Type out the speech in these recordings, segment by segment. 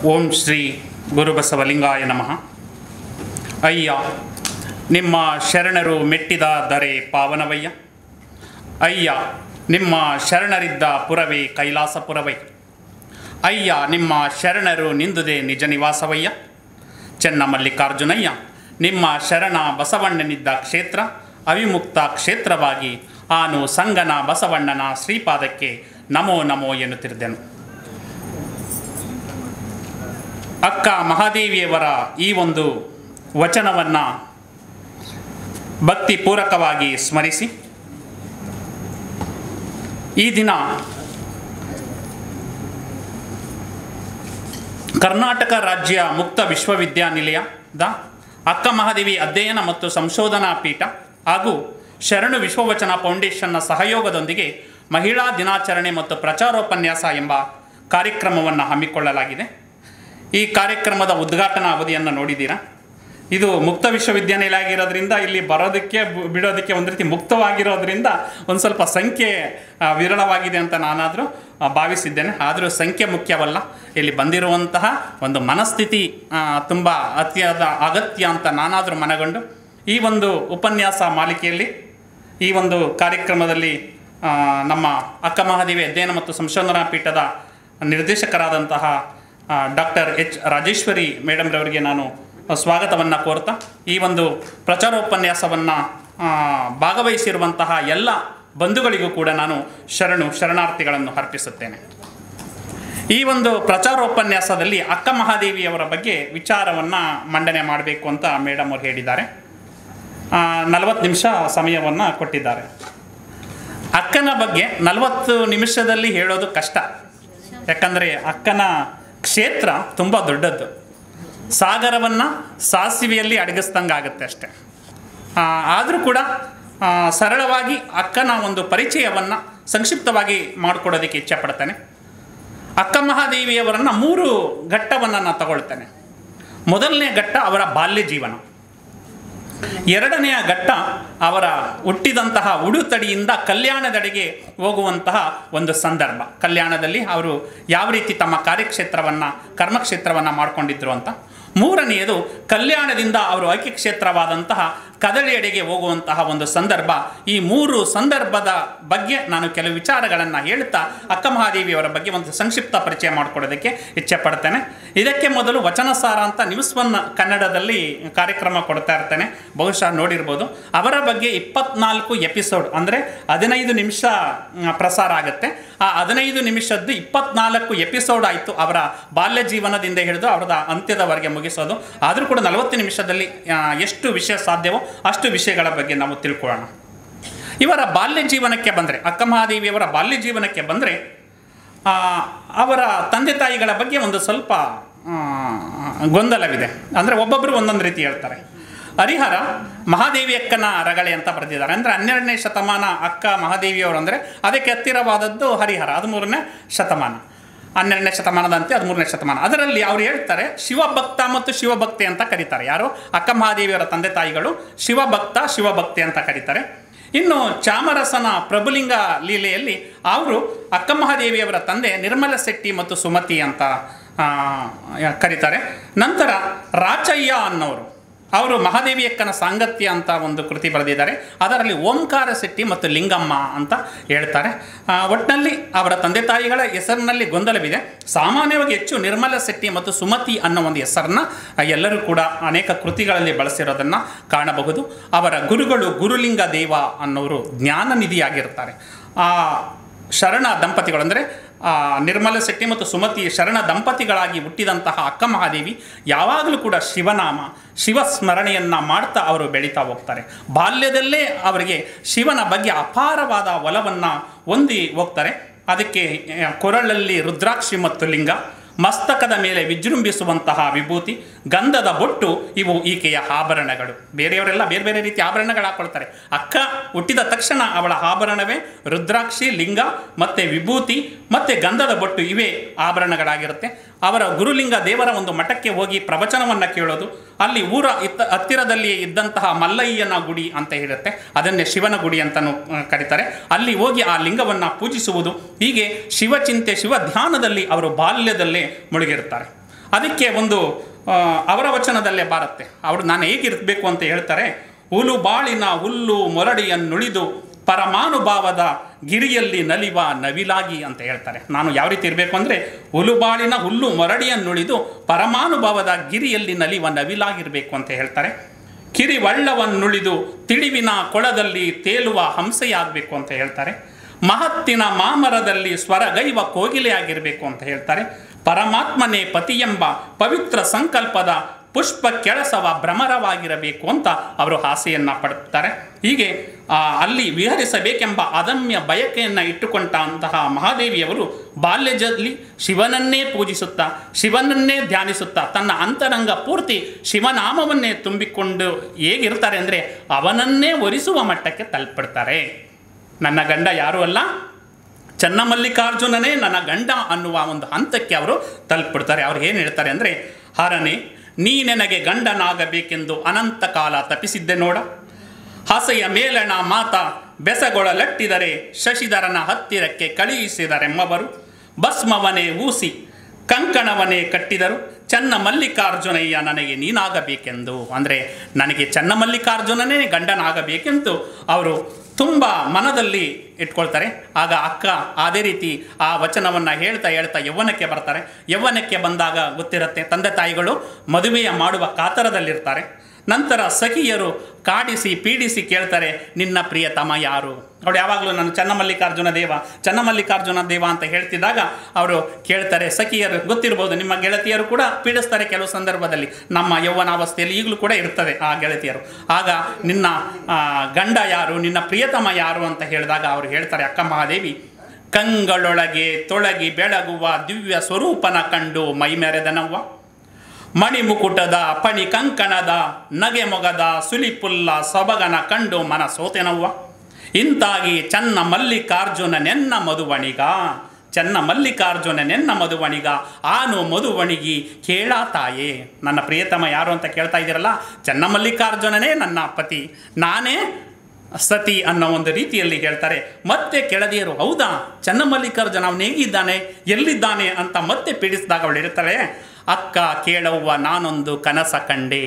ಓಂ ಶ್ರೀ ಗುರುಬಸವಲಿಂಗಾಯ ನಮಃ ಅಯ್ಯ ನಿಮ್ಮ ಶರಣರು ಮೆಟ್ಟಿದ ದರೆ ಪಾವನವಯ್ಯ ಅಯ್ಯ ನಿಮ್ಮ ಶರಣರಿದ್ದ ಪುರವೇ ಕೈಲಾಸಪುರವೈ ಅಯ್ಯ ನಿಮ್ಮ ಶರಣರು ನಿಂದುದೆ ನಿಜ ನಿವಾಸವಯ್ಯ ಚೆನ್ನ ಮಲ್ಲಿಕಾರ್ಜುನಯ್ಯ ನಿಮ್ಮ ಶರಣ ಬಸವಣ್ಣನಿದ್ದ ಕ್ಷೇತ್ರ ಅವಿಮುಕ್ತ ಕ್ಷೇತ್ರವಾಗಿ ಆನು ಸಂಗನ ಬಸವಣ್ಣನ ಶ್ರೀಪಾದಕ್ಕೆ ನಮೋ ನಮೋ ಎನ್ನುತ್ತಿರುದೆನು ಅಕ್ಕ ಮಹಾದೇವಿಯವರ ಈ ಒಂದು ವಚನವನ್ನು ಭಕ್ತಿಪೂರ್ವಕವಾಗಿ ಸ್ಮರಿಸಿ ಈ ದಿನ ಕರ್ನಾಟಕ ರಾಜ್ಯ ಮುಕ್ತ ವಿಶ್ವವಿದ್ಯಾನಿಲಯದ ಅಕ್ಕ ಮಹಾದೇವಿ ಅಧ್ಯಯನ ಮತ್ತು ಸಂಶೋಧನಾ ಪೀಠ ಹಾಗೂ ಶರಣು ವಿಶ್ವವಚನ ಫೌಂಡೇಶನ್ನ ಸಹಯೋಗದೊಂದಿಗೆ ಮಹಿಳಾ ದಿನಾಚರಣೆ ಮತ್ತು ಪ್ರಚಾರೋಪನ್ಯಾಸ ಎಂಬ ಕಾರ್ಯಕ್ರಮವನ್ನು ಹಮ್ಮಿಕೊಳ್ಳಲಾಗಿದೆ ಈ ಕಾರ್ಯಕ್ರಮದ ಉದ್ಘಾಟನಾ ಅವಧಿಯನ್ನು ನೋಡಿದ್ದೀರಾ ಇದು ಮುಕ್ತ ವಿಶ್ವವಿದ್ಯಾನಿಲಯ ಆಗಿರೋದ್ರಿಂದ ಇಲ್ಲಿ ಬರೋದಕ್ಕೆ ಬು- ಬಿಡೋದಕ್ಕೆ ಒಂದು ರೀತಿ ಮುಕ್ತವಾಗಿರೋದ್ರಿಂದ ಒಂದು ಸ್ವಲ್ಪ ಸಂಖ್ಯೆ ಆ, ವಿರಳವಾಗಿದೆ ಅಂತ ನಾನಾದರೂ ಆ, ಭಾವಿಸಿದ್ದೇನೆ ಆದರೂ ಸಂಖ್ಯೆ ಮುಖ್ಯವಲ್ಲ ಇಲ್ಲಿ ಬಂದಿರುವಂತಹ ಒಂದು ಮನಸ್ಥಿತಿ ತುಂಬ ಅತ್ಯದ ಅಗತ್ಯ ಅಂತ ನಾನಾದರೂ ಮನಗೊಂಡು ಈ ಒಂದು ಉಪನ್ಯಾಸ ಮಾಲಿಕೆಯಲ್ಲಿ ಈ ಒಂದು ಕಾರ್ಯಕ್ರಮದಲ್ಲಿ ಆ, ನಮ್ಮ ಅಕ್ಕ ಮಹಾದೇವಿ ಅಧ್ಯಯನ ಮತ್ತು ಸಂಶೋಧನಾ ಪೀಠದ ನಿರ್ದೇಶಕರಾದಂತಹ ಡಾಕ್ಟರ್ ಎಚ್ ರಾಜೇಶ್ವರಿ ಮೇಡಮ್ರವರಿಗೆ ನಾನು ಸ್ವಾಗತವನ್ನು ಕೋರ್ತಾ ಈ ಒಂದು ಪ್ರಚಾರೋಪನ್ಯಾಸವನ್ನು ಭಾಗವಹಿಸಿರುವಂತಹ ಎಲ್ಲ ಬಂಧುಗಳಿಗೂ ಕೂಡ ನಾನು ಶರಣು ಶರಣಾರ್ಥಿಗಳನ್ನು ಅರ್ಪಿಸುತ್ತೇನೆ ಈ ಒಂದು ಪ್ರಚಾರೋಪನ್ಯಾಸದಲ್ಲಿ ಅಕ್ಕ ಮಹಾದೇವಿಯವರ ಬಗ್ಗೆ ವಿಚಾರವನ್ನು ಮಂಡನೆ ಮಾಡಬೇಕು ಅಂತ ಮೇಡಮ್ ಅವರು ಹೇಳಿದ್ದಾರೆ ನಲವತ್ತು ನಿಮಿಷ ಸಮಯವನ್ನು ಕೊಟ್ಟಿದ್ದಾರೆ ಅಕ್ಕನ ಬಗ್ಗೆ ನಲವತ್ತು ನಿಮಿಷದಲ್ಲಿ ಹೇಳೋದು ಕಷ್ಟ ಯಾಕಂದರೆ ಅಕ್ಕನ ಕ್ಷೇತ್ರ ತುಂಬ ದೊಡ್ಡದ್ದು ಸಾಗರವನ್ನು ಸಾಸಿವೆಯಲ್ಲಿ ಅಡಗಿಸ್ದಂಗೆ ಆಗುತ್ತೆ ಅಷ್ಟೆ ಆದರೂ ಕೂಡ ಆ, ಸರಳವಾಗಿ ಅಕ್ಕನ ಒಂದು ಪರಿಚಯವನ್ನು ಸಂಕ್ಷಿಪ್ತವಾಗಿ ಮಾಡಿಕೊಡೋದಕ್ಕೆ ಇಚ್ಛೆಪಡ್ತೇನೆ ಅಕ್ಕ ಮಹಾದೇವಿಯವರನ್ನು ಮೂರು ಘಟ್ಟವನ್ನು ನಾನು ತಗೊಳ್ತೇನೆ ಮೊದಲನೇ ಘಟ್ಟ ಅವರ ಬಾಲ್ಯ ಜೀವನ ಎರಡನೆಯ ಘಟ್ಟ ಅವರ ಹುಟ್ಟಿದಂತಹ ಉಡುತಡಿಯಿಂದ ಕಲ್ಯಾಣದೆಡೆಗೆ ಹೋಗುವಂತಹ ಒಂದು ಸಂದರ್ಭ ಕಲ್ಯಾಣದಲ್ಲಿ ಅವರು ಯಾವ ರೀತಿ ತಮ್ಮ ಕಾರ್ಯಕ್ಷೇತ್ರವನ್ನು ಕರ್ಮಕ್ಷೇತ್ರವನ್ನು ಮಾಡಿಕೊಂಡಿದ್ರು ಅಂತ ಮೂರನೆಯದು ಕಲ್ಯಾಣದಿಂದ ಅವರು ಐಕ್ಯ ಕ್ಷೇತ್ರವಾದಂತಹ ಕದಳಿಯಡೆಗೆ ಹೋಗುವಂತಹ ಒಂದು ಸಂದರ್ಭ ಈ ಮೂರು ಸಂದರ್ಭದ ಬಗ್ಗೆ ನಾನು ಕೆಲವು ವಿಚಾರಗಳನ್ನು ಹೇಳ್ತಾ ಅಕ್ಕ ಮಹಾದೇವಿಯವರ ಬಗ್ಗೆ ಒಂದು ಸಂಕ್ಷಿಪ್ತ ಪರಿಚಯ ಮಾಡಿಕೊಡೋದಕ್ಕೆ ಇಚ್ಛೆ ಪಡ್ತೇನೆ ಇದಕ್ಕೆ ಮೊದಲು ವಚನಸಾರ ಅಂತ ನ್ಯೂಸ್ ಒನ್ ಕನ್ನಡದಲ್ಲಿ ಕಾರ್ಯಕ್ರಮ ಕೊಡ್ತಾ ಇರ್ತೇನೆ ಬಹುಶಃ ನೋಡಿರ್ಬೋದು ಅವರ ಬಗ್ಗೆ ಇಪ್ಪತ್ನಾಲ್ಕು ಎಪಿಸೋಡ್ ಅಂದರೆ ಹದಿನೈದು ನಿಮಿಷ ಮ್, ಪ್ರಸಾರ ಆಗುತ್ತೆ ಆ ಹದಿನೈದು ನಿಮಿಷದ್ದು ಇಪ್ಪತ್ನಾಲ್ಕು ಎಪಿಸೋಡ್ ಆಯಿತು ಅವರ ಬಾಲ್ಯ ಜೀವನದಿಂದ ಹಿಡಿದು ಅವರದ ಅಂತ್ಯದವರೆಗೆ ಮುಗಿಸೋದು ಆದರೂ ಕೂಡ ನಲವತ್ತು ನಿಮಿಷದಲ್ಲಿ ಆ, ಎಷ್ಟು ವಿಷಯ ಸಾಧ್ಯವೋ ಅಷ್ಟು ವಿಷಯಗಳ ಬಗ್ಗೆ ನಾವು ತಿಳ್ಕೊಳ್ಳೋಣ ಇವರ ಬಾಲ್ಯ ಜೀವನಕ್ಕೆ ಬಂದರೆ ಅಕ್ಕ ಮಹಾದೇವಿಯವರ ಬಾಲ್ಯ ಜೀವನಕ್ಕೆ ಬಂದರೆ ಅವರ ತಂದೆ ತಾಯಿಗಳ ಬಗ್ಗೆ ಒಂದು ಸ್ವಲ್ಪ ಆ, ಗೊಂದಲವಿದೆ ಅಂದರೆ ಒಬ್ಬೊಬ್ಬರು ಒಂದೊಂದು ರೀತಿ ಹೇಳ್ತಾರೆ ಹರಿಹರ ಮಹಾದೇವಿ ಅಕ್ಕನ ರಗಳೆ ಅಂತ ಬರೆದಿದ್ದಾರೆ ಅಂದರೆ ಹನ್ನೆರಡನೇ ಶತಮಾನ ಅಕ್ಕ ಮಹಾದೇವಿಯವರು ಅಂದರೆ ಅದಕ್ಕೆ ಹತ್ತಿರವಾದದ್ದು ಹರಿಹರ ಹದಿಮೂರನೇ ಶತಮಾನ ಹನ್ನೆರಡನೇ ಶತಮಾನದ ಅಂತ್ಯ ಹದಿಮೂರನೇ ಶತಮಾನ ಅದರಲ್ಲಿ ಅವ್ರು ಹೇಳ್ತಾರೆ ಶಿವಭಕ್ತ ಮತ್ತು ಶಿವಭಕ್ತಿ ಅಂತ ಕರೀತಾರೆ ಯಾರು ಅಕ್ಕ ಮಹಾದೇವಿಯವರ ತಂದೆ ತಾಯಿಗಳು ಶಿವಭಕ್ತ ಶಿವಭಕ್ತಿ ಅಂತ ಕರೀತಾರೆ ಇನ್ನು ಚಾಮರಸನ ಪ್ರಭುಲಿಂಗ ಲೀಲೆಯಲ್ಲಿ ಅವರು ಅಕ್ಕ ಮಹಾದೇವಿಯವರ ತಂದೆ ನಿರ್ಮಲ ಶೆಟ್ಟಿ ಮತ್ತು ಸುಮತಿ ಅಂತ ಆ, ಕರೀತಾರೆ ನಂತರ ರಾಚಯ್ಯ ಅನ್ನೋರು ಅವರು ಮಹಾದೇವಿ ಅಕ್ಕನ ಸಾಂಗತ್ಯ ಅಂತ ಒಂದು ಕೃತಿ ಬರೆದಿದ್ದಾರೆ ಅದರಲ್ಲಿ ಓಂಕಾರ ಶೆಟ್ಟಿ ಮತ್ತು ಲಿಂಗಮ್ಮ ಅಂತ ಹೇಳ್ತಾರೆ ಆ, ಒಟ್ಟಿನಲ್ಲಿ ಅವರ ತಂದೆ ತಾಯಿಗಳ ಹೆಸರಿನಲ್ಲಿ ಗೊಂದಲವಿದೆ ಸಾಮಾನ್ಯವಾಗಿ ಹೆಚ್ಚು ನಿರ್ಮಲ ಶೆಟ್ಟಿ ಮತ್ತು ಸುಮತಿ ಅನ್ನೋ ಒಂದು ಹೆಸರನ್ನ ಎಲ್ಲರೂ ಕೂಡ ಅನೇಕ ಕೃತಿಗಳಲ್ಲಿ ಬಳಸಿರೋದನ್ನು ಕಾಣಬಹುದು ಅವರ ಗುರುಗಳು ಗುರುಲಿಂಗ ದೇವ ಅನ್ನೋರು ಜ್ಞಾನನಿಧಿಯಾಗಿರ್ತಾರೆ ಆ ಶರಣ ದಂಪತಿಗಳು ಅಂದರೆ ನಿರ್ಮಲ ಶೆಟ್ಟಿ ಮತ್ತು ಸುಮತಿ ಶರಣ ದಂಪತಿಗಳಾಗಿ ಹುಟ್ಟಿದಂತಹ ಅಕ್ಕ ಮಹಾದೇವಿ ಯಾವಾಗಲೂ ಕೂಡ ಶಿವನಾಮ ಶಿವ ಸ್ಮರಣೆಯನ್ನು ಮಾಡ್ತಾ ಅವರು ಬೆಳೀತಾ ಹೋಗ್ತಾರೆ ಬಾಲ್ಯದಲ್ಲೇ ಅವರಿಗೆ ಶಿವನ ಬಗ್ಗೆ ಅಪಾರವಾದ ಒಲವನ್ನು ಹೊಂದಿ ಹೋಗ್ತಾರೆ ಅದಕ್ಕೆ ಆ, ಕೊರಳಲ್ಲಿ ರುದ್ರಾಕ್ಷಿ ಮತ್ತು ಲಿಂಗ ಮಸ್ತಕದ ಮೇಲೆ ವಿಜೃಂಭಿಸುವಂತಹ ವಿಭೂತಿ ಗಂಧದ ಬೊಟ್ಟು ಇವು ಈಕೆಯ ಆಭರಣಗಳು ಬೇರೆಯವರೆಲ್ಲ ಬೇರೆ ಬೇರೆ ರೀತಿಯ ಆಭರಣಗಳು ಹಾಕೊಳ್ತಾರೆ ಅಕ್ಕ ಹುಟ್ಟಿದ ತಕ್ಷಣ ಅವಳ ಆಭರಣವೇ ರುದ್ರಾಕ್ಷಿ ಲಿಂಗ ಮತ್ತು ವಿಭೂತಿ ಮತ್ತು ಗಂಧದ ಬೊಟ್ಟು ಇವೇ ಆಭರಣಗಳಾಗಿರುತ್ತೆ ಅವರ ಗುರುಲಿಂಗ ದೇವರ ಒಂದು ಮಠಕ್ಕೆ ಹೋಗಿ ಪ್ರವಚನವನ್ನು ಕೇಳೋದು ಅಲ್ಲಿ ಊರ ಇತ್ತ ಹತ್ತಿರದಲ್ಲಿ ಇದ್ದಂತಹ ಮಲ್ಲಯ್ಯನ ಗುಡಿ ಅಂತ ಹೇಳುತ್ತೆ ಅದನ್ನೇ ಶಿವನ ಗುಡಿ ಅಂತಲೂ ಆ, ಕರೀತಾರೆ ಅಲ್ಲಿ ಹೋಗಿ ಆ ಲಿಂಗವನ್ನು ಪೂಜಿಸುವುದು ಹೀಗೆ ಶಿವಚಿಂತೆ ಶಿವ ಧ್ಯಾನದಲ್ಲಿ ಅವರು ಬಾಲ್ಯದಲ್ಲೇ ಮುಳುಗಿರುತ್ತಾರೆ ಅದಕ್ಕೆ ಒಂದು ಆ, ಅವರ ವಚನದಲ್ಲೇ ಬಾರುತ್ತೆ ಅವರು ನಾನು ಹೇಗಿರಬೇಕು ಅಂತ ಹೇಳ್ತಾರೆ ಹುಲು ಬಾಳಿನ ಹುಲ್ಲು ಮೊರಡಿಯನ್ನುಳಿದು ಪರಮಾನುಭಾವದ ಗಿರಿಯಲ್ಲಿ ನಲಿವ ನವಿಲಾಗಿ ಅಂತ ಹೇಳ್ತಾರೆ ನಾನು ಯಾವ ರೀತಿ ಇರಬೇಕು ಅಂದರೆ ಹುಲುಬಾಳಿನ ಹುಲ್ಲು ಮೊರಡಿಯನ್ನುಳಿದು ಪರಮಾನುಭಾವದ ಗಿರಿಯಲ್ಲಿ ನಲಿವ ನವಿಲಾಗಿರಬೇಕು ಅಂತ ಹೇಳ್ತಾರೆ ಕಿರಿವಳ್ಳವನ್ನುಳಿದು ತಿಳಿವಿನ ಕೊಳದಲ್ಲಿ ತೇಲುವ ಹಂಸೆಯಾಗಬೇಕು ಅಂತ ಹೇಳ್ತಾರೆ ಮಹತ್ತಿನ ಮಾಮರದಲ್ಲಿ ಸ್ವರಗೈವ ಕೋಗಿಲೆಯಾಗಿರಬೇಕು ಅಂತ ಹೇಳ್ತಾರೆ ಪರಮಾತ್ಮನೇ ಪತಿಯೆಂಬ ಪವಿತ್ರ ಸಂಕಲ್ಪದ ಪುಷ್ಪ ಕೆಳಸವ ಭ್ರಮರವಾಗಿರಬೇಕು ಅಂತ ಅವರು ಆಸೆಯನ್ನು ಪಡುತ್ತಾರೆ ಹೀಗೆ ಆ, ಅಲ್ಲಿ ವಿಹರಿಸಬೇಕೆಂಬ ಅದಮ್ಯ ಬಯಕೆಯನ್ನು ಇಟ್ಟುಕೊಂಡಂತಹ ಮಹಾದೇವಿಯವರು ಬಾಲ್ಯದಲ್ಲಿ ಶಿವನನ್ನೇ ಪೂಜಿಸುತ್ತಾ ಶಿವನನ್ನೇ ಧ್ಯಾನಿಸುತ್ತಾ ತನ್ನ ಅಂತರಂಗ ಪೂರ್ತಿ ಶಿವನಾಮವನ್ನೇ ತುಂಬಿಕೊಂಡು ಹೇಗಿರ್ತಾರೆ ಅಂದರೆ ಅವನನ್ನೇ ಒರಿಸುವ ಮಟ್ಟಕ್ಕೆ ತಲುಪಿಡ್ತಾರೆ ನನ್ನ ಗಂಡ ಯಾರೂ ಅಲ್ಲ ಚನ್ನಮಲ್ಲಿಕಾರ್ಜುನನೇ ನನ್ನ ಗಂಡ ಅನ್ನುವ ಒಂದು ಹಂತಕ್ಕೆ ಅವರು ತಲುಪಿಡ್ತಾರೆ ಅವ್ರು ಏನು ಹೇಳ್ತಾರೆ ಅಂದರೆ ಹರನೆ ನೀ ನನಗೆ ಗಂಡನಾಗಬೇಕೆಂದು ಅನಂತ ಕಾಲ ತಪಿಸಿದ್ದೆ ನೋಡ ಹಸೆಯ ಮೇಲಣ ಮಾತ ಬೆಸಗೊಳಲಟ್ಟಿದರೆ ಶಶಿಧರನ ಹತ್ತಿರಕ್ಕೆ ಕಳುಹಿಸಿದರೆಮ್ಮವರು ಭಸ್ಮವನೇ ಊಸಿ ಕಂಕಣವನ್ನೇ ಕಟ್ಟಿದರು ಚನ್ನ ಮಲ್ಲಿಕಾರ್ಜುನಯ್ಯ ನನಗೆ ನೀನಾಗಬೇಕೆಂದು ಅಂದರೆ ನನಗೆ ಚನ್ನ ಮಲ್ಲಿಕಾರ್ಜುನನೇ ಗಂಡನಾಗಬೇಕೆಂದು ಅವರು ತುಂಬ ಮನದಲ್ಲಿ ಇಟ್ಕೊಳ್ತಾರೆ ಆಗ ಅಕ್ಕ ಅದೇ ರೀತಿ ಆ ವಚನವನ್ನು ಹೇಳ್ತಾ ಹೇಳ್ತಾ ಯೌವನಕ್ಕೆ ಬರ್ತಾರೆ ಯೌವನಕ್ಕೆ ಬಂದಾಗ ಗೊತ್ತಿರುತ್ತೆ ತಂದೆ ತಾಯಿಗಳು ಮದುವೆಯ ಮಾಡುವ ಕಾತರದಲ್ಲಿರ್ತಾರೆ ನಂತರ ಸಖಿಯರು ಕಾಡಿಸಿ ಪೀಡಿಸಿ ಕೇಳ್ತಾರೆ ನಿನ್ನ ಪ್ರಿಯತಮ ಯಾರು ಅವಳು ಯಾವಾಗಲೂ ನಾನು ಚನ್ನಮಲ್ಲಿಕಾರ್ಜುನ ದೇವ ಚನ್ನಮಲ್ಲಿಕಾರ್ಜುನ ದೇವ ಅಂತ ಹೇಳ್ತಿದ್ದಾಗ ಅವರು ಕೇಳ್ತಾರೆ ಸಖಿಯರು ಗೊತ್ತಿರ್ಬೋದು ನಿಮ್ಮ ಗೆಳತಿಯರು ಕೂಡ ಪೀಡಿಸ್ತಾರೆ ಕೆಲವು ಸಂದರ್ಭದಲ್ಲಿ ನಮ್ಮ ಯೌವನಾವಸ್ಥೆಯಲ್ಲಿ ಈಗಲೂ ಕೂಡ ಇರ್ತದೆ ಆ ಗೆಳತಿಯರು ಆಗ ನಿನ್ನ ಆ, ಗಂಡ ಯಾರು ನಿನ್ನ ಪ್ರಿಯತಮ ಯಾರು ಅಂತ ಹೇಳಿದಾಗ ಅವರು ಹೇಳ್ತಾರೆ ಅಕ್ಕ ಮಹಾದೇವಿ ಕಂಗಳೊಳಗೆ ತೊಳಗಿ ಬೆಳಗುವ ದಿವ್ಯ ಸ್ವರೂಪನ ಕಂಡು ಮೈಮೆರೆದನವ್ವ ಮಣಿಮುಕುಟದ ಪಣಿ ಕಂಕಣದ ನಗೆ ಮೊಗದ ಸುಲಿಪುಲ್ಲ ಸೊಬಗನ ಕಂಡು ಮನ ಸೋತೆನವ್ವ ಇಂತಾಗಿ ಚನ್ನ ಮಲ್ಲಿಕಾರ್ಜುನನೆನ್ನ ಮಧುವಣಿಗ ಚನ್ನ ಮಲ್ಲಿಕಾರ್ಜುನನೆನ್ನ ಮಧುವಣಿಗ ಆನು ಮಧುವಣಿಗಿ ಕೇಳ ತಾಯೇ ನನ್ನ ಪ್ರಿಯತಮ ಯಾರು ಅಂತ ಕೇಳ್ತಾ ಇದ್ದೀರಲ್ಲ ಚನ್ನ ಮಲ್ಲಿಕಾರ್ಜುನನೇ ನನ್ನ ಪತಿ ನಾನೇ ಸತಿ ಅನ್ನೋ ಒಂದು ರೀತಿಯಲ್ಲಿ ಹೇಳ್ತಾರೆ ಮತ್ತೆ ಕೆಳದಿಯರು ಹೌದಾ ಚನ್ನಮಲ್ಲಿಕಾರ್ಜುನ ಅವನು ಹೇಗಿದ್ದಾನೆ ಎಲ್ಲಿದ್ದಾನೆ ಅಂತ ಮತ್ತೆ ಪೀಡಿಸಿದಾಗ ಅವಳು ಹೇಳ್ತಾಳೆ ಅಕ್ಕ ಕೇಳವ್ವ ನಾನೊಂದು ಕನಸ ಕಂಡೆ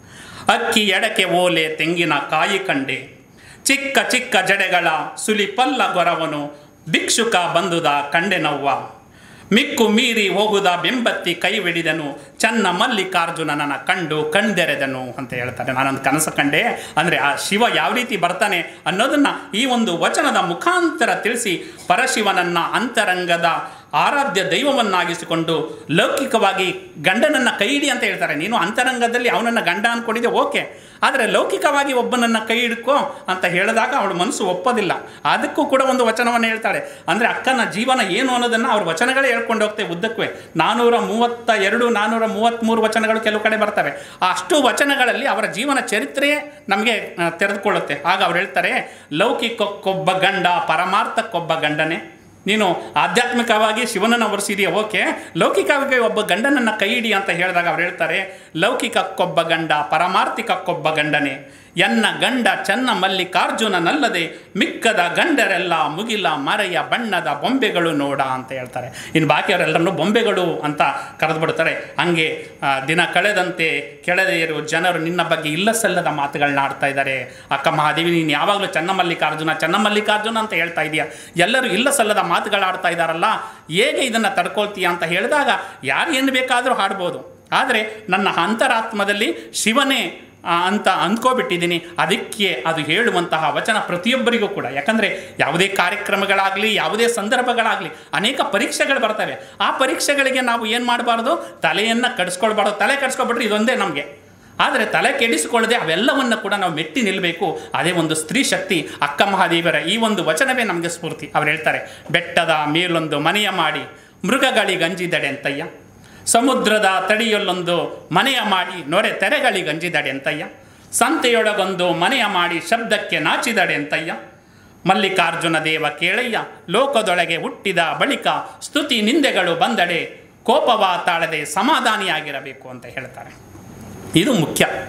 ಅಕ್ಕಿ ಎಡಕೆ ಓಲೆ ತೆಂಗಿನ ಕಾಯಿ ಕಂಡೆ ಚಿಕ್ಕ ಚಿಕ್ಕ ಜಡೆಗಳ ಸುಲಿಪಲ್ಲ ಗೊರವನು ಭಿಕ್ಷುಕ ಬಂದುದ ಕಂಡೆನವ್ವ ಮಿಕ್ಕು ಮೀರಿ ಹೋಗುದ ಬೆಂಬತ್ತಿ ಕೈ ಹಿಡಿದನು ಚನ್ನ ಮಲ್ಲಿಕಾರ್ಜುನನನ್ನ ಕಂಡು ಕಣ್ದೆರೆದನು ಅಂತ ಹೇಳ್ತಾರೆ ನಾನೊಂದು ಕನಸು ಕಂಡೆ ಅಂದರೆ ಆ ಶಿವ ಯಾವ ರೀತಿ ಬರ್ತಾನೆ ಅನ್ನೋದನ್ನು ಈ ಒಂದು ವಚನದ ಮುಖಾಂತರ ತಿಳಿಸಿ ಪರಶಿವನನ್ನ ಅಂತರಂಗದ ಆರಾಧ್ಯ ದೈವವನ್ನಾಗಿಸಿಕೊಂಡು ಲೌಕಿಕವಾಗಿ ಗಂಡನನ್ನ ಕೈ ಹಿಡಿ ಅಂತ ಹೇಳ್ತಾರೆ ನೀನು ಅಂತರಂಗದಲ್ಲಿ ಅವನನ್ನು ಗಂಡ ಅಂದ್ಕೊಂಡಿದ್ದೆ ಓಕೆ ಆದರೆ ಲೌಕಿಕವಾಗಿ ಒಬ್ಬನನ್ನು ಕೈ ಹಿಡ್ಕೋ ಅಂತ ಹೇಳಿದಾಗ ಅವಳ ಮನಸ್ಸು ಒಪ್ಪೋದಿಲ್ಲ ಅದಕ್ಕೂ ಕೂಡ ಒಂದು ವಚನವನ್ನು ಹೇಳ್ತಾಳೆ ಅಂದರೆ ಅಕ್ಕನ ಜೀವನ ಏನು ಅನ್ನೋದನ್ನು ಅವ್ರ ವಚನಗಳೇ ಹೇಳ್ಕೊಂಡು ಹೋಗ್ತೇವೆ ಉದ್ದಕ್ಕೂ ನಾನ್ನೂರ ಮೂವತ್ತ ಎರಡು ನಾನ್ನೂರ ಮೂವತ್ತ್ಮೂರು ವಚನಗಳು ಕೆಲವು ಕಡೆ ಬರ್ತವೆ ಆ ಅಷ್ಟು ವಚನಗಳಲ್ಲಿ ಅವರ ಜೀವನ ಚರಿತ್ರೆಯೇ ನಮಗೆ ಆ, ತೆರೆದುಕೊಳ್ಳುತ್ತೆ ಆಗ ಅವ್ರು ಹೇಳ್ತಾರೆ ಲೌಕಿಕಕ್ಕೊಬ್ಬ ಗಂಡ ಪರಮಾರ್ಥಕ್ಕೊಬ್ಬ ಗಂಡನೇ ನೀನು ಆಧ್ಯಾತ್ಮಿಕವಾಗಿ ಶಿವನನ್ನು ಒರೆಸಿದೆಯಾ ಓಕೆ ಲೌಕಿಕವಾಗಿ ಒಬ್ಬ ಗಂಡನನ್ನು ಕೈ ಹಿಡಿ ಅಂತ ಹೇಳಿದಾಗ ಅವ್ರು ಹೇಳ್ತಾರೆ ಲೌಕಿಕಕ್ಕೊಬ್ಬ ಗಂಡ ಪರಮಾರ್ಥಿಕಕ್ಕೊಬ್ಬ ಗಂಡನೇ ಎನ್ನ ಗಂಡ ಚನ್ನ ಮಲ್ಲಿಕಾರ್ಜುನನಲ್ಲದೆ ಮಿಕ್ಕದ ಗಂಡರೆಲ್ಲ ಮುಗಿಲ ಮರೆಯ ಬಣ್ಣದ ಬೊಂಬೆಗಳು ನೋಡ ಅಂತ ಹೇಳ್ತಾರೆ ಇನ್ನು ಬಾಕಿಯವರೆಲ್ಲರನ್ನು ಬೊಂಬೆಗಳು ಅಂತ ಕರೆದುಬಿಡ್ತಾರೆ ಹಂಗೆ ಆ, ದಿನ ಕಳೆದಂತೆ ಕೆಳದಿರು ಜನರು ನಿನ್ನ ಬಗ್ಗೆ ಇಲ್ಲ ಸಲ್ಲದ ಮಾತುಗಳನ್ನ ಆಡ್ತಾ ಇದ್ದಾರೆ ಅಕ್ಕ ಮಹಾದೇವಿ ನೀನು ಯಾವಾಗಲೂ ಚನ್ನಮಲ್ಲಿಕಾರ್ಜುನ ಚನ್ನಮಲ್ಲಿಕಾರ್ಜುನ ಅಂತ ಹೇಳ್ತಾ ಇದೆಯಾ ಎಲ್ಲರೂ ಇಲ್ಲ ಸಲ್ಲದ ಮಾತುಗಳಾಡ್ತಾ ಇದ್ದಾರಲ್ಲ ಹೇಗೆ ಇದನ್ನು ತಡ್ಕೊಳ್ತೀಯ ಅಂತ ಹೇಳಿದಾಗ ಯಾರು ಏನು ಬೇಕಾದರೂ ಹಾಡ್ಬೋದು ಆದರೆ ನನ್ನ ಅಂತರಾತ್ಮದಲ್ಲಿ ಶಿವನೇ ಆ, ಅಂತ ಅಂದ್ಕೋಬಿಟ್ಟಿದ್ದೀನಿ ಅದಕ್ಕೆ ಅದು ಹೇಳುವಂತಹ ವಚನ ಪ್ರತಿಯೊಬ್ಬರಿಗೂ ಕೂಡ ಯಾಕಂದರೆ ಯಾವುದೇ ಕಾರ್ಯಕ್ರಮಗಳಾಗಲಿ ಯಾವುದೇ ಸಂದರ್ಭಗಳಾಗಲಿ ಅನೇಕ ಪರೀಕ್ಷೆಗಳು ಬರ್ತವೆ ಆ ಪರೀಕ್ಷೆಗಳಿಗೆ ನಾವು ಏನು ಮಾಡಬಾರ್ದು ತಲೆಯನ್ನು ಕಡಿಸ್ಕೊಳ್ಬಾರ್ದು ತಲೆ ಕಡಿಸ್ಕೊಬಿಟ್ರೆ ಇದೊಂದೇ ನಮಗೆ ಆದರೆ ತಲೆ ಕೆಡಿಸಿಕೊಳ್ಳದೆ ಅವೆಲ್ಲವನ್ನು ಕೂಡ ನಾವು ಮೆಟ್ಟಿ ನಿಲ್ಲಬೇಕು ಅದೇ ಒಂದು ಸ್ತ್ರೀ ಶಕ್ತಿ ಅಕ್ಕ ಮಹಾದೇವರ ಈ ಒಂದು ವಚನವೇ ನಮಗೆ ಸ್ಫೂರ್ತಿ ಅವ್ರು ಹೇಳ್ತಾರೆ ಬೆಟ್ಟದ ಮೇಲೊಂದು ಮನೆಯ ಮಾಡಿ ಮೃಗಗಳಿಗಂಜಿದಡೆ ಅಂತಯ್ಯ ಸಮುದ್ರದ ತಡಿಯಲ್ಲೊಂದು ಮನೆಯ ಮಾಡಿ ನೊರೆ ತೆರೆಗಳಿಗಂಜಿದಡೆ ಅಂತಯ್ಯ ಸಂತೆಯೊಳಗೊಂದು ಮನೆಯ ಮಾಡಿ ಶಬ್ದಕ್ಕೆ ನಾಚಿದಡೆ ಅಂತಯ್ಯ ಮಲ್ಲಿಕಾರ್ಜುನ ದೇವ ಕೇಳಯ್ಯ ಲೋಕದೊಳಗೆ ಹುಟ್ಟಿದ ಬಳಿಕ ಸ್ತುತಿ ನಿಂದೆಗಳು ಬಂದಡೆ ಕೋಪವ ತಾಳದೆ ಸಮಾಧಾನಿಯಾಗಿರಬೇಕು ಅಂತ ಹೇಳ್ತಾರೆ ಇದು ಮುಖ್ಯ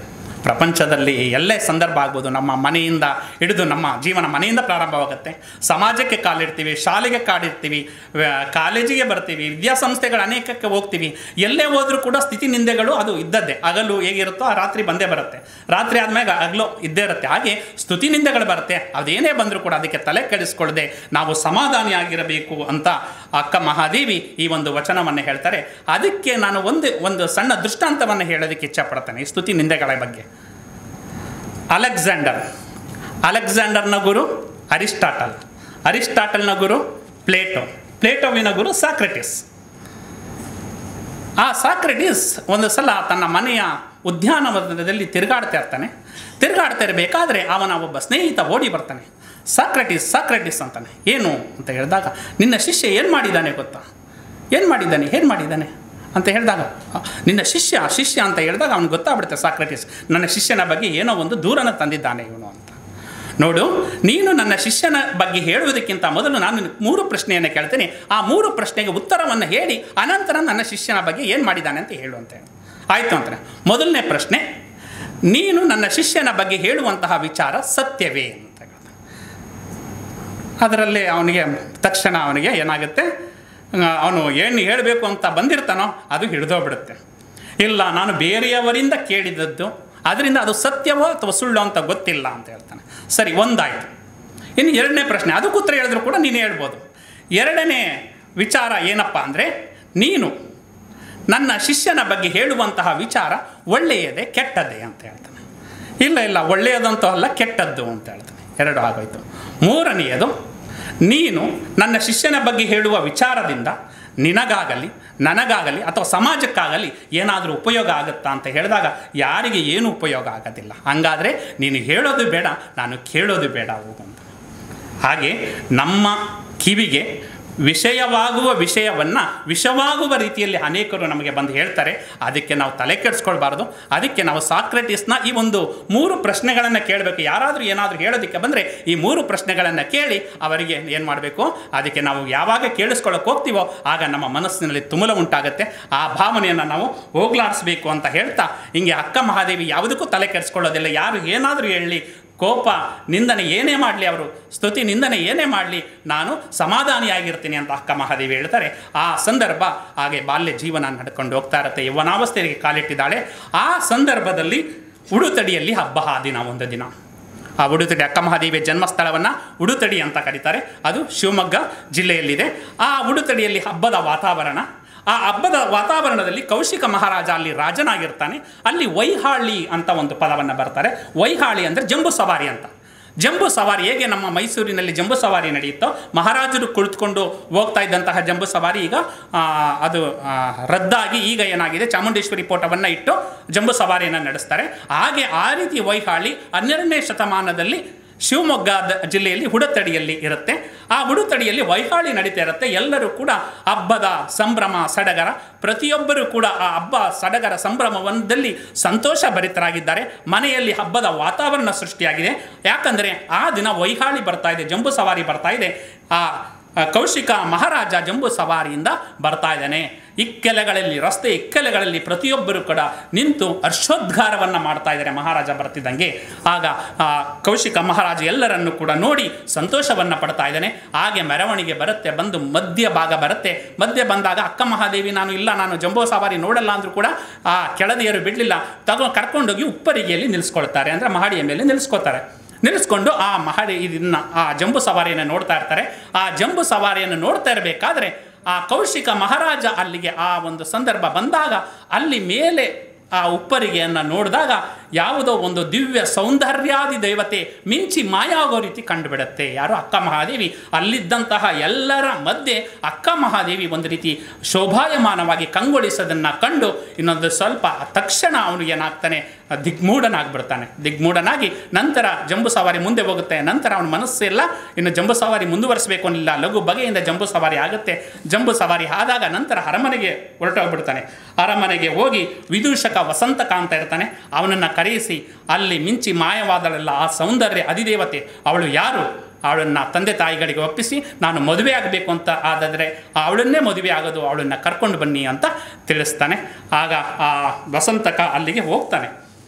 ಪ್ರಪಂಚದಲ್ಲಿ ಎಲ್ಲೇ ಸಂದರ್ಭ ಆಗ್ಬೋದು ನಮ್ಮ ಮನೆಯಿಂದ ಹಿಡಿದು ನಮ್ಮ ಜೀವನ ಮನೆಯಿಂದ ಪ್ರಾರಂಭವಾಗುತ್ತೆ ಸಮಾಜಕ್ಕೆ ಕಾಲಿಡ್ತೀವಿ ಶಾಲೆಗೆ ಕಾಲಿಡ್ತೀವಿ ವ್ಯ- ಕಾಲೇಜಿಗೆ ಬರ್ತೀವಿ ವಿದ್ಯಾಸಂಸ್ಥೆಗಳ ಅನೇಕಕ್ಕೆ ಹೋಗ್ತೀವಿ ಎಲ್ಲೇ ಹೋದರೂ ಕೂಡ ಸ್ಥಿತಿ ನಿಂದೆಗಳು ಅದು ಇದ್ದದ್ದೇ ಹಗಲು ಹೇಗಿರುತ್ತೋ ಆ ರಾತ್ರಿ ಬಂದೇ ಬರುತ್ತೆ ರಾತ್ರಿ ಆದ್ಮೇಲೆ ಹಗಲು ಇದ್ದೇ ಇರುತ್ತೆ ಹಾಗೆ ಸ್ತುತಿ ನಿಂದೆಗಳು ಬರುತ್ತೆ ಅದೇನೇ ಬಂದರೂ ಕೂಡ ಅದಕ್ಕೆ ತಲೆ ಕೆಡಿಸ್ಕೊಳ್ಳದೆ ನಾವು ಸಮಾಧಾನಿಯಾಗಿರಬೇಕು ಅಂತ ಅಕ್ಕ ಮಹಾದೇವಿ ಈ ಒಂದು ವಚನವನ್ನು ಹೇಳ್ತಾರೆ ಅದಕ್ಕೆ ನಾನು ಒಂದು ಒಂದು ಸಣ್ಣ ದೃಷ್ಟಾಂತವನ್ನು ಹೇಳೋದಕ್ಕೆ ಇಚ್ಛಪಡ್ತೇನೆ ಈ ಸ್ತುತಿ ನಿಂದೆಗಳ ಬಗ್ಗೆ ಅಲೆಕ್ಸಾಂಡರ್ ಅಲೆಕ್ಸಾಂಡರ್ನ ಗುರು ಅರಿಸ್ಟಾಟಲ್ ಅರಿಸ್ಟಾಟಲ್ನ ಗುರು ಪ್ಲೇಟೋ ಪ್ಲೇಟೋವಿನ ಗುರು ಸಾಕ್ರೆಟಿಸ್ ಆ ಸಾಕ್ರೆಟಿಸ್ ಒಂದು ಸಲ ತನ್ನ ಮನೆಯ ಉದ್ಯಾನವನದಲ್ಲಿ ತಿರುಗಾಡ್ತಾ ಇರ್ತಾನೆ ತಿರುಗಾಡ್ತಾ ಇರಬೇಕಾದ್ರೆ ಅವನ ಒಬ್ಬ ಸ್ನೇಹಿತ ಓಡಿ ಬರ್ತಾನೆ ಸಾಕ್ರೆಟಿಸ್ ಸಾಕ್ರೆಟಿಸ್ ಅಂತಾನೆ ಏನು ಅಂತ ಹೇಳಿದಾಗ ನಿನ್ನ ಶಿಷ್ಯ ಏನು ಮಾಡಿದ್ದಾನೆ ಗೊತ್ತಾ ಏನು ಮಾಡಿದ್ದಾನೆ ಏನು ಮಾಡಿದ್ದಾನೆ ಅಂತ ಹೇಳಿದಾಗ "ಆ, ನಿನ್ನ ಶಿಷ್ಯ ಶಿಷ್ಯ ಅಂತ ಹೇಳಿದಾಗ ಅವ್ನಿಗೆ ಗೊತ್ತಾಗ್ಬಿಡುತ್ತೆ ಸಾಕ್ರೆಟಿಸ್ ನನ್ನ ಶಿಷ್ಯನ ಬಗ್ಗೆ ಏನೋ ಒಂದು ದೂರನ ತಂದಿದ್ದಾನೆ ಇವನು ಅಂತ ನೋಡು ನೀನು ನನ್ನ ಶಿಷ್ಯನ ಬಗ್ಗೆ ಹೇಳುವುದಕ್ಕಿಂತ ಮೊದಲು ನಾನು ನಿನಗೆ ಮೂರು ಪ್ರಶ್ನೆಯನ್ನು ಕೇಳ್ತೇನೆ ಆ ಮೂರು ಪ್ರಶ್ನೆಗೆ ಉತ್ತರವನ್ನು ಹೇಳಿ ಅನಂತರ ನನ್ನ ಶಿಷ್ಯನ ಬಗ್ಗೆ ಏನು ಮಾಡಿದ್ದಾನೆ ಅಂತ ಹೇಳು ಅಂತ ಹೇಳಿ ಆಯಿತು ಅಂತಾನೆ ಮೊದಲನೇ ಪ್ರಶ್ನೆ ನೀನು ನನ್ನ ಶಿಷ್ಯನ ಬಗ್ಗೆ ಹೇಳುವಂತಹ ವಿಚಾರ ಸತ್ಯವೇ ಅಂತ ಹೇಳ್ತಾನೆ ಅದರಲ್ಲಿ ಅವನಿಗೆ ತಕ್ಷಣ ಅವನಿಗೆ ಏನಾಗುತ್ತೆ ಆ, ಅವನು ಏನು ಹೇಳಬೇಕು ಅಂತ ಬಂದಿರ್ತಾನೋ ಅದು ಹಿಡಿದೋಗ್ಬಿಡುತ್ತೆ ಇಲ್ಲ ನಾನು ಬೇರೆಯವರಿಂದ ಕೇಳಿದದ್ದು ಅದರಿಂದ ಅದು ಸತ್ಯವೋ ಅಥವಾ ಸುಳ್ಳು ಅಂತ ಗೊತ್ತಿಲ್ಲ ಅಂತ ಹೇಳ್ತಾನೆ ಸರಿ ಒಂದಾಯಿತು ಇನ್ನು ಎರಡನೇ ಪ್ರಶ್ನೆ ಅದಕ್ಕೆ ಉತ್ತರ ಹೇಳಿದ್ರು ಕೂಡ ನೀನು ಹೇಳ್ಬೋದು ಎರಡನೇ ವಿಚಾರ ಏನಪ್ಪ ಅಂದರೆ ನೀನು ನನ್ನ ಶಿಷ್ಯನ ಬಗ್ಗೆ ಹೇಳುವಂತಹ ವಿಚಾರ ಒಳ್ಳೆಯದೇ ಕೆಟ್ಟದ್ದೇ ಅಂತ ಹೇಳ್ತಾನೆ ಇಲ್ಲ ಇಲ್ಲ ಒಳ್ಳೆಯದಂತೂ ಅಲ್ಲ ಕೆಟ್ಟದ್ದು ಅಂತ ಹೇಳ್ತಾನೆ ಎರಡು ಆಗೋಯ್ತು ಮೂರನೆಯದು ನೀನು ನನ್ನ ಶಿಷ್ಯನ ಬಗ್ಗೆ ಹೇಳುವ ವಿಚಾರದಿಂದ ನಿನಗಾಗಲಿ ನನಗಾಗಲಿ ಅಥವಾ ಸಮಾಜಕ್ಕಾಗಲಿ ಏನಾದರೂ ಉಪಯೋಗ ಆಗುತ್ತಾ ಅಂತ ಹೇಳಿದಾಗ ಯಾರಿಗೆ ಏನು ಉಪಯೋಗ ಆಗೋದಿಲ್ಲ ಹಂಗಾದರೆ ನೀನು ಹೇಳೋದು ಬೇಡ ನಾನು ಕೇಳೋದು ಬೇಡ ಹೋಗು ಅಂತ ಹಾಗೆ ನಮ್ಮ ಕಿವಿಗೆ ವಿಷಯವಾಗುವ ವಿಷಯವನ್ನು ವಿಷವಾಗುವ ರೀತಿಯಲ್ಲಿ ಅನೇಕರು ನಮಗೆ ಬಂದು ಹೇಳ್ತಾರೆ ಅದಕ್ಕೆ ನಾವು ತಲೆ ಕೆಡಿಸ್ಕೊಳ್ಬಾರ್ದು ಅದಕ್ಕೆ ನಾವು ಸಾಕ್ರೆಟಿಸ್ನ ಈ ಒಂದು ಮೂರು ಪ್ರಶ್ನೆಗಳನ್ನು ಕೇಳಬೇಕು ಯಾರಾದರೂ ಏನಾದರೂ ಹೇಳೋದಕ್ಕೆ ಬಂದರೆ ಈ ಮೂರು ಪ್ರಶ್ನೆಗಳನ್ನು ಕೇಳಿ ಅವರಿಗೆ ಏನು ಮಾಡಬೇಕು ಅದಕ್ಕೆ ನಾವು ಯಾವಾಗ ಕೇಳಿಸ್ಕೊಳ್ಳೋಕೆ ಹೋಗ್ತೀವೋ ಆಗ ನಮ್ಮ ಮನಸ್ಸಿನಲ್ಲಿ ತುಮುಲ ಉಂಟಾಗುತ್ತೆ ಆ ಭಾವನೆಯನ್ನು ನಾವು ಹೋಗ್ಲಾಡಿಸ್ಬೇಕು ಅಂತ ಹೇಳ್ತಾ ಹಿಂಗೆ ಅಕ್ಕ ಮಹಾದೇವಿ ಯಾವುದಕ್ಕೂ ತಲೆ ಕೆಡಿಸ್ಕೊಳ್ಳೋದಿಲ್ಲ ಯಾರು ಏನಾದರೂ ಹೇಳಲಿ ಕೋಪ ನಿಂದನೆ ಏನೇ ಮಾಡಲಿ ಅವರು ಸ್ತುತಿ ನಿಂದನೆ ಏನೇ ಮಾಡಲಿ ನಾನು ಸಮಾಧಾನಿಯಾಗಿರ್ತೀನಿ ಅಂತ ಅಕ್ಕ ಮಹಾದೇವಿ ಹೇಳ್ತಾರೆ ಆ ಸಂದರ್ಭ ಹಾಗೆ ಬಾಲ್ಯ ಜೀವನ ನಡ್ಕೊಂಡು ಹೋಗ್ತಾ ಇರುತ್ತೆ ಯೌವನಾವಸ್ಥೆಗೆ ಕಾಲಿಟ್ಟಿದ್ದಾಳೆ ಆ ಸಂದರ್ಭದಲ್ಲಿ ಉಡುತಡಿಯಲ್ಲಿ ಹಬ್ಬ ಆ ದಿನ ಒಂದು ದಿನ ಆ ಉಡುತಡಿ ಅಕ್ಕ ಮಹಾದೇವಿಯ ಜನ್ಮಸ್ಥಳವನ್ನು ಉಡುತಡಿ ಅಂತ ಕರೀತಾರೆ ಅದು ಶಿವಮೊಗ್ಗ ಜಿಲ್ಲೆಯಲ್ಲಿದೆ ಆ ಉಡುತಡಿಯಲ್ಲಿ ಹಬ್ಬದ ವಾತಾವರಣ ಆ ಹಬ್ಬದ ವಾತಾವರಣದಲ್ಲಿ ಕೌಶಿಕ ಮಹಾರಾಜ ಅಲ್ಲಿ ರಾಜನಾಗಿರ್ತಾನೆ ಅಲ್ಲಿ ವೈಹಾಳಿ ಅಂತ ಒಂದು ಪದವನ್ನು ಬರ್ತಾರೆ ವೈಹಾಳಿ ಅಂದರೆ ಜಂಬೂ ಸವಾರಿ ಅಂತ ಜಂಬೂ ಸವಾರಿ ಹೇಗೆ ನಮ್ಮ ಮೈಸೂರಿನಲ್ಲಿ ಜಂಬೂ ಸವಾರಿ ನಡೆಯುತ್ತೋ ಮಹಾರಾಜರು ಕುಳಿತುಕೊಂಡು ಹೋಗ್ತಾ ಇದ್ದಂತಹ ಜಂಬೂ ಸವಾರಿ ಈಗ ಆ, ಅದು ಆ, ರದ್ದಾಗಿ ಈಗ ಏನಾಗಿದೆ ಚಾಮುಂಡೇಶ್ವರಿ ಪೋಟವನ್ನು ಇಟ್ಟು ಜಂಬೂ ಸವಾರಿಯನ್ನು ನಡೆಸ್ತಾರೆ ಹಾಗೆ ಆ ರೀತಿ ವೈಹಾಳಿ ಹನ್ನೆರಡನೇ ಶತಮಾನದಲ್ಲಿ ಶಿವಮೊಗ್ಗದ ಜಿಲ್ಲೆಯಲ್ಲಿ ಹುಡತಡಿಯಲ್ಲಿ ಇರುತ್ತೆ ಆ ಹುಡುತಡಿಯಲ್ಲಿ ವೈಹಾಳಿ ನಡೀತಾ ಇರುತ್ತೆ ಎಲ್ಲರೂ ಕೂಡ ಹಬ್ಬದ ಸಂಭ್ರಮ ಸಡಗರ ಪ್ರತಿಯೊಬ್ಬರೂ ಕೂಡ ಆ ಹಬ್ಬ ಸಡಗರ ಸಂಭ್ರಮವನ್ನದಲ್ಲಿ ಸಂತೋಷ ಭರಿತರಾಗಿದ್ದಾರೆ ಮನೆಯಲ್ಲಿ ಹಬ್ಬದ ವಾತಾವರಣ ಸೃಷ್ಟಿಯಾಗಿದೆ ಯಾಕಂದರೆ ಆ ದಿನ ವೈಹಾಳಿ ಬರ್ತಾ ಇದೆ ಜಂಬೂ ಸವಾರಿ ಬರ್ತಾ ಇದೆ ಆ ಆ ಕೌಶಿಕ ಮಹಾರಾಜ ಜಂಬೂ ಸವಾರಿಯಿಂದ ಬರ್ತಾ ಇದ್ದಾನೆ ಇಕ್ಕೆಲೆಗಳಲ್ಲಿ ರಸ್ತೆ ಇಕ್ಕೆಲೆಗಳಲ್ಲಿ ಪ್ರತಿಯೊಬ್ಬರು ಕೂಡ ನಿಂತು ಹರ್ಷೋದ್ಗಾರವನ್ನು ಮಾಡ್ತಾ ಇದ್ದಾರೆ ಮಹಾರಾಜ ಬರ್ತಿದ್ದಂಗೆ ಆಗ ಆ ಕೌಶಿಕ ಮಹಾರಾಜ ಎಲ್ಲರನ್ನು ಕೂಡ ನೋಡಿ ಸಂತೋಷವನ್ನು ಪಡ್ತಾ ಇದ್ದಾನೆ ಹಾಗೆ ಮೆರವಣಿಗೆ ಬರುತ್ತೆ ಬಂದು ಮಧ್ಯ ಭಾಗ ಬರುತ್ತೆ ಮಧ್ಯ ಬಂದಾಗ ಅಕ್ಕ ಮಹಾದೇವಿ ನಾನು ಇಲ್ಲ ನಾನು ಜಂಬೂ ಸವಾರಿ ನೋಡಲ್ಲ ಅಂದರೂ ಕೂಡ ಆ ಕೆಳದಿಯರು ಬಿಡಲಿಲ್ಲ ತಗೋ ಕರ್ಕೊಂಡೋಗಿ ಉಪ್ಪರಿಗೆಯಲ್ಲಿ ನಿಲ್ಲಿಸ್ಕೊಳ್ತಾರೆ ಅಂದರೆ ಮಹಡಿಯ ಮೇಲೆ ನಿಲ್ಲಿಸ್ಕೊತಾರೆ ನಿಲ್ಲಿಸ್ಕೊಂಡು ಆ ಮಹಡಿ ಇದನ್ನ ಆ ಜಂಬೂ ಸವಾರಿಯನ್ನು ನೋಡ್ತಾ ಇರ್ತಾರೆ ಆ ಜಂಬೂ ಸವಾರಿಯನ್ನು ನೋಡ್ತಾ ಇರಬೇಕಾದ್ರೆ ಆ ಕೌಶಿಕ ಮಹಾರಾಜ ಅಲ್ಲಿಗೆ ಆ ಒಂದು ಸಂದರ್ಭ ಬಂದಾಗ ಅಲ್ಲಿ ಮೇಲೆ ಆ ಉಪ್ಪರಿಗೆಯನ್ನು ನೋಡಿದಾಗ ಯಾವುದೋ ಒಂದು ದಿವ್ಯ ಸೌಂದರ್ಯಾದಿ ದೇವತೆ ಮಿಂಚಿ ಮಾಯಾಗೋ ರೀತಿ ಕಂಡುಬಿಡುತ್ತೆ ಯಾರು ಅಕ್ಕ ಮಹಾದೇವಿ ಅಲ್ಲಿದ್ದಂತಹ ಎಲ್ಲರ ಮಧ್ಯೆ ಅಕ್ಕ ಮಹಾದೇವಿ ಒಂದು ರೀತಿ ಶೋಭಾಯಮಾನವಾಗಿ ಕಂಗೊಳಿಸೋದನ್ನು ಕಂಡು ಇನ್ನೊಂದು ಸ್ವಲ್ಪ ತಕ್ಷಣ ಅವನು ಏನಾಗ್ತಾನೆ ದಿಗ್ಮೂಢನಾಗ್ಬಿಡ್ತಾನೆ ದಿಗ್ಮೂಢನಾಗಿ ನಂತರ ಜಂಬೂ ಸವಾರಿ ಮುಂದೆ ಹೋಗುತ್ತೆ ನಂತರ ಅವನ ಮನಸ್ಸೆಲ್ಲ ಇನ್ನು ಜಂಬೂ ಸವಾರಿ ಮುಂದುವರಿಸಬೇಕು ಅನ್ನಿಲ್ಲ ಲಘು ಬಗೆಯಿಂದ ಜಂಬೂ ಸವಾರಿ ಆಗುತ್ತೆ ಜಂಬೂ ಸವಾರಿ ಆದಾಗ ನಂತರ ಅರಮನೆಗೆ ಹೊರಟೋಗ್ಬಿಡ್ತಾನೆ ಅರಮನೆಗೆ ಹೋಗಿ ವಿದೂಷಕ ವಸಂತಕ ಅಂತ ಇರ್ತಾನೆ ಅವನನ್ನು ಕರೆಯಿಸಿ ಅಲ್ಲಿ ಮಿಂಚಿ ಮಾಯವಾದಳೆಲ್ಲ ಆ ಸೌಂದರ್ಯ ಅಧಿದೇವತೆ ಅವಳು ಯಾರು ಅವಳನ್ನು ತಂದೆ ತಾಯಿಗಳಿಗೆ ಒಪ್ಪಿಸಿ ನಾನು ಮದುವೆ ಆಗಬೇಕು ಅಂತ ಆದಾದರೆ ಅವಳನ್ನೇ ಮದುವೆ ಆಗೋದು ಅವಳನ್ನು ಕರ್ಕೊಂಡು ಬನ್ನಿ ಅಂತ ತಿಳಿಸ್ತಾನೆ ಆಗ ಆ ವಸಂತಕ ಅಲ್ಲಿಗೆ ಹೋಗ್ತಾನೆ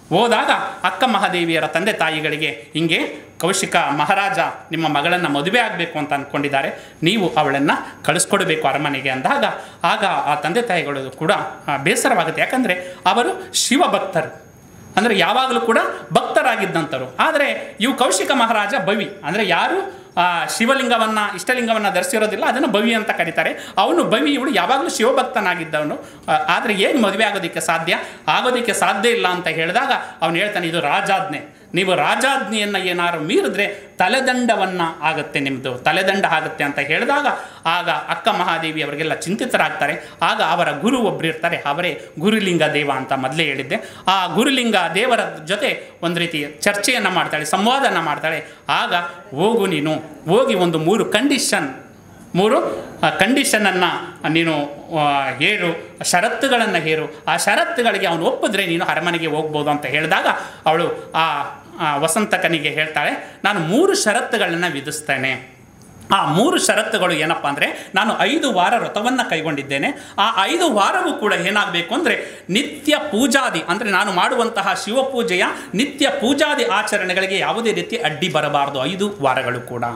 ಹೋದಾಗ ಅಕ್ಕ ಮಹಾದೇವಿಯರ ತಂದೆ ತಾಯಿಗಳಿಗೆ ಹಿಂಗೆ ಕೌಶಿಕ ಮಹಾರಾಜ ನಿಮ್ಮ ಮಗಳನ್ನು ಮದುವೆ ಆಗಬೇಕು ಅಂತ ಅಂದ್ಕೊಂಡಿದ್ದಾರೆ ನೀವು ಅವಳನ್ನು ಕಳಿಸ್ಕೊಡ್ಬೇಕು ಅರಮನೆಗೆ ಅಂದಾಗ ಆಗ ಆ ತಂದೆ ತಾಯಿಗಳು ಕೂಡ ಆ, ಬೇಸರವಾಗುತ್ತೆ ಯಾಕಂದರೆ ಅವರು ಶಿವಭಕ್ತರು ಅಂದರೆ ಯಾವಾಗಲೂ ಕೂಡ ಭಕ್ತರಾಗಿದ್ದಂಥರು ಆದರೆ ಇವು ಕೌಶಿಕ ಮಹಾರಾಜ ಬವಿ ಅಂದರೆ ಯಾರು ಆ, ಶಿವಲಿಂಗವನ್ನು ಇಷ್ಟಲಿಂಗವನ್ನು ಧರಿಸಿರೋದಿಲ್ಲ ಅದನ್ನು ಬವಿ ಅಂತ ಕರೀತಾರೆ ಅವನು ಬವಿ ಇವಳು ಯಾವಾಗಲೂ ಶಿವಭಕ್ತನಾಗಿದ್ದವನು ಆ, ಆದರೆ ಹೇಗೆ ಮದುವೆ ಆಗೋದಕ್ಕೆ ಸಾಧ್ಯ ಆಗೋದಕ್ಕೆ ಸಾಧ್ಯ ಇಲ್ಲ ಅಂತ ಹೇಳಿದಾಗ ಅವನು ಹೇಳ್ತಾನೆ ಇದು ರಾಜಾಜ್ಞೆ ನೀವು ರಾಜಾಜ್ಞೆಯನ್ನು ಏನಾದ್ರು ಮೀರಿದ್ರೆ ತಲೆದಂಡವನ್ನು ಆಗುತ್ತೆ ನಿಮ್ಮದು ತಲೆದಂಡ ಆಗುತ್ತೆ ಅಂತ ಹೇಳಿದಾಗ ಆಗ ಅಕ್ಕ ಮಹಾದೇವಿ ಅವರಿಗೆಲ್ಲ ಚಿಂತಿತರಾಗ್ತಾರೆ ಆಗ ಅವರ ಗುರು ಒಬ್ಬರು ಇರ್ತಾರೆ ಅವರೇ ಗುರುಲಿಂಗ ದೇವ ಅಂತ ಮೊದಲೇ ಹೇಳಿದ್ದೆ ಆ ಗುರುಲಿಂಗ ದೇವರ ಜೊತೆ ಒಂದು ರೀತಿ ಚರ್ಚೆಯನ್ನು ಮಾಡ್ತಾಳೆ ಸಂವಾದನ ಮಾಡ್ತಾಳೆ ಆಗ ಹೋಗು ನೀನು ಹೋಗಿ ಒಂದು ಮೂರು ಕಂಡೀಷನ್ ಮೂರು ಕಂಡೀಷನನ್ನು ನೀನು ಆ, ಹೇರು ಷರತ್ತುಗಳನ್ನು ಹೇರು ಆ ಷರತ್ತುಗಳಿಗೆ ಅವನು ಒಪ್ಪಿದ್ರೆ ನೀನು ಅರಮನೆಗೆ ಹೋಗ್ಬೋದು ಅಂತ ಹೇಳಿದಾಗ ಅವಳು ಆ ಆ ವಸಂತಕನಿಗೆ ಹೇಳ್ತಾಳೆ ನಾನು ಮೂರು ಷರತ್ತುಗಳನ್ನು ವಿಧಿಸ್ತೇನೆ ಆ ಮೂರು ಷರತ್ತುಗಳು ಏನಪ್ಪ ಅಂದರೆ ನಾನು ಐದು ವಾರ ವ್ರತವನ್ನು ಕೈಗೊಂಡಿದ್ದೇನೆ ಆ ಐದು ವಾರವೂ ಕೂಡ ಏನಾಗಬೇಕು ಅಂದರೆ ನಿತ್ಯ ಪೂಜಾದಿ ಅಂದರೆ ನಾನು ಮಾಡುವಂತಹ ಶಿವಪೂಜೆಯ ನಿತ್ಯ ಪೂಜಾದಿ ಆಚರಣೆಗಳಿಗೆ ಯಾವುದೇ ರೀತಿ ಅಡ್ಡಿ ಬರಬಾರದು ಐದು ವಾರಗಳು ಕೂಡ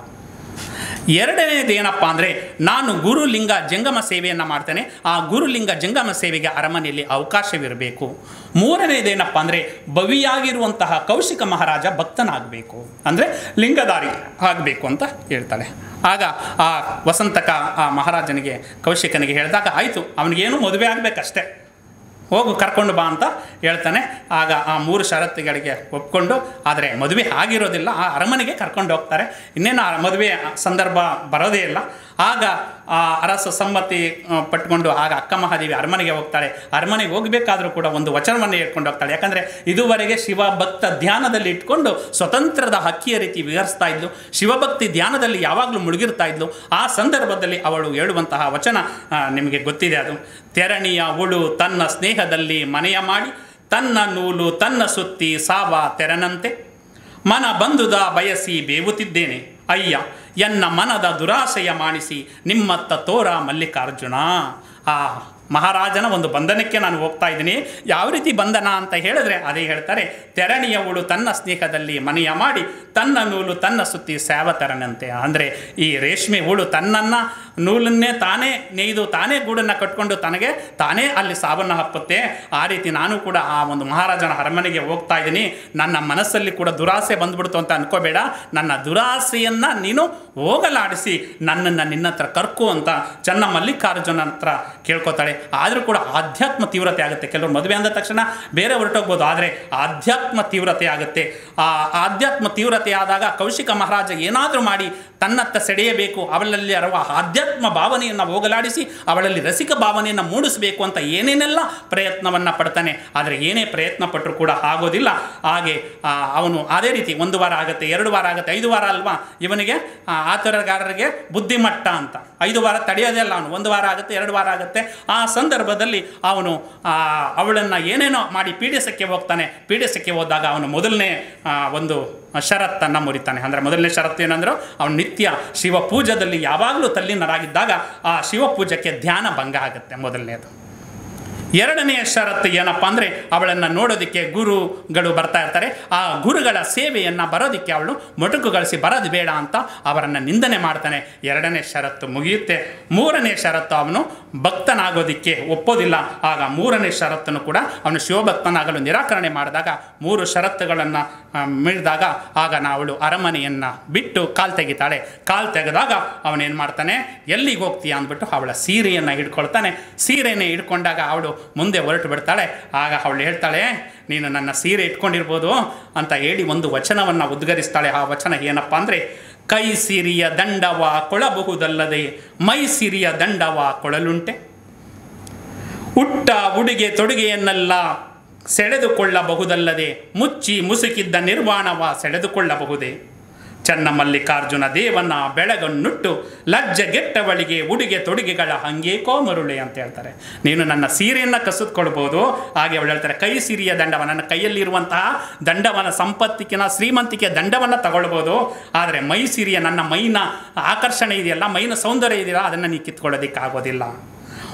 ಎರಡನೇದು ಏನಪ್ಪ ಅಂದರೆ ನಾನು ಗುರುಲಿಂಗ ಜಂಗಮ ಸೇವೆಯನ್ನು ಮಾಡ್ತೇನೆ ಆ ಗುರುಲಿಂಗ ಜಂಗಮ ಸೇವೆಗೆ ಅರಮನೆಯಲ್ಲಿ ಅವಕಾಶವಿರಬೇಕು ಮೂರನೇದೇನಪ್ಪ ಅಂದರೆ ಬವಿಯಾಗಿರುವಂತಹ ಕೌಶಿಕ ಮಹಾರಾಜ ಭಕ್ತನಾಗಬೇಕು ಅಂದರೆ ಲಿಂಗಧಾರಿ ಆಗಬೇಕು ಅಂತ ಹೇಳ್ತಾಳೆ ಆಗ ಆ ವಸಂತಕ ಆ ಮಹಾರಾಜನಿಗೆ ಕೌಶಿಕನಿಗೆ ಹೇಳಿದಾಗ ಆಯಿತು ಅವನಿಗೇನು ಮದುವೆ ಆಗಬೇಕಷ್ಟೇ ಹೋಗು ಕರ್ಕೊಂಡು ಬಾ ಅಂತ ಹೇಳ್ತಾನೆ ಆಗ ಆ ಮೂರು ಷರತ್ತುಗಳಿಗೆ ಒಪ್ಕೊಂಡು ಆದರೆ ಮದುವೆ ಆಗಿರೋದಿಲ್ಲ ಆ ಅರಮನೆಗೆ ಕರ್ಕೊಂಡು ಹೋಗ್ತಾರೆ ಇನ್ನೇನು ಆ ಮದುವೆ ಸಂದರ್ಭ ಬರೋದೇ ಇಲ್ಲ ಆಗ ಆ ಅರಸ ಸಮ್ಮತಿ ಆ, ಪಟ್ಕೊಂಡು ಆಗ ಅಕ್ಕ ಮಹಾದೇವಿ ಅರಮನೆಗೆ ಹೋಗ್ತಾಳೆ ಅರಮನೆಗೆ ಹೋಗಬೇಕಾದ್ರೂ ಕೂಡ ಒಂದು ವಚನವನ್ನು ಹೇಳ್ಕೊಂಡು ಹೋಗ್ತಾಳೆ ಯಾಕಂದರೆ ಇದುವರೆಗೆ ಶಿವಭಕ್ತ ಧ್ಯಾನದಲ್ಲಿ ಇಟ್ಕೊಂಡು ಸ್ವತಂತ್ರದ ಹಕ್ಕಿಯ ರೀತಿ ವಿಹರಿಸ್ತಾ ಇದ್ಲು ಶಿವಭಕ್ತಿ ಧ್ಯಾನದಲ್ಲಿ ಯಾವಾಗಲೂ ಮುಳುಗಿರ್ತಾ ಇದ್ಲು ಆ ಸಂದರ್ಭದಲ್ಲಿ ಅವಳು ಹೇಳುವಂತಹ ವಚನ ಆ, ನಿಮಗೆ ಗೊತ್ತಿದೆ ಅದು ತೆರಣಿಯ ಉಳು ತನ್ನ ಸ್ನೇಹದಲ್ಲಿ ಮನೆಯ ಮಾಡಿ ತನ್ನ ನೂಲು ತನ್ನ ಸುತ್ತಿ ಸಾವ ತೆರನಂತೆ ಮನ ಬಂದುದ ಬಯಸಿ ಬೇವುತ್ತಿದ್ದೇನೆ ಅಯ್ಯ ಎನ್ನ ಮನದ ದುರಾಸೆಯ ಮಾಣಿಸಿ ನಿಮ್ಮತ್ತ ತೋರ ಮಲ್ಲಿಕಾರ್ಜುನ ಆ ಮಹಾರಾಜನ ಒಂದು ಬಂಧನಕ್ಕೆ ನಾನು ಹೋಗ್ತಾ ಇದ್ದೀನಿ ಯಾವ ರೀತಿ ಬಂಧನ ಅಂತ ಹೇಳಿದ್ರೆ ಅದೇ ಹೇಳ್ತಾರೆ ತೆರಣಿಯವಳು ತನ್ನ ಸ್ನೇಹದಲ್ಲಿ ಮನೆಯ ಮಾಡಿ ತನ್ನ ನೂಲು ತನ್ನ ಸುತ್ತಿ ಸೇವತರನಂತೆ ಅಂದರೆ ಈ ರೇಷ್ಮೆ ಹುಳು ತನ್ನನ್ನು ನೂಲನ್ನೇ ತಾನೇ ನೇಯ್ದು ತಾನೇ ಗೂಡನ್ನು ಕಟ್ಕೊಂಡು ತನಗೆ ತಾನೇ ಅಲ್ಲಿ ಸಾವನ್ನು ಹಪ್ಪುತ್ತೆ ಆ ರೀತಿ ನಾನು ಕೂಡ ಆ ಒಂದು ಮಹಾರಾಜನ ಅರಮನೆಗೆ ಹೋಗ್ತಾ ಇದ್ದೀನಿ ನನ್ನ ಮನಸ್ಸಲ್ಲಿ ಕೂಡ ದುರಾಸೆ ಬಂದ್ಬಿಡ್ತು ಅಂತ ಅನ್ಕೋಬೇಡ ನನ್ನ ದುರಾಸೆಯನ್ನು ನೀನು ಹೋಗಲಾಡಿಸಿ ನನ್ನನ್ನು ನಿನ್ನ ಹತ್ರ ಕರ್ಕು ಅಂತ ಚೆನ್ನ ಮಲ್ಲಿಕಾರ್ಜುನ ಹತ್ರ ಕೇಳ್ಕೊತಾಳೆ ಆದರೂ ಕೂಡ ಆಧ್ಯಾತ್ಮ ತೀವ್ರತೆ ಆಗುತ್ತೆ ಕೆಲವರು ಮದುವೆ ಅಂದ ತಕ್ಷಣ ಬೇರೆ ಹೊರಟೋಗ್ಬೋದು ಆದರೆ ಆಧ್ಯಾತ್ಮ ತೀವ್ರತೆ ಆಗುತ್ತೆ ಆ ಆಧ್ಯಾತ್ಮ ತೀವ್ರತೆ ಆದಾಗ ಕೌಶಿಕ ಮಹಾರಾಜ ಏನಾದರೂ ಮಾಡಿ ತನ್ನತ್ತ ಸೆಳೆಯಬೇಕು ಅವಳಲ್ಲಿ ಅರುವ ಆಧ್ಯಾತ್ಮ ಭಾವನೆಯನ್ನು ಹೋಗಲಾಡಿಸಿ ಅವಳಲ್ಲಿ ರಸಿಕ ಭಾವನೆಯನ್ನು ಮೂಡಿಸಬೇಕು ಅಂತ ಏನೇನೆಲ್ಲ ಪ್ರಯತ್ನವನ್ನು ಪಡ್ತಾನೆ ಆದರೆ ಏನೇ ಪ್ರಯತ್ನ ಪಟ್ಟರೂ ಕೂಡ ಆಗೋದಿಲ್ಲ ಹಾಗೆ ಆ, ಅವನು ಅದೇ ರೀತಿ ಒಂದು ವಾರ ಆಗುತ್ತೆ ಎರಡು ವಾರ ಆಗುತ್ತೆ ಐದು ವಾರ ಅಲ್ವಾ ಇವನಿಗೆ ಆ, ಆತುರಗಾರರಿಗೆ ಬುದ್ಧಿಮಟ್ಟ ಅಂತ ಐದು ವಾರ ತಡೆಯೋದೇ ಅಲ್ಲ ಅವನು ಒಂದು ವಾರ ಆಗುತ್ತೆ ಎರಡು ವಾರ ಆಗುತ್ತೆ ಆ ಸಂದರ್ಭದಲ್ಲಿ ಅವನು ಆ, ಅವಳನ್ನು ಏನೇನೋ ಮಾಡಿ ಪೀಡಿಸಕ್ಕೆ ಹೋಗ್ತಾನೆ ಪೀಡಿಸಕ್ಕೆ ಹೋದಾಗ ಅವನು ಮೊದಲನೇ ಆ, ಒಂದು ಷರತ್ತನ್ನು ಮುರಿತಾನೆ ಅಂದರೆ ಮೊದಲನೇ ಷರತ್ತು ಏನಂದ್ರೆ ಅವನು ನಿತ್ಯ ಶಿವ ಪೂಜದಲ್ಲಿ ಯಾವಾಗಲೂ ತಲ್ಲೀನರಾಗಿದ್ದಾಗ ಆ ಶಿವ ಪೂಜಕ್ಕೆ ಧ್ಯಾನ ಭಂಗ ಆಗುತ್ತೆ ಮೊದಲನೇದು ಎರಡನೆಯ ಷರತ್ತು ಏನಪ್ಪ ಅಂದರೆ ಅವಳನ್ನು ನೋಡೋದಕ್ಕೆ ಗುರುಗಳು ಬರ್ತಾ ಇರ್ತಾರೆ ಆ ಗುರುಗಳ ಸೇವೆಯನ್ನು ಬರೋದಕ್ಕೆ ಅವಳು ಮೊಟಕುಗಳಿಸಿ ಬರೋದು ಬೇಡ ಅಂತ ಅವರನ್ನು ನಿಂದನೆ ಮಾಡ್ತಾನೆ ಎರಡನೇ ಷರತ್ತು ಮುಗಿಯುತ್ತೆ ಮೂರನೇ ಷರತ್ತು ಅವನು ಭಕ್ತನಾಗೋದಕ್ಕೆ ಒಪ್ಪೋದಿಲ್ಲ ಆಗ ಮೂರನೇ ಷರತ್ತನ್ನು ಕೂಡ ಅವನು ಶಿವಭಕ್ತನಾಗಲು ನಿರಾಕರಣೆ ಮಾಡಿದಾಗ ಮೂರು ಷರತ್ತುಗಳನ್ನು ಮೀರಿದಾಗ ಆಗ ಅವಳು ಅರಮನೆಯನ್ನು ಬಿಟ್ಟು ಕಾಲು ತೆಗಿತಾಳೆ ಕಾಲು ತೆಗೆದಾಗ ಅವನೇನು ಮಾಡ್ತಾನೆ ಎಲ್ಲಿಗೆ ಹೋಗ್ತೀಯ ಅಂದ್ಬಿಟ್ಟು ಅವಳ ಸೀರೆಯನ್ನು ಹಿಡ್ಕೊಳ್ತಾನೆ ಸೀರೆನೇ ಹಿಡ್ಕೊಂಡಾಗ ಅವಳು ಮುಂದೆ ಹೊರಟು ಬಿಡ್ತಾಳೆ ಆಗ ಅವಳು ಹೇಳ್ತಾಳೆ ನೀನು ನನ್ನ ಸೀರೆ ಇಟ್ಕೊಂಡಿರ್ಬೋದು ಅಂತ ಹೇಳಿ ಒಂದು ವಚನವನ್ನು ಉದ್ಗರಿಸ್ತಾಳೆ ಆ ವಚನ ಏನಪ್ಪ ಅಂದರೆ ಕೈ ಸಿರಿಯ ದಂಡವ ಕೊಳಬಹುದಲ್ಲದೆ ಮೈ ಸಿರಿಯ ದಂಡವ ಕೊಳಲುಂಟೆ ಹುಟ್ಟ ಉಡುಗೆ ತೊಡುಗೆಯನ್ನೆಲ್ಲ ಸೆಳೆದುಕೊಳ್ಳಬಹುದಲ್ಲದೆ ಮುಚ್ಚಿ ಮುಸುಕಿದ್ದ ನಿರ್ವಾಣವ ಸೆಳೆದುಕೊಳ್ಳಬಹುದೇ ಚನ್ನ ಮಲ್ಲಿಕಾರ್ಜುನ ದೇವನ ಬೆಳಗನ್ನುಟ್ಟು ಲಜ್ಜೆಗೆಟ್ಟವಳಿಗೆ ಉಡುಗೆ ತೊಡುಗೆಗಳ ಹಂಗೇಕೋ ಮರುಳೆ ಅಂತ ಹೇಳ್ತಾರೆ ನೀನು ನನ್ನ ಸೀರೆಯನ್ನು ಕಸಿದ್ಕೊಳ್ಬೋದು ಹಾಗೆ ಅವಳು ಹೇಳ್ತಾರೆ ಕೈ ಸಿರಿಯ ದಂಡವ ನನ್ನ ಕೈಯಲ್ಲಿರುವಂತಹ ದಂಡವನ ಸಂಪತ್ತಿನ ಶ್ರೀಮಂತಿಕೆ ದಂಡವನ್ನು ತಗೊಳ್ಬೋದು ಆದರೆ ಮೈ ಸಿರಿಯ ನನ್ನ ಮೈನ ಆಕರ್ಷಣೆ ಇದೆಯಲ್ಲ ಮೈನ ಸೌಂದರ್ಯ ಇದೆಯಲ್ಲ ಅದನ್ನು ನೀ ಕಿತ್ಕೊಳ್ಳೋದಕ್ಕಾಗೋದಿಲ್ಲ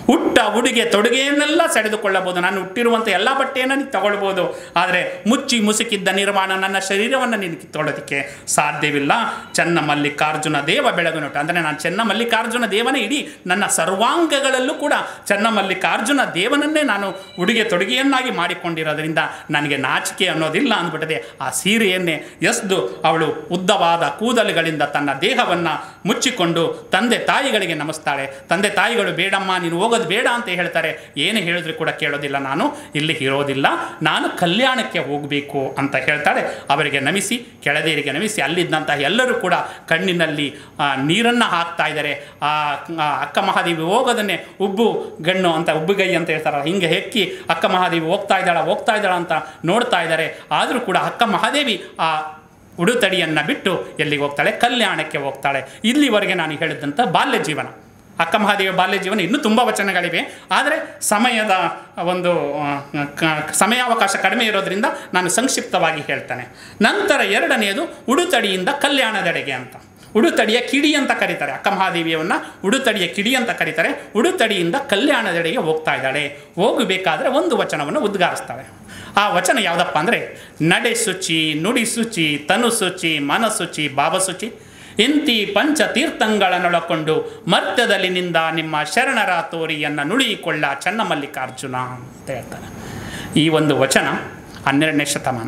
ಹುಟ್ಟ ಉಡುಗೆ ತೊಡುಗೆಯನ್ನೆಲ್ಲ ಸೆಳೆದುಕೊಳ್ಳಬಹುದು ನಾನು ಹುಟ್ಟಿರುವಂಥ ಎಲ್ಲ ಬಟ್ಟೆಯನ್ನು ನೀನು ತಗೊಳ್ಬೋದು ಆದರೆ ಮುಚ್ಚಿ ಮುಸುಕಿದ್ದ ನಿರ್ಮಾಣ ನನ್ನ ಶರೀರವನ್ನು ನೀನು ಕಿತ್ತೊಳ್ಳೋದಕ್ಕೆ ಸಾಧ್ಯವಿಲ್ಲ ಚೆನ್ನ ಮಲ್ಲಿಕಾರ್ಜುನ ದೇವ ಬೆಳಗುನೊಟ್ಟು ಅಂದರೆ ನಾನು ಚೆನ್ನ ಮಲ್ಲಿಕಾರ್ಜುನ ದೇವನೇ ಇಡೀ ನನ್ನ ಸರ್ವಾಂಗಗಳಲ್ಲೂ ಕೂಡ ಚೆನ್ನ ಮಲ್ಲಿಕಾರ್ಜುನ ದೇವನನ್ನೇ ನಾನು ಉಡುಗೆ ತೊಡುಗೆಯನ್ನಾಗಿ ಮಾಡಿಕೊಂಡಿರೋದ್ರಿಂದ ನನಗೆ ನಾಚಿಕೆ ಅನ್ನೋದಿಲ್ಲ ಅಂದ್ಬಿಟ್ಟದೆ ಆ ಸೀರೆಯನ್ನೇ ಎಸ್ದು ಅವಳು ಉದ್ದವಾದ ಕೂದಲುಗಳಿಂದ ತನ್ನ ದೇಹವನ್ನು ಮುಚ್ಚಿಕೊಂಡು ತಂದೆ ತಾಯಿಗಳಿಗೆ ನಮಿಸ್ತಾಳೆ ತಂದೆ ತಾಯಿಗಳು ಬೇಡಮ್ಮ ನೀನು ಹೋಗೋದು ಬೇಡ ಅಂತ ಹೇಳ್ತಾರೆ ಏನು ಹೇಳಿದ್ರು ಕೂಡ ಕೇಳೋದಿಲ್ಲ ನಾನು ಇಲ್ಲಿ ಇರೋದಿಲ್ಲ ನಾನು ಕಲ್ಯಾಣಕ್ಕೆ ಹೋಗಬೇಕು ಅಂತ ಹೇಳ್ತಾಳೆ ಅವರಿಗೆ ನಮಿಸಿ ಕೆಳದೇರಿಗೆ ನಮಿಸಿ ಅಲ್ಲಿದ್ದಂತಹ ಎಲ್ಲರೂ ಕೂಡ ಕಣ್ಣಿನಲ್ಲಿ ನೀರನ್ನು ಹಾಕ್ತಾ ಇದ್ದಾರೆ ಆ ಆ ಅಕ್ಕ ಮಹಾದೇವಿ ಹೋಗೋದನ್ನೇ ಉಬ್ಬು ಗಣ್ಣು ಅಂತ ಉಬ್ಬುಗೈ ಅಂತ ಹೇಳ್ತಾರಲ್ಲ ಹಿಂಗೆ ಹೆಕ್ಕಿ ಅಕ್ಕ ಮಹಾದೇವಿ ಹೋಗ್ತಾ ಇದ್ದಾಳ ಹೋಗ್ತಾ ಇದ್ದಾಳ ಅಂತ ನೋಡ್ತಾ ಇದ್ದಾರೆ ಆದರೂ ಕೂಡ ಅಕ್ಕ ಮಹಾದೇವಿ ಆ ಉಡುತಡಿಯನ್ನು ಬಿಟ್ಟು ಎಲ್ಲಿಗೆ ಹೋಗ್ತಾಳೆ ಕಲ್ಯಾಣಕ್ಕೆ ಹೋಗ್ತಾಳೆ ಇಲ್ಲಿವರೆಗೆ ನಾನು ಹೇಳಿದಂಥ ಬಾಲ್ಯ ಜೀವನ ಅಕ್ಕ ಮಹಾದೇವಿ ಬಾಲ್ಯ ಜೀವನ ಇನ್ನೂ ತುಂಬ ವಚನಗಳಿವೆ ಆದರೆ ಸಮಯದ ಒಂದು ಆ, ಕ- ಸಮಯಾವಕಾಶ ಕಡಿಮೆ ಇರೋದ್ರಿಂದ ನಾನು ಸಂಕ್ಷಿಪ್ತವಾಗಿ ಹೇಳ್ತೇನೆ ನಂತರ ಎರಡನೆಯದು ಉಡುತಡಿಯಿಂದ ಕಲ್ಯಾಣದೆಡೆಗೆ ಅಂತ ಉಡುತಡಿಯ ಕಿಡಿ ಅಂತ ಕರೀತಾರೆ ಅಕ್ಕ ಮಹಾದೇವಿಯವನ್ನ ಉಡುತಡಿಯ ಕಿಡಿ ಅಂತ ಕರೀತಾರೆ ಉಡುತಡಿಯಿಂದ ಕಲ್ಯಾಣದೆಡೆಗೆ ಹೋಗ್ತಾ ಇದ್ದಾಳೆ ಹೋಗಬೇಕಾದ್ರೆ ಒಂದು ವಚನವನ್ನು ಉದ್ಗಾರಿಸ್ತಾಳೆ ಆ ವಚನ ಯಾವುದಪ್ಪ ಅಂದರೆ ನಡೆ ಶುಚಿ ನುಡಿ ಶುಚಿ ತನು ಶುಚಿ ಮನಶುಚಿ ಭಾವಶುಚಿ ಇಂತಿ ಪಂಚ ತೀರ್ಥಂಗಳನ್ನೊಳಕೊಂಡು ಮರ್ತ್ಯದಲ್ಲಿ ನಿಂದ ನಿಮ್ಮ ಶರಣರ ತೋರಿಯನ್ನು ನುಡಿಯಿಕೊಳ್ಳ ಚನ್ನಮಲ್ಲಿಕಾರ್ಜುನ ಅಂತ ಹೇಳ್ತಾರೆ ಈ ಒಂದು ವಚನ ಹನ್ನೆರಡನೇ ಶತಮಾನ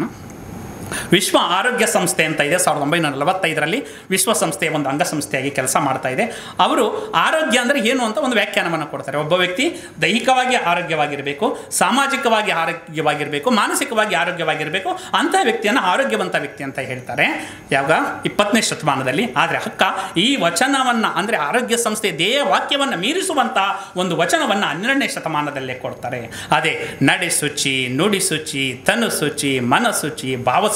ವಿಶ್ವ ಆರೋಗ್ಯ ಸಂಸ್ಥೆ ಅಂತ ಇದೆ ಸಾವಿರದ ಒಂಬೈನೂರ ನಲವತ್ತೈದರಲ್ಲಿ ವಿಶ್ವಸಂಸ್ಥೆಯ ಒಂದು ಅಂಗಸಂಸ್ಥೆಯಾಗಿ ಕೆಲಸ ಮಾಡ್ತಾ ಇದೆ ಅವರು ಆರೋಗ್ಯ ಅಂದರೆ ಏನು ಅಂತ ಒಂದು ವ್ಯಾಖ್ಯಾನವನ್ನು ಕೊಡ್ತಾರೆ ಒಬ್ಬ ವ್ಯಕ್ತಿ ದೈಹಿಕವಾಗಿ ಆರೋಗ್ಯವಾಗಿರಬೇಕು ಸಾಮಾಜಿಕವಾಗಿ ಆರೋಗ್ಯವಾಗಿರಬೇಕು ಮಾನಸಿಕವಾಗಿ ಆರೋಗ್ಯವಾಗಿರಬೇಕು ಅಂತಹ ವ್ಯಕ್ತಿಯನ್ನು ಆರೋಗ್ಯವಂತ ವ್ಯಕ್ತಿ ಅಂತ ಹೇಳ್ತಾರೆ ಯಾವಾಗ ಇಪ್ಪತ್ತನೇ ಶತಮಾನದಲ್ಲಿ ಆದರೆ ಅಕ್ಕ ಈ ವಚನವನ್ನು ಅಂದರೆ ಆರೋಗ್ಯ ಸಂಸ್ಥೆ ಧ್ಯೇಯ ವಾಕ್ಯವನ್ನು ಮೀರಿಸುವಂತಹ ಒಂದು ವಚನವನ್ನು ಹನ್ನೆರಡನೇ ಶತಮಾನದಲ್ಲೇ ಕೊಡ್ತಾರೆ ಅದೇ ನಡೆ ಶುಚಿ ನುಡಿ ಶುಚಿ ತನು ಶುಚಿ ಮನಶುಚಿ ಭಾವಶುಚಿ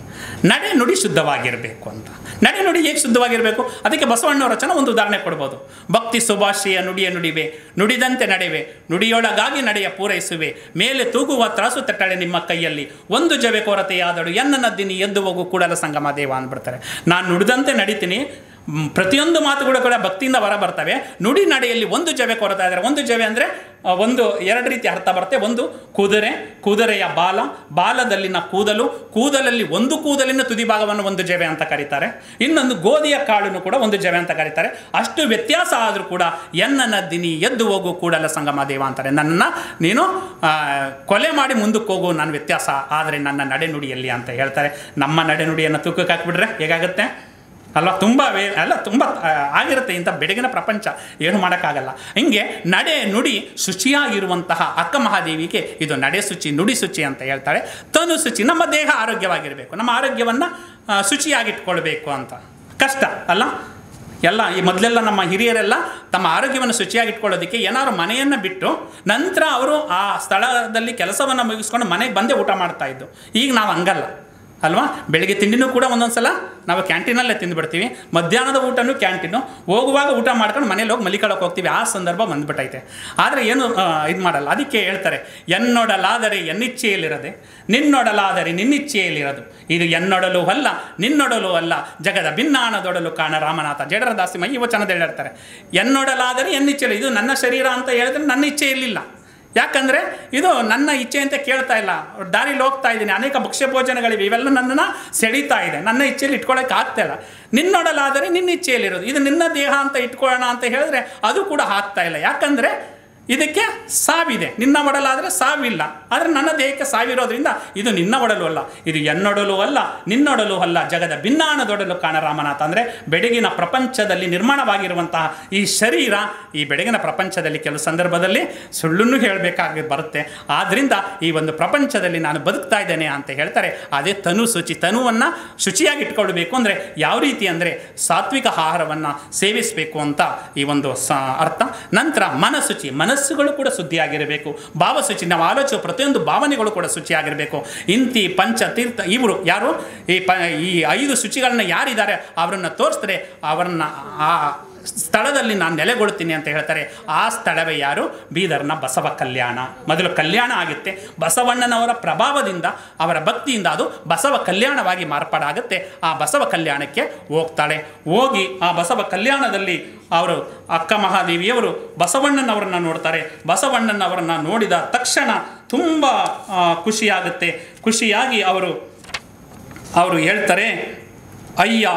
ನಡೆ ನುಡಿ ಶುದ್ಧವಾಗಿರಬೇಕು ಅಂತ ನಡೆ ನುಡಿ ಹೇಗೆ ಶುದ್ಧವಾಗಿರಬೇಕು ಅದಕ್ಕೆ ಬಸವಣ್ಣವರ ವಚನ ಒಂದು ಉದಾಹರಣೆ ಕೊಡ್ಬೋದು ಭಕ್ತಿ ಸುಭಾಷೆಯ ನುಡಿಯ ನುಡಿವೆ ನುಡಿದಂತೆ ನಡೆವೆ ನುಡಿಯೊಳಗಾಗಿ ನಡೆಯ ಪೂರೈಸುವೆ ಮೇಲೆ ತೂಗುವ ತ್ರಾಸು ತಟ್ಟಳೆ ನಿಮ್ಮ ಕೈಯಲ್ಲಿ ಒಂದು ಜವೆ ಕೊರತೆಯಾದಳು ಎನ್ನ ನದ್ದಿನಿ ಎದ್ದು ಹೋಗು ಕೂಡಲ ಸಂಗಮ ದೇವ ಅಂದ್ಬಿಡ್ತಾರೆ ನಾನು ನುಡಿದಂತೆ ನಡಿತೀನಿ ಮ್, ಪ್ರತಿಯೊಂದು ಮಾತುಗಳು ಕೂಡ ಭಕ್ತಿಯಿಂದ ಹೊರ ಬರ್ತವೆ ನುಡಿ ನಡೆಯಲ್ಲಿ ಒಂದು ಜವೆ ಕೊರತಾ ಇದ್ದಾರೆ ಒಂದು ಜವೆ ಅಂದರೆ ಒಂದು ಎರಡು ರೀತಿ ಅರ್ಥ ಬರುತ್ತೆ ಒಂದು ಕುದುರೆ ಕುದುರೆಯ ಬಾಲ ಬಾಲದಲ್ಲಿನ ಕೂದಲು ಕೂದಲಲ್ಲಿ ಒಂದು ಕೂದಲಿನ ತುದಿ ಭಾಗವನ್ನು ಒಂದು ಜವೆ ಅಂತ ಕರೀತಾರೆ ಇನ್ನೊಂದು ಗೋಧಿಯ ಕಾಳನ್ನು ಕೂಡ ಒಂದು ಜವೆ ಅಂತ ಕರೀತಾರೆ ಅಷ್ಟು ವ್ಯತ್ಯಾಸ ಆದರೂ ಕೂಡ ಎನ್ನ ನದ್ದಿನಿ ಎದ್ದು ಹೋಗು ಕೂಡಲ ಸಂಗಮ ದೇವ ಅಂತಾರೆ ನನ್ನನ್ನು ನೀನು ಆ, ಕೊಲೆ ಮಾಡಿ ಮುಂದಕ್ಕೆ ಹೋಗು ನನ್ನ ವ್ಯತ್ಯಾಸ ಆದರೆ ನನ್ನ ನಡೆನುಡಿಯಲ್ಲಿ ಅಂತ ಹೇಳ್ತಾರೆ ನಮ್ಮ ನಡೆನುಡಿಯನ್ನು ತೂಕಕ್ಕೆ ಹಾಕ್ಬಿಟ್ರೆ ಹೇಗಾಗುತ್ತೆ ಅಲ್ವಾ ತುಂಬ ವೇ ಅಲ್ಲ ತುಂಬ ಆ, ಆಗಿರುತ್ತೆ ಇಂಥ ಬೆಳಗಿನ ಪ್ರಪಂಚ ಏನು ಮಾಡೋಕ್ಕಾಗಲ್ಲ ಹಿಂಗೆ ನಡೆ ನುಡಿ ಶುಚಿಯಾಗಿರುವಂತಹ ಅಕ್ಕ ಮಹಾದೇವಿಗೆ ಇದು ನಡೆ ಶುಚಿ ನುಡಿ ಶುಚಿ ಅಂತ ಹೇಳ್ತಾಳೆ ತನು ಶುಚಿ ನಮ್ಮ ದೇಹ ಆರೋಗ್ಯವಾಗಿರಬೇಕು ನಮ್ಮ ಆರೋಗ್ಯವನ್ನು ಶುಚಿಯಾಗಿಟ್ಕೊಳ್ಬೇಕು ಅಂತ ಕಷ್ಟ ಅಲ್ಲ ಎಲ್ಲ ಈ ಮೊದಲೆಲ್ಲ ನಮ್ಮ ಹಿರಿಯರೆಲ್ಲ ತಮ್ಮ ಆರೋಗ್ಯವನ್ನು ಶುಚಿಯಾಗಿಟ್ಕೊಳ್ಳೋದಕ್ಕೆ ಏನಾದ್ರು ಮನೆಯನ್ನು ಬಿಟ್ಟು ನಂತರ ಅವರು ಆ ಸ್ಥಳದಲ್ಲಿ ಕೆಲಸವನ್ನು ಮುಗಿಸ್ಕೊಂಡು ಮನೆಗೆ ಬಂದೇ ಊಟ ಮಾಡ್ತಾ ಇದ್ದು ಈಗ ನಾವು ಹಂಗಲ್ಲ ಅಲ್ವಾ ಬೆಳಿಗ್ಗೆ ತಿಂಡಿನೂ ಕೂಡ ಒಂದೊಂದು ಸಲ ನಾವು ಕ್ಯಾಂಟೀನಲ್ಲೇ ತಿಂದುಬಿಡ್ತೀವಿ ಮಧ್ಯಾಹ್ನದ ಊಟನೂ ಕ್ಯಾಂಟೀನು ಹೋಗುವಾಗ ಊಟ ಮಾಡ್ಕೊಂಡು ಮನೇಲಿ ಹೋಗಿ ಮಲಿಕೊಳ್ಳೋಕೆ ಹೋಗ್ತೀವಿ ಆ ಸಂದರ್ಭ ಬಂದ್ಬಿಟ್ಟೈತೆ ಆದರೆ ಏನು ಇದು ಮಾಡಲ್ಲ ಅದಕ್ಕೆ ಹೇಳ್ತಾರೆ ಎನ್ನೊಡಲಾದರೆ ಎನ್ನಿಚ್ಛೆಯಲ್ಲಿರದೆ ನಿನ್ನೊಡಲಾದರೆ ನಿನ್ನಿಚ್ಛೆಯಲ್ಲಿರೋದು ಇದು ಎನ್ನೊಡಲು ಅಲ್ಲ ನಿನ್ನೊಡಲು ಅಲ್ಲ ಜಗದ ಭಿನ್ನಾಣದೊಡಲು ಕಾಣ ರಾಮನಾಥ ಜಡರದಾಸಿ ಈ ವಚನದಲ್ಲಿ ಹೇಳ್ತಾರೆ ಎನ್ನೊಡಲಾದರೆ ಎನ್ನಿಚ್ಛೆ ಇದು ನನ್ನ ಶರೀರ ಅಂತ ಹೇಳಿದ್ರೆ ನನ್ನ ಇಚ್ಛೆ ಇರಲಿಲ್ಲ ಯಾಕಂದರೆ ಇದು ನನ್ನ ಇಚ್ಛೆ ಅಂತ ಕೇಳ್ತಾ ಇಲ್ಲ ದಾರಿಲಿ ಹೋಗ್ತಾ ಇದ್ದೀನಿ ಅನೇಕ ಭಕ್ಷ್ಯ ಭೋಜನಗಳಿವೆ ಇವೆಲ್ಲ ನನ್ನನ್ನು ಸೆಳೀತಾ ಇದೆ ನನ್ನ ಇಚ್ಛೆಯಲ್ಲಿ ಇಟ್ಕೊಳ್ಳೋಕೆ ಆಗ್ತಾ ಇಲ್ಲ ನಿನ್ನೊಡಲಾದರೆ ನಿನ್ನ ಇಚ್ಛೆಯಲ್ಲಿರೋದು ಇದು ನಿನ್ನ ದೇಹ ಅಂತ ಇಟ್ಕೊಳ್ಳೋಣ ಅಂತ ಹೇಳಿದ್ರೆ ಅದು ಕೂಡ ಆಗ್ತಾ ಇಲ್ಲ ಯಾಕಂದರೆ ಇದಕ್ಕೆ ಸಾವಿದೆ ನಿನ್ನ ಒಡಲಾದರೆ ಸಾವಿಲ್ಲ ಆದರೆ ನನ್ನ ದೇಹಕ್ಕೆ ಸಾವಿರೋದ್ರಿಂದ ಇದು ನಿನ್ನ ಒಡಲು ಅಲ್ಲ ಇದು ಎನ್ನೊಡಲು ಅಲ್ಲ ನಿನ್ನೊಡಲು ಅಲ್ಲ ಜಗದ ಭಿನ್ನಾಣದೊಡಲು ಕಾಣ ರಾಮನಾಥ ಅಂದರೆ ಬೆಳಗಿನ ಪ್ರಪಂಚದಲ್ಲಿ ನಿರ್ಮಾಣವಾಗಿರುವಂತಹ ಈ ಶರೀರ ಈ ಬೆಳಗಿನ ಪ್ರಪಂಚದಲ್ಲಿ ಕೆಲವು ಸಂದರ್ಭದಲ್ಲಿ ಸುಳ್ಳನ್ನು ಹೇಳಬೇಕಾಗಿ ಬರುತ್ತೆ ಆದ್ದರಿಂದ ಈ ಒಂದು ಪ್ರಪಂಚದಲ್ಲಿ ನಾನು ಬದುಕ್ತಾ ಇದ್ದೇನೆ ಅಂತ ಹೇಳ್ತಾರೆ ಅದೇ ತನು ಶುಚಿ ತನುವನ್ನು ಶುಚಿಯಾಗಿ ಇಟ್ಕೊಳ್ಬೇಕು ಅಂದರೆ ಯಾವ ರೀತಿ ಅಂದರೆ ಸಾತ್ವಿಕ ಆಹಾರವನ್ನು ಸೇವಿಸಬೇಕು ಅಂತ ಈ ಒಂದು ಸ ಅರ್ಥ ನಂತರ ಮನಶುಚಿ ಮನಸ್ಸುಗಳು ಕೂಡ ಶುದ್ಧಿಯಾಗಿರಬೇಕು ಭಾವಶುಚಿ ನಾವು ಆಲೋಚನೆ ಪ್ರತಿಯೊಂದು ಭಾವನೆಗಳು ಕೂಡ ಶುಚಿಯಾಗಿರಬೇಕು ಇಂತಿ ಪಂಚ ತೀರ್ಥ ಇವರು ಯಾರು ಈ ಪ ಈ ಐದು ಶುಚಿಗಳನ್ನ ಯಾರಿದ್ದಾರೆ ಅವರನ್ನು ತೋರಿಸಿದ್ರೆ ಅವರನ್ನ ಆ ಸ್ಥಳದಲ್ಲಿ ನಾನು ನೆಲೆಗೊಳ್ತೀನಿ ಅಂತ ಹೇಳ್ತಾರೆ ಆ ಸ್ಥಳವೇ ಯಾರು ಬೀದರ್ನ ಬಸವ ಕಲ್ಯಾಣ ಮೊದಲು ಕಲ್ಯಾಣ ಆಗುತ್ತೆ ಬಸವಣ್ಣನವರ ಪ್ರಭಾವದಿಂದ ಅವರ ಭಕ್ತಿಯಿಂದ ಅದು ಬಸವ ಕಲ್ಯಾಣವಾಗಿ ಮಾರ್ಪಾಡಾಗುತ್ತೆ ಆ ಬಸವ ಕಲ್ಯಾಣಕ್ಕೆ ಹೋಗ್ತಾಳೆ ಹೋಗಿ ಆ ಬಸವ ಕಲ್ಯಾಣದಲ್ಲಿ ಅವರು ಅಕ್ಕ ಮಹಾದೇವಿಯವರು ಬಸವಣ್ಣನವರನ್ನ ನೋಡ್ತಾರೆ ಬಸವಣ್ಣನವರನ್ನ ನೋಡಿದ ತಕ್ಷಣ ತುಂಬ ಆ, ಖುಷಿಯಾಗುತ್ತೆ ಖುಷಿಯಾಗಿ ಅವರು ಅವರು ಹೇಳ್ತಾರೆ ಅಯ್ಯ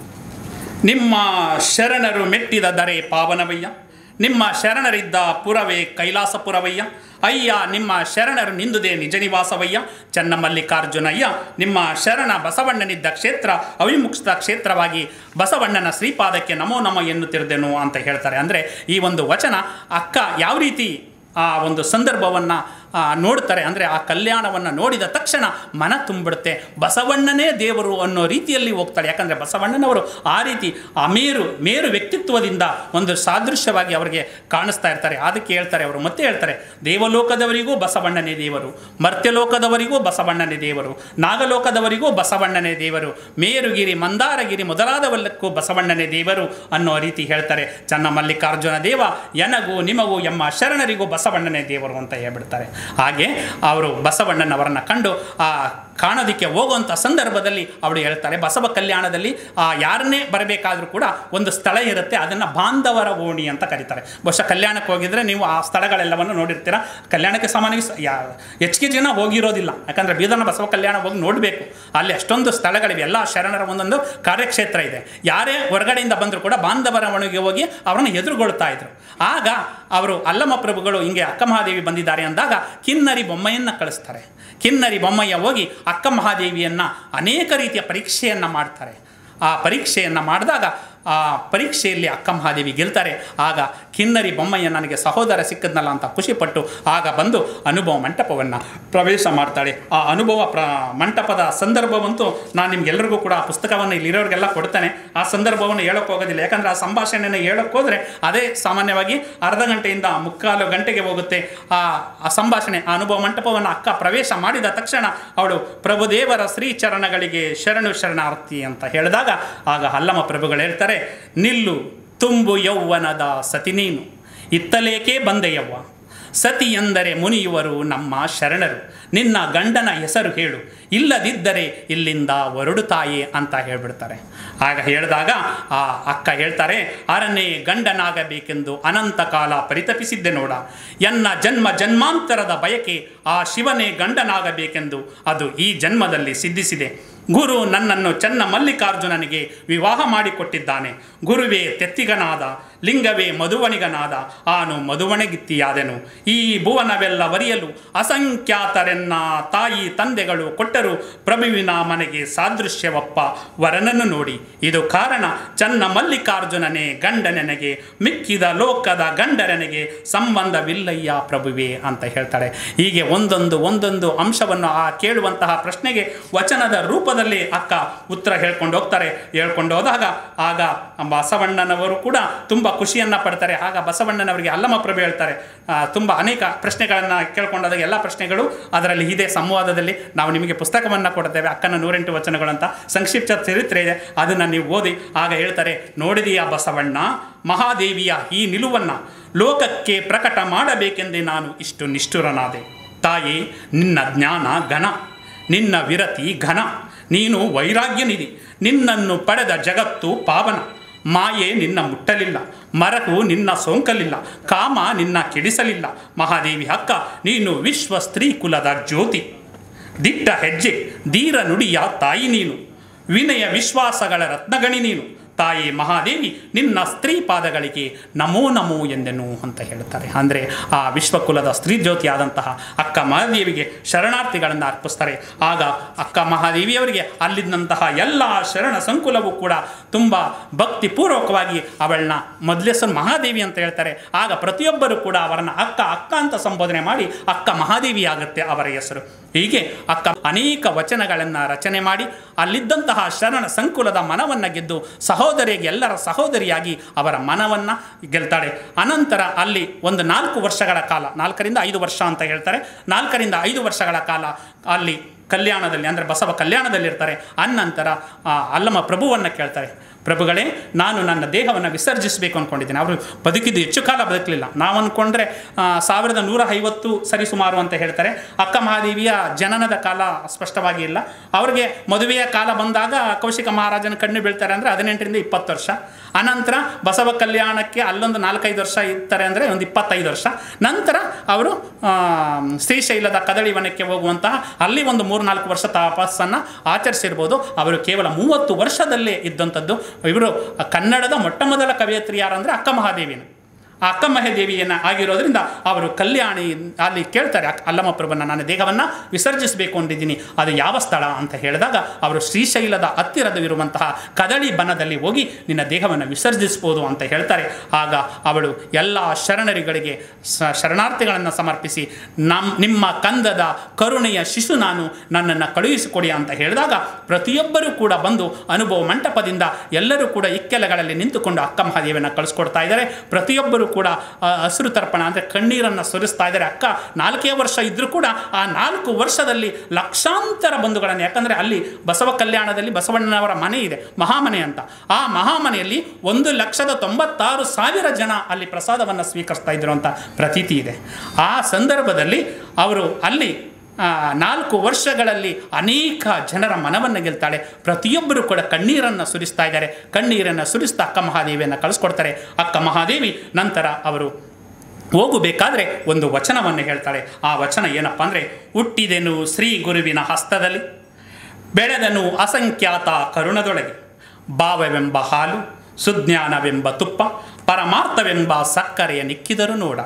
ನಿಮ್ಮ ಶರಣರು ಮೆಟ್ಟಿದ ದರೆ ಪಾವನವಯ್ಯ ನಿಮ್ಮ ಶರಣರಿದ್ದ ಪುರವೇ ಕೈಲಾಸಪುರವಯ್ಯ ಅಯ್ಯ ನಿಮ್ಮ ಶರಣರು ನಿಂದುದೇ ನಿಜ ನಿವಾಸವಯ್ಯ ಚನ್ನಮಲ್ಲಿಕಾರ್ಜುನಯ್ಯ ನಿಮ್ಮ ಶರಣ ಬಸವಣ್ಣನಿದ್ದ ಕ್ಷೇತ್ರ ಅವಿಮುಕ್ತ ಕ್ಷೇತ್ರವಾಗಿ ಬಸವಣ್ಣನ ಶ್ರೀಪಾದಕ್ಕೆ ನಮೋ ನಮ ಎನ್ನುತ್ತಿರುದೆನು ಅಂತ ಹೇಳ್ತಾರೆ ಅಂದರೆ ಈ ಒಂದು ವಚನ ಅಕ್ಕ ಯಾವ ರೀತಿ ಆ ಒಂದು ಸಂದರ್ಭವನ್ನು ನೋಡ್ತಾರೆ ಅಂದರೆ ಆ ಕಲ್ಯಾಣವನ್ನು ನೋಡಿದ ತಕ್ಷಣ ಮನ ತುಂಬಿಡುತ್ತೆ ಬಸವಣ್ಣನೇ ದೇವರು ಅನ್ನೋ ರೀತಿಯಲ್ಲಿ ಹೋಗ್ತಾಳೆ ಯಾಕಂದರೆ ಬಸವಣ್ಣನವರು ಆ ರೀತಿ ಆ ಮೇರು ಮೇರು ವ್ಯಕ್ತಿತ್ವದಿಂದ ಒಂದು ಸಾದೃಶ್ಯವಾಗಿ ಅವರಿಗೆ ಕಾಣಿಸ್ತಾ ಇರ್ತಾರೆ ಅದಕ್ಕೆ ಹೇಳ್ತಾರೆ ಅವರು ಮತ್ತೆ ಹೇಳ್ತಾರೆ ದೇವಲೋಕದವರಿಗೂ ಬಸವಣ್ಣನೇ ದೇವರು ಮರ್ತ್ಯಲೋಕದವರಿಗೂ ಬಸವಣ್ಣನೇ ದೇವರು ನಾಗಲೋಕದವರಿಗೂ ಬಸವಣ್ಣನೇ ದೇವರು ಮೇರುಗಿರಿ ಮಂದಾರಗಿರಿ ಮೊದಲಾದವಲ್ಲಕ್ಕೂ ಬಸವಣ್ಣನೇ ದೇವರು ಅನ್ನೋ ರೀತಿ ಹೇಳ್ತಾರೆ ಚನ್ನಮಲ್ಲಿಕಾರ್ಜುನ ದೇವ ಎನಗೂ ನಿಮಗೂ ಎಮ್ಮ ಶರಣರಿಗೂ ಬಸವಣ್ಣನೇ ದೇವರು ಅಂತ ಹೇಳ್ಬಿಡ್ತಾರೆ ಹಾಗೆ ಅವರು ಬಸವಣ್ಣನವರನ್ನು ಕಂಡು ಆ ಕಾಣೋದಕ್ಕೆ ಹೋಗುವಂಥ ಸಂದರ್ಭದಲ್ಲಿ ಅವಳು ಹೇಳ್ತಾರೆ ಬಸವ ಕಲ್ಯಾಣದಲ್ಲಿ ಆ ಯಾರನ್ನೇ ಬರಬೇಕಾದ್ರೂ ಕೂಡ ಒಂದು ಸ್ಥಳ ಇರುತ್ತೆ ಅದನ್ನು ಬಾಂಧವರ ಓಣಿ ಅಂತ ಕರೀತಾರೆ ಬಹುಶಃ ಕಲ್ಯಾಣಕ್ಕೆ ಹೋಗಿದ್ರೆ ನೀವು ಆ ಸ್ಥಳಗಳೆಲ್ಲವನ್ನು ನೋಡಿರ್ತೀರ ಕಲ್ಯಾಣಕ್ಕೆ ಸಾಮಾನ್ಯ ಯಾ ಹೆಚ್ಚಿಗೆ ಜನ ಹೋಗಿರೋದಿಲ್ಲ ಯಾಕಂದರೆ ಬೀದರ್ನ ಬಸವ ಕಲ್ಯಾಣ ಹೋಗಿ ನೋಡಬೇಕು ಅಲ್ಲಿ ಅಷ್ಟೊಂದು ಸ್ಥಳಗಳಿವೆ ಎಲ್ಲ ಶರಣರ ಒಂದೊಂದು ಕಾರ್ಯಕ್ಷೇತ್ರ ಇದೆ ಯಾರೇ ಹೊರಗಡೆಯಿಂದ ಬಂದರೂ ಕೂಡ ಬಾಂಧವರ ಒಣಗೆ ಹೋಗಿ ಅವರನ್ನು ಎದುರುಗೊಳ್ತಾ ಇದ್ರು ಆಗ ಅವರು ಅಲ್ಲಮ್ಮ ಪ್ರಭುಗಳು ಹಿಂಗೆ ಅಕ್ಕ ಮಹಾದೇವಿ ಬಂದಿದ್ದಾರೆ ಅಂದಾಗ ಕಿನ್ನರಿ ಬೊಮ್ಮೆಯನ್ನು ಕಳಿಸ್ತಾರೆ ಕಿನ್ನರಿ ಬೊಮ್ಮಯ್ಯ ಹೋಗಿ ಅಕ್ಕ ಮಹಾದೇವಿಯನ್ನು ಅನೇಕ ರೀತಿಯ ಪರೀಕ್ಷೆಯನ್ನು ಮಾಡ್ತಾರೆ ಆ ಪರೀಕ್ಷೆಯನ್ನು ಮಾಡಿದಾಗ ಆ ಪರೀಕ್ಷೆಯಲ್ಲಿ ಅಕ್ಕ ಮಹಾದೇವಿ ಗೆಲ್ತಾರೆ ಆಗ ಕಿನ್ನರಿ ಬೊಮ್ಮಯ್ಯ ನನಗೆ ಸಹೋದರ ಸಿಕ್ಕದ್ನಲ್ಲ ಅಂತ ಖುಷಿಪಟ್ಟು ಆಗ ಬಂದು ಅನುಭವ ಮಂಟಪವನ್ನು ಪ್ರವೇಶ ಮಾಡ್ತಾಳೆ ಆ ಅನುಭವ ಪ್ರ ಮಂಟಪದ ಸಂದರ್ಭವಂತೂ ನಾನು ನಿಮ್ಗೆಲ್ಲರಿಗೂ ಕೂಡ ಆ ಪುಸ್ತಕವನ್ನು ಇಲ್ಲಿರೋರಿಗೆಲ್ಲ ಕೊಡ್ತೇನೆ ಆ ಸಂದರ್ಭವನ್ನು ಹೇಳೋಕೆ ಹೋಗೋದಿಲ್ಲ ಯಾಕಂದರೆ ಆ ಸಂಭಾಷಣೆಯನ್ನು ಹೇಳೋಕೆ ಹೋದರೆ ಅದೇ ಸಾಮಾನ್ಯವಾಗಿ ಅರ್ಧ ಗಂಟೆಯಿಂದ ಮುಕ್ಕಾಲು ಗಂಟೆಗೆ ಹೋಗುತ್ತೆ ಆ ಆ ಸಂಭಾಷಣೆ ಆ ಅನುಭವ ಮಂಟಪವನ್ನು ಅಕ್ಕ ಪ್ರವೇಶ ಮಾಡಿದ ತಕ್ಷಣ ಅವಳು ಪ್ರಭುದೇವರ ಶ್ರೀಚರಣಗಳಿಗೆ ಶರಣು ಶರಣಾರ್ಥಿ ಅಂತ ಹೇಳಿದಾಗ ಆಗ ಹಲ್ಲಮ್ಮ ಪ್ರಭುಗಳು ಹೇಳ್ತಾರೆ ನಿಲ್ಲು ತುಂಬು ಯೌವನದ ಸತಿ ನೀನು ಇತ್ತಲೇಕೆ ಬಂದೆಯವ್ವ ಸತಿ ಎಂದರೆ ಮುನಿಯುವರು ನಮ್ಮ ಶರಣರು ನಿನ್ನ ಗಂಡನ ಹೆಸರು ಹೇಳು ಇಲ್ಲದಿದ್ದರೆ ಇಲ್ಲಿಂದ ಹೊರಡುತ್ತಾಯೇ ಅಂತ ಹೇಳ್ಬಿಡ್ತಾರೆ ಆಗ ಹೇಳಿದಾಗ ಆ ಅಕ್ಕ ಹೇಳ್ತಾರೆ ಅರನೇ ಗಂಡನಾಗಬೇಕೆಂದು ಅನಂತ ಕಾಲ ಪರಿತಪಿಸಿದ್ದೆ ನೋಡ ಎನ್ನ ಜನ್ಮ ಜನ್ಮಾಂತರದ ಬಯಕೆ ಆ ಶಿವನೇ ಗಂಡನಾಗಬೇಕೆಂದು ಅದು ಈ ಜನ್ಮದಲ್ಲಿ ಸಿದ್ಧಿಸಿದೆ ಗುರು ನನ್ನನ್ನು ಚನ್ನ ಮಲ್ಲಿಕಾರ್ಜುನನಿಗೆ ವಿವಾಹ ಮಾಡಿಕೊಟ್ಟಿದ್ದಾನೆ ಗುರುವೇ ತೆತ್ತಿಗನಾದ ಲಿಂಗವೇ ಮಧುವಣಿಗನಾದ ಆನು ಮಧುವಣಗಿತ್ತಿಯಾದೆನು ಈ ಭುವನವೆಲ್ಲ ವರಿಯಲು ಅಸಂಖ್ಯಾತರೆನ್ನ ತಾಯಿ ತಂದೆಗಳು ಕೊಟ್ಟರು ಪ್ರಭುವಿನ ಮನೆಗೆ ಸಾದೃಶ್ಯವಪ್ಪ ವರನನ್ನು ನೋಡಿ ಇದು ಕಾರಣ ಚನ್ನ ಮಲ್ಲಿಕಾರ್ಜುನನೇ ಗಂಡನೆನಗೆ ಮಿಕ್ಕಿದ ಲೋಕದ ಗಂಡರನೆಗೆ ಸಂಬಂಧವಿಲ್ಲಯ್ಯ ಪ್ರಭುವೇ ಅಂತ ಹೇಳ್ತಾಳೆ ಹೀಗೆ ಒಂದೊಂದು ಒಂದೊಂದು ಅಂಶವನ್ನು ಆ ಕೇಳುವಂತಹ ಪ್ರಶ್ನೆಗೆ ವಚನದ ರೂಪದಲ್ಲಿ ಅಕ್ಕ ಉತ್ತರ ಹೇಳ್ಕೊಂಡು ಹೋಗ್ತಾರೆ ಹೇಳ್ಕೊಂಡು ಹೋದಾಗ ಆಗ ಬಸವಣ್ಣನವರು ಕೂಡ ತುಂಬ ಖುಷಿಯನ್ನು ಪಡ್ತಾರೆ ಆಗ ಬಸವಣ್ಣನವರಿಗೆ ಅಲ್ಲಮ ಪ್ರಭು ಹೇಳ್ತಾರೆ ಆ, ತುಂಬ ಅನೇಕ ಪ್ರಶ್ನೆಗಳನ್ನು ಕೇಳ್ಕೊಂಡಾಗ ಎಲ್ಲ ಪ್ರಶ್ನೆಗಳು ಅದರಲ್ಲಿ ಇದೆ ಸಂವಾದದಲ್ಲಿ ನಾವು ನಿಮಗೆ ಪುಸ್ತಕವನ್ನು ಕೊಡ್ತೇವೆ ಅಕ್ಕನ ನೂರೆಂಟು ವಚನಗಳು ಅಂತ ಸಂಕ್ಷಿಪ್ತ ಚರಿತ್ರೆ ಇದೆ ಅದನ್ನು ನೀವು ಓದಿ ಆಗ ಹೇಳ್ತಾರೆ ನೋಡಿದೆಯಾ ಬಸವಣ್ಣ ಮಹಾದೇವಿಯ ಈ ನಿಲುವನ್ನು ಲೋಕಕ್ಕೆ ಪ್ರಕಟ ಮಾಡಬೇಕೆಂದೇ ನಾನು ಇಷ್ಟು ನಿಷ್ಠುರನಾದೆ ತಾಯಿ ನಿನ್ನ ಜ್ಞಾನ ಘನ ನಿನ್ನ ವಿರತಿ ಘನ ನೀನು ವೈರಾಗ್ಯನಿಧಿ ನಿನ್ನನ್ನು ಪಡೆದ ಜಗತ್ತು ಪಾವನ ಮಾಯೆ ನಿನ್ನ ಮುಟ್ಟಲಿಲ್ಲ ಮರಕು ನಿನ್ನ ಸೋಂಕಲಿಲ್ಲ ಕಾಮ ನಿನ್ನ ಕೆಡಿಸಲಿಲ್ಲ ಮಹಾದೇವಿ ಅಕ್ಕ ನೀನು ವಿಶ್ವ ಸ್ತ್ರೀ ಕುಲದ ಜ್ಯೋತಿ ದಿಟ್ಟ ಹೆಜ್ಜೆ ಧೀರ ನುಡಿಯ ತಾಯಿ ನೀನು ವಿನಯ ವಿಶ್ವಾಸಗಳ ರತ್ನಗಣಿ ನೀನು ತಾಯಿ ಮಹಾದೇವಿ ನಿನ್ನ ಸ್ತ್ರೀ ಪಾದಗಳಿಗೆ ನಮೋ ನಮೋ ಎಂದೆನು ಅಂತ ಹೇಳ್ತಾರೆ ಅಂದರೆ ಆ ವಿಶ್ವಕುಲದ ಸ್ತ್ರೀ ಜ್ಯೋತಿಯಾದಂತಹ ಅಕ್ಕ ಮಹಾದೇವಿಗೆ ಶರಣಾರ್ಥಿಗಳನ್ನು ಅರ್ಪಿಸ್ತಾರೆ ಆಗ ಅಕ್ಕ ಮಹಾದೇವಿಯವರಿಗೆ ಅಲ್ಲಿದ್ದಂತಹ ಎಲ್ಲ ಶರಣ ಸಂಕುಲವೂ ಕೂಡ ತುಂಬ ಭಕ್ತಿಪೂರ್ವಕವಾಗಿ ಅವಳನ್ನ ಮೊದಲೆಸರು ಮಹಾದೇವಿ ಅಂತ ಹೇಳ್ತಾರೆ ಆಗ ಪ್ರತಿಯೊಬ್ಬರು ಕೂಡ ಅವರನ್ನು ಅಕ್ಕ ಅಕ್ಕ ಅಂತ ಸಂಬೋಧನೆ ಮಾಡಿ ಅಕ್ಕ ಮಹಾದೇವಿ ಆಗುತ್ತೆ ಅವರ ಹೆಸರು ಹೀಗೆ ಅಕ್ಕ ಅನೇಕ ವಚನಗಳನ್ನು ರಚನೆ ಮಾಡಿ ಅಲ್ಲಿದ್ದಂತಹ ಶರಣ ಸಂಕುಲದ ಮನವನ್ನು ಗೆದ್ದು ಸಹೋದರಿಗೆ ಎಲ್ಲರ ಸಹೋದರಿಯಾಗಿ ಅವರ ಮನವನ್ನು ಗೆಲ್ತಾಳೆ ಅನಂತರ ಅಲ್ಲಿ ಒಂದು ನಾಲ್ಕು ವರ್ಷಗಳ ಕಾಲ ನಾಲ್ಕರಿಂದ ಐದು ವರ್ಷ ಅಂತ ಹೇಳ್ತಾರೆ ನಾಲ್ಕರಿಂದ ಐದು ವರ್ಷಗಳ ಕಾಲ ಅಲ್ಲಿ ಕಲ್ಯಾಣದಲ್ಲಿ ಅಂದರೆ ಬಸವ ಕಲ್ಯಾಣದಲ್ಲಿರ್ತಾರೆ ಅನಂತರ ಆ ಅಲ್ಲಮ ಪ್ರಭುವನ್ನು ಕೇಳ್ತಾರೆ ಪ್ರಭುಗಳೇ ನಾನು ನನ್ನ ದೇಹವನ್ನು ವಿಸರ್ಜಿಸಬೇಕು ಅಂದ್ಕೊಂಡಿದ್ದೀನಿ ಅವರು ಬದುಕಿದ್ದು ಹೆಚ್ಚು ಕಾಲ ಬದುಕಲಿಲ್ಲ ನಾವು ಅಂದ್ಕೊಂಡ್ರೆ ಆ, ಸಾವಿರದ ನೂರ ಐವತ್ತು ಸರಿಸುಮಾರು ಅಂತ ಹೇಳ್ತಾರೆ ಅಕ್ಕ ಮಹಾದೇವಿಯ ಜನನದ ಕಾಲ ಸ್ಪಷ್ಟವಾಗಿ ಇಲ್ಲ ಅವ್ರಿಗೆ ಮದುವೆಯ ಕಾಲ ಬಂದಾಗ ಕೌಶಿಕ ಮಹಾರಾಜನ ಕಣ್ಣು ಬೀಳ್ತಾರೆ ಅಂದರೆ ಹದಿನೆಂಟರಿಂದ ಇಪ್ಪತ್ತು ವರ್ಷ ಅನಂತರ ಬಸವ ಕಲ್ಯಾಣಕ್ಕೆ ಅಲ್ಲೊಂದು ನಾಲ್ಕೈದು ವರ್ಷ ಇರ್ತಾರೆ ಅಂದರೆ ಒಂದು ಇಪ್ಪತ್ತೈದು ವರ್ಷ ನಂತರ ಅವರು ಆ, ಶ್ರೀಶೈಲದ ಕದಳಿ ವನಕ್ಕೆ ಹೋಗುವಂತಹ ಅಲ್ಲಿ ಒಂದು ಮೂರು ನಾಲ್ಕು ವರ್ಷ ತಪಸ್ಸನ್ನು ಆಚರಿಸಿರ್ಬೋದು ಅವರು ಕೇವಲ ಮೂವತ್ತು ವರ್ಷದಲ್ಲೇ ಇದ್ದಂಥದ್ದು ಇವರು ಕನ್ನಡದ ಮೊಟ್ಟ ಮೊದಲ ಕವಯತ್ರಿ ಯಾರಂದರೆ ಅಕ್ಕ ಮಹಾದೇವಿನ ಆ ಅಕ್ಕ ಮಹಾದೇವಿಯನ್ನು ಆಗಿರೋದ್ರಿಂದ ಅವರು ಕಲ್ಯಾಣಿ ಅಲ್ಲಿ ಕೇಳ್ತಾರೆ ಅಕ್- ಅಲ್ಲಮ್ಮ ಪ್ರಭುನ ನನ್ನ ದೇಹವನ್ನು ವಿಸರ್ಜಿಸಬೇಕು ಅಂದಿದ್ದೀನಿ ಅದು ಯಾವ ಸ್ಥಳ ಅಂತ ಹೇಳಿದಾಗ ಅವರು ಶ್ರೀಶೈಲದ ಹತ್ತಿರದವಿರುವಂತಹ ಕದಳಿ ಬನದಲ್ಲಿ ಹೋಗಿ ನಿನ್ನ ದೇಹವನ್ನು ವಿಸರ್ಜಿಸ್ಬೋದು ಅಂತ ಹೇಳ್ತಾರೆ ಆಗ ಅವಳು ಎಲ್ಲ ಶರಣರಿಗಳಿಗೆ ಸ ಶರಣಾರ್ಥಿಗಳನ್ನು ಸಮರ್ಪಿಸಿ ನಮ್ ನಿಮ್ಮ ಕಂದದ ಕರುಣೆಯ ಶಿಶು ನಾನು ನನ್ನನ್ನು ಕಳುಹಿಸಿಕೊಡಿ ಅಂತ ಹೇಳಿದಾಗ ಪ್ರತಿಯೊಬ್ಬರೂ ಕೂಡ ಬಂದು ಅನುಭವ ಮಂಟಪದಿಂದ ಎಲ್ಲರೂ ಕೂಡ ಇಕ್ಕೆಲಗಳಲ್ಲಿ ನಿಂತುಕೊಂಡು ಅಕ್ಕ ಮಹಾದೇವಿಯನ್ನು ಕಳಿಸ್ಕೊಡ್ತಾ ಇದ್ದಾರೆ ಪ್ರತಿಯೊಬ್ಬರು ಕೂಡ ಆ, ಹಸಿರು ತರ್ಪಣ ಅಂದರೆ ಕಣ್ಣೀರನ್ನು ಸುರಿಸ್ತಾ ಇದ್ದಾರೆ ಅಕ್ಕ ನಾಲ್ಕೇ ವರ್ಷ ಇದ್ದರೂ ಕೂಡ ಆ ನಾಲ್ಕು ವರ್ಷದಲ್ಲಿ ಲಕ್ಷಾಂತರ ಬಂಧುಗಳನ್ನು ಯಾಕಂದರೆ ಅಲ್ಲಿ ಬಸವ ಕಲ್ಯಾಣದಲ್ಲಿ ಬಸವಣ್ಣನವರ ಮನೆ ಇದೆ ಮಹಾಮನೆ ಅಂತ ಆ ಮಹಾಮನೆಯಲ್ಲಿ ಒಂದು ಲಕ್ಷದ ತೊಂಬತ್ತಾರು ಸಾವಿರ ಜನ ಅಲ್ಲಿ ಪ್ರಸಾದವನ್ನು ಸ್ವೀಕರಿಸ್ತಾ ಇದ್ರು ಅಂತ ಪ್ರತೀತಿ ಇದೆ ಆ ಸಂದರ್ಭದಲ್ಲಿ ಅವರು ಅಲ್ಲಿ ಆ, ನಾಲ್ಕು ವರ್ಷಗಳಲ್ಲಿ ಅನೇಕ ಜನರ ಮನವನ್ನು ಗೆಲ್ತಾಳೆ ಪ್ರತಿಯೊಬ್ಬರು ಕೂಡ ಕಣ್ಣೀರನ್ನು ಸುರಿಸ್ತಾ ಇದ್ದಾರೆ ಕಣ್ಣೀರನ್ನು ಸುರಿಸ್ತಾ ಅಕ್ಕ ಮಹಾದೇವಿಯನ್ನು ಕಳಿಸ್ಕೊಡ್ತಾರೆ ಅಕ್ಕ ಮಹಾದೇವಿ ನಂತರ ಅವರು ಹೋಗಬೇಕಾದ್ರೆ ಒಂದು ವಚನವನ್ನು ಹೇಳ್ತಾಳೆ ಆ ವಚನ ಏನಪ್ಪ ಅಂದರೆ ಹುಟ್ಟಿದೆನು ಶ್ರೀ ಗುರುವಿನ ಹಸ್ತದಲ್ಲಿ ಬೆಳೆದನು ಅಸಂಖ್ಯಾತ ಕರುಣದೊಳಗೆ ಭಾವವೆಂಬ ಹಾಲು ಸುಜ್ಞಾನವೆಂಬ ತುಪ್ಪ ಪರಮಾರ್ಥವೆಂಬ ಸಕ್ಕರೆಯ ನಿಕ್ಕಿದರು ನೋಡ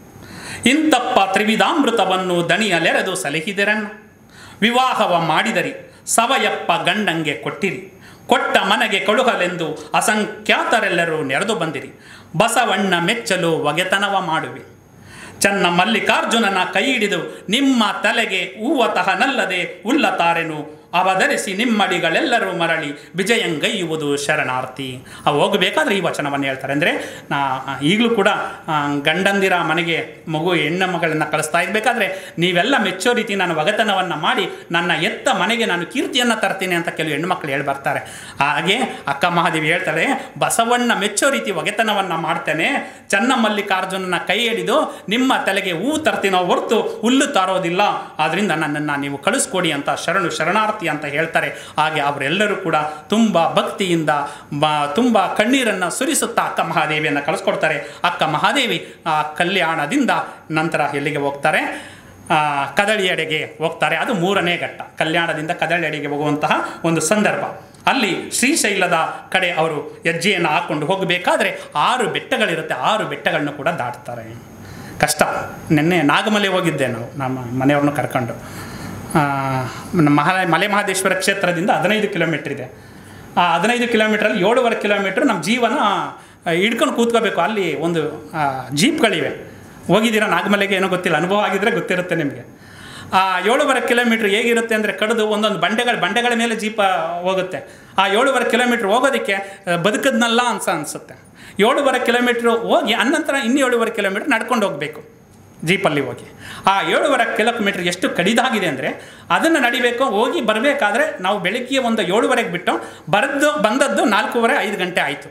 ಇಂತಪ್ಪ ತ್ರಿವಿಧಾಮೃತವನ್ನು ದಣಿಯಲೆರೆದು ಸಲಹಿದಿರನ್ನ ವಿವಾಹವ ಮಾಡಿದರಿ ಸವಯಪ್ಪ ಗಂಡಂಗೆ ಕೊಟ್ಟಿರಿ ಕೊಟ್ಟ ಮನೆಗೆ ಕಳುಹಲೆಂದು ಅಸಂಖ್ಯಾತರೆಲ್ಲರೂ ನೆರೆದು ಬಂದಿರಿ ಬಸವಣ್ಣ ಮೆಚ್ಚಲು ಒಗೆತನವ ಮಾಡುವೆ ಚನ್ನ ಮಲ್ಲಿಕಾರ್ಜುನನ ಕೈ ಹಿಡಿದು ನಿಮ್ಮ ತಲೆಗೆ ಹೂವತಹನಲ್ಲದೆ ಉಲ್ಲತಾರೆನು ಅವಧರಿಸಿ ನಿಮ್ಮಡಿಗಳೆಲ್ಲರೂ ಮರಳಿ ವಿಜಯಂಗೈಯುವುದು ಶರಣಾರ್ಥಿ ಅವು ಹೋಗಬೇಕಾದ್ರೆ ಈ ವಚನವನ್ನು ಹೇಳ್ತಾರೆ ಅಂದರೆ ನಾ ಈಗಲೂ ಕೂಡ ಆ, ಗಂಡಂದಿರ ಮನೆಗೆ ಮಗು ಹೆಣ್ಣು ಮಗಳನ್ನು ಕಳಿಸ್ತಾ ಇರಬೇಕಾದ್ರೆ ನೀವೆಲ್ಲ ಮೆಚ್ಚೋ ರೀತಿ ನಾನು ಒಗತನವನ್ನು ಮಾಡಿ ನನ್ನ ಎತ್ತ ಮನೆಗೆ ನಾನು ಕೀರ್ತಿಯನ್ನು ತರ್ತೀನಿ ಅಂತ ಕೆಲವು ಹೆಣ್ಣುಮಕ್ಳು ಹೇಳಿ ಬರ್ತಾರೆ ಹಾಗೆ ಅಕ್ಕ ಮಹಾದೇವಿ ಹೇಳ್ತಾಳೆ ಬಸವಣ್ಣ ಮೆಚ್ಚೋ ರೀತಿ ಒಗೆತನವನ್ನು ಮಾಡ್ತೇನೆ ಚನ್ನಮಲ್ಲಿಕಾರ್ಜುನನ ಕೈ ಹಿಡಿದು ನಿಮ್ಮ ತಲೆಗೆ ಹೂ ತರ್ತೀನೋ ಹೊರತು ಹುಲ್ಲು ತಾರೋದಿಲ್ಲ ಆದ್ದರಿಂದ ನನ್ನನ್ನು ನೀವು ಕಳಿಸ್ಕೊಡಿ ಅಂತ ಶರಣು ಶರಣಾರ್ಥಿ ಅಂತ ಹೇಳ್ತಾರೆ ಹಾಗೆ ಅವರೆಲ್ಲರೂ ಕೂಡ ತುಂಬ ಭಕ್ತಿಯಿಂದ ಬ ತುಂಬ ಕಣ್ಣೀರನ್ನು ಸುರಿಸುತ್ತಾ ಅಕ್ಕ ಮಹಾದೇವಿಯನ್ನು ಕಳಿಸ್ಕೊಡ್ತಾರೆ ಅಕ್ಕ ಮಹಾದೇವಿ ಆ ಕಲ್ಯಾಣದಿಂದ ನಂತರ ಎಲ್ಲಿಗೆ ಹೋಗ್ತಾರೆ ಆ, ಕದಳಿಯಡೆಗೆ ಹೋಗ್ತಾರೆ ಅದು ಮೂರನೇ ಘಟ್ಟ ಕಲ್ಯಾಣದಿಂದ ಕದಳಿಯಡೆಗೆ ಹೋಗುವಂತಹ ಒಂದು ಸಂದರ್ಭ ಅಲ್ಲಿ ಶ್ರೀಶೈಲದ ಕಡೆ ಅವರು ಹೆಜ್ಜೆಯನ್ನು ಹಾಕ್ಕೊಂಡು ಹೋಗಬೇಕಾದ್ರೆ ಆರು ಬೆಟ್ಟಗಳಿರುತ್ತೆ ಆರು ಬೆಟ್ಟಗಳನ್ನು ಕೂಡ ದಾಟ್ತಾರೆ ಕಷ್ಟ ನಿನ್ನೆ ನಾಗಮಲೆ ಹೋಗಿದ್ದೆ ನಾವು ನಮ್ಮ ಮನೆಯವ್ರನ್ನ ಕರ್ಕೊಂಡು ಆ, ನಮ್ಮ ಮಹಾ ಮಲೆ ಮಹದೇಶ್ವರ ಕ್ಷೇತ್ರದಿಂದ ಹದಿನೈದು ಕಿಲೋಮೀಟ್ರ್ ಇದೆ ಆ ಹದಿನೈದು ಕಿಲೋಮೀಟ್ರಲ್ಲಿ ಏಳುವರೆ ಕಿಲೋಮೀಟ್ರ್ ನಮ್ಮ ಜೀವನ ಆ, ಹಿಡ್ಕೊಂಡು ಕೂತ್ಕೋಬೇಕು ಅಲ್ಲಿ ಒಂದು ಆ, ಜೀಪ್ಗಳಿವೆ ಹೋಗಿದ್ದೀರಾ ನಾಗಮಲೆಗೆ ಏನೋ ಗೊತ್ತಿಲ್ಲ ಅನುಭವ ಆಗಿದ್ರೆ ಗೊತ್ತಿರುತ್ತೆ ನಿಮಗೆ ಆ ಏಳುವರೆ ಕಿಲೋಮೀಟ್ರ್ ಹೇಗಿರುತ್ತೆ ಅಂದರೆ ಕಡಿದು ಒಂದೊಂದು ಬಂಡೆಗಳ ಬಂಡೆಗಳ ಮೇಲೆ ಜೀಪ ಹೋಗುತ್ತೆ ಆ ಏಳುವರೆ ಕಿಲೋಮೀಟ್ರ್ ಹೋಗೋದಕ್ಕೆ ಆ, ಬದುಕದ್ನಲ್ಲ ಅನ್ಸ ಅನಿಸುತ್ತೆ ಏಳುವರೆ ಕಿಲೋಮೀಟ್ರ್ ಹೋಗಿ ಅನಂತರ ಇನ್ನು ಏಳುವರೆ ಕಿಲೋಮೀಟ್ರ್ ನಡ್ಕೊಂಡು ಹೋಗಬೇಕು ಜೀಪಲ್ಲಿ ಹೋಗಿ ಆ ಏಳುವರೆ ಕಿಲೋಮೀಟ್ರ್ ಎಷ್ಟು ಕಡಿದಾಗಿದೆ ಅಂದರೆ ಅದನ್ನು ನಡಿಬೇಕು ಹೋಗಿ ಬರಬೇಕಾದ್ರೆ ನಾವು ಬೆಳಗ್ಗೆ ಒಂದು ಏಳುವರೆಗೆ ಬಿಟ್ಟು ಬರೆದು ಬಂದದ್ದು ನಾಲ್ಕೂವರೆ ಐದು ಗಂಟೆ ಆಯಿತು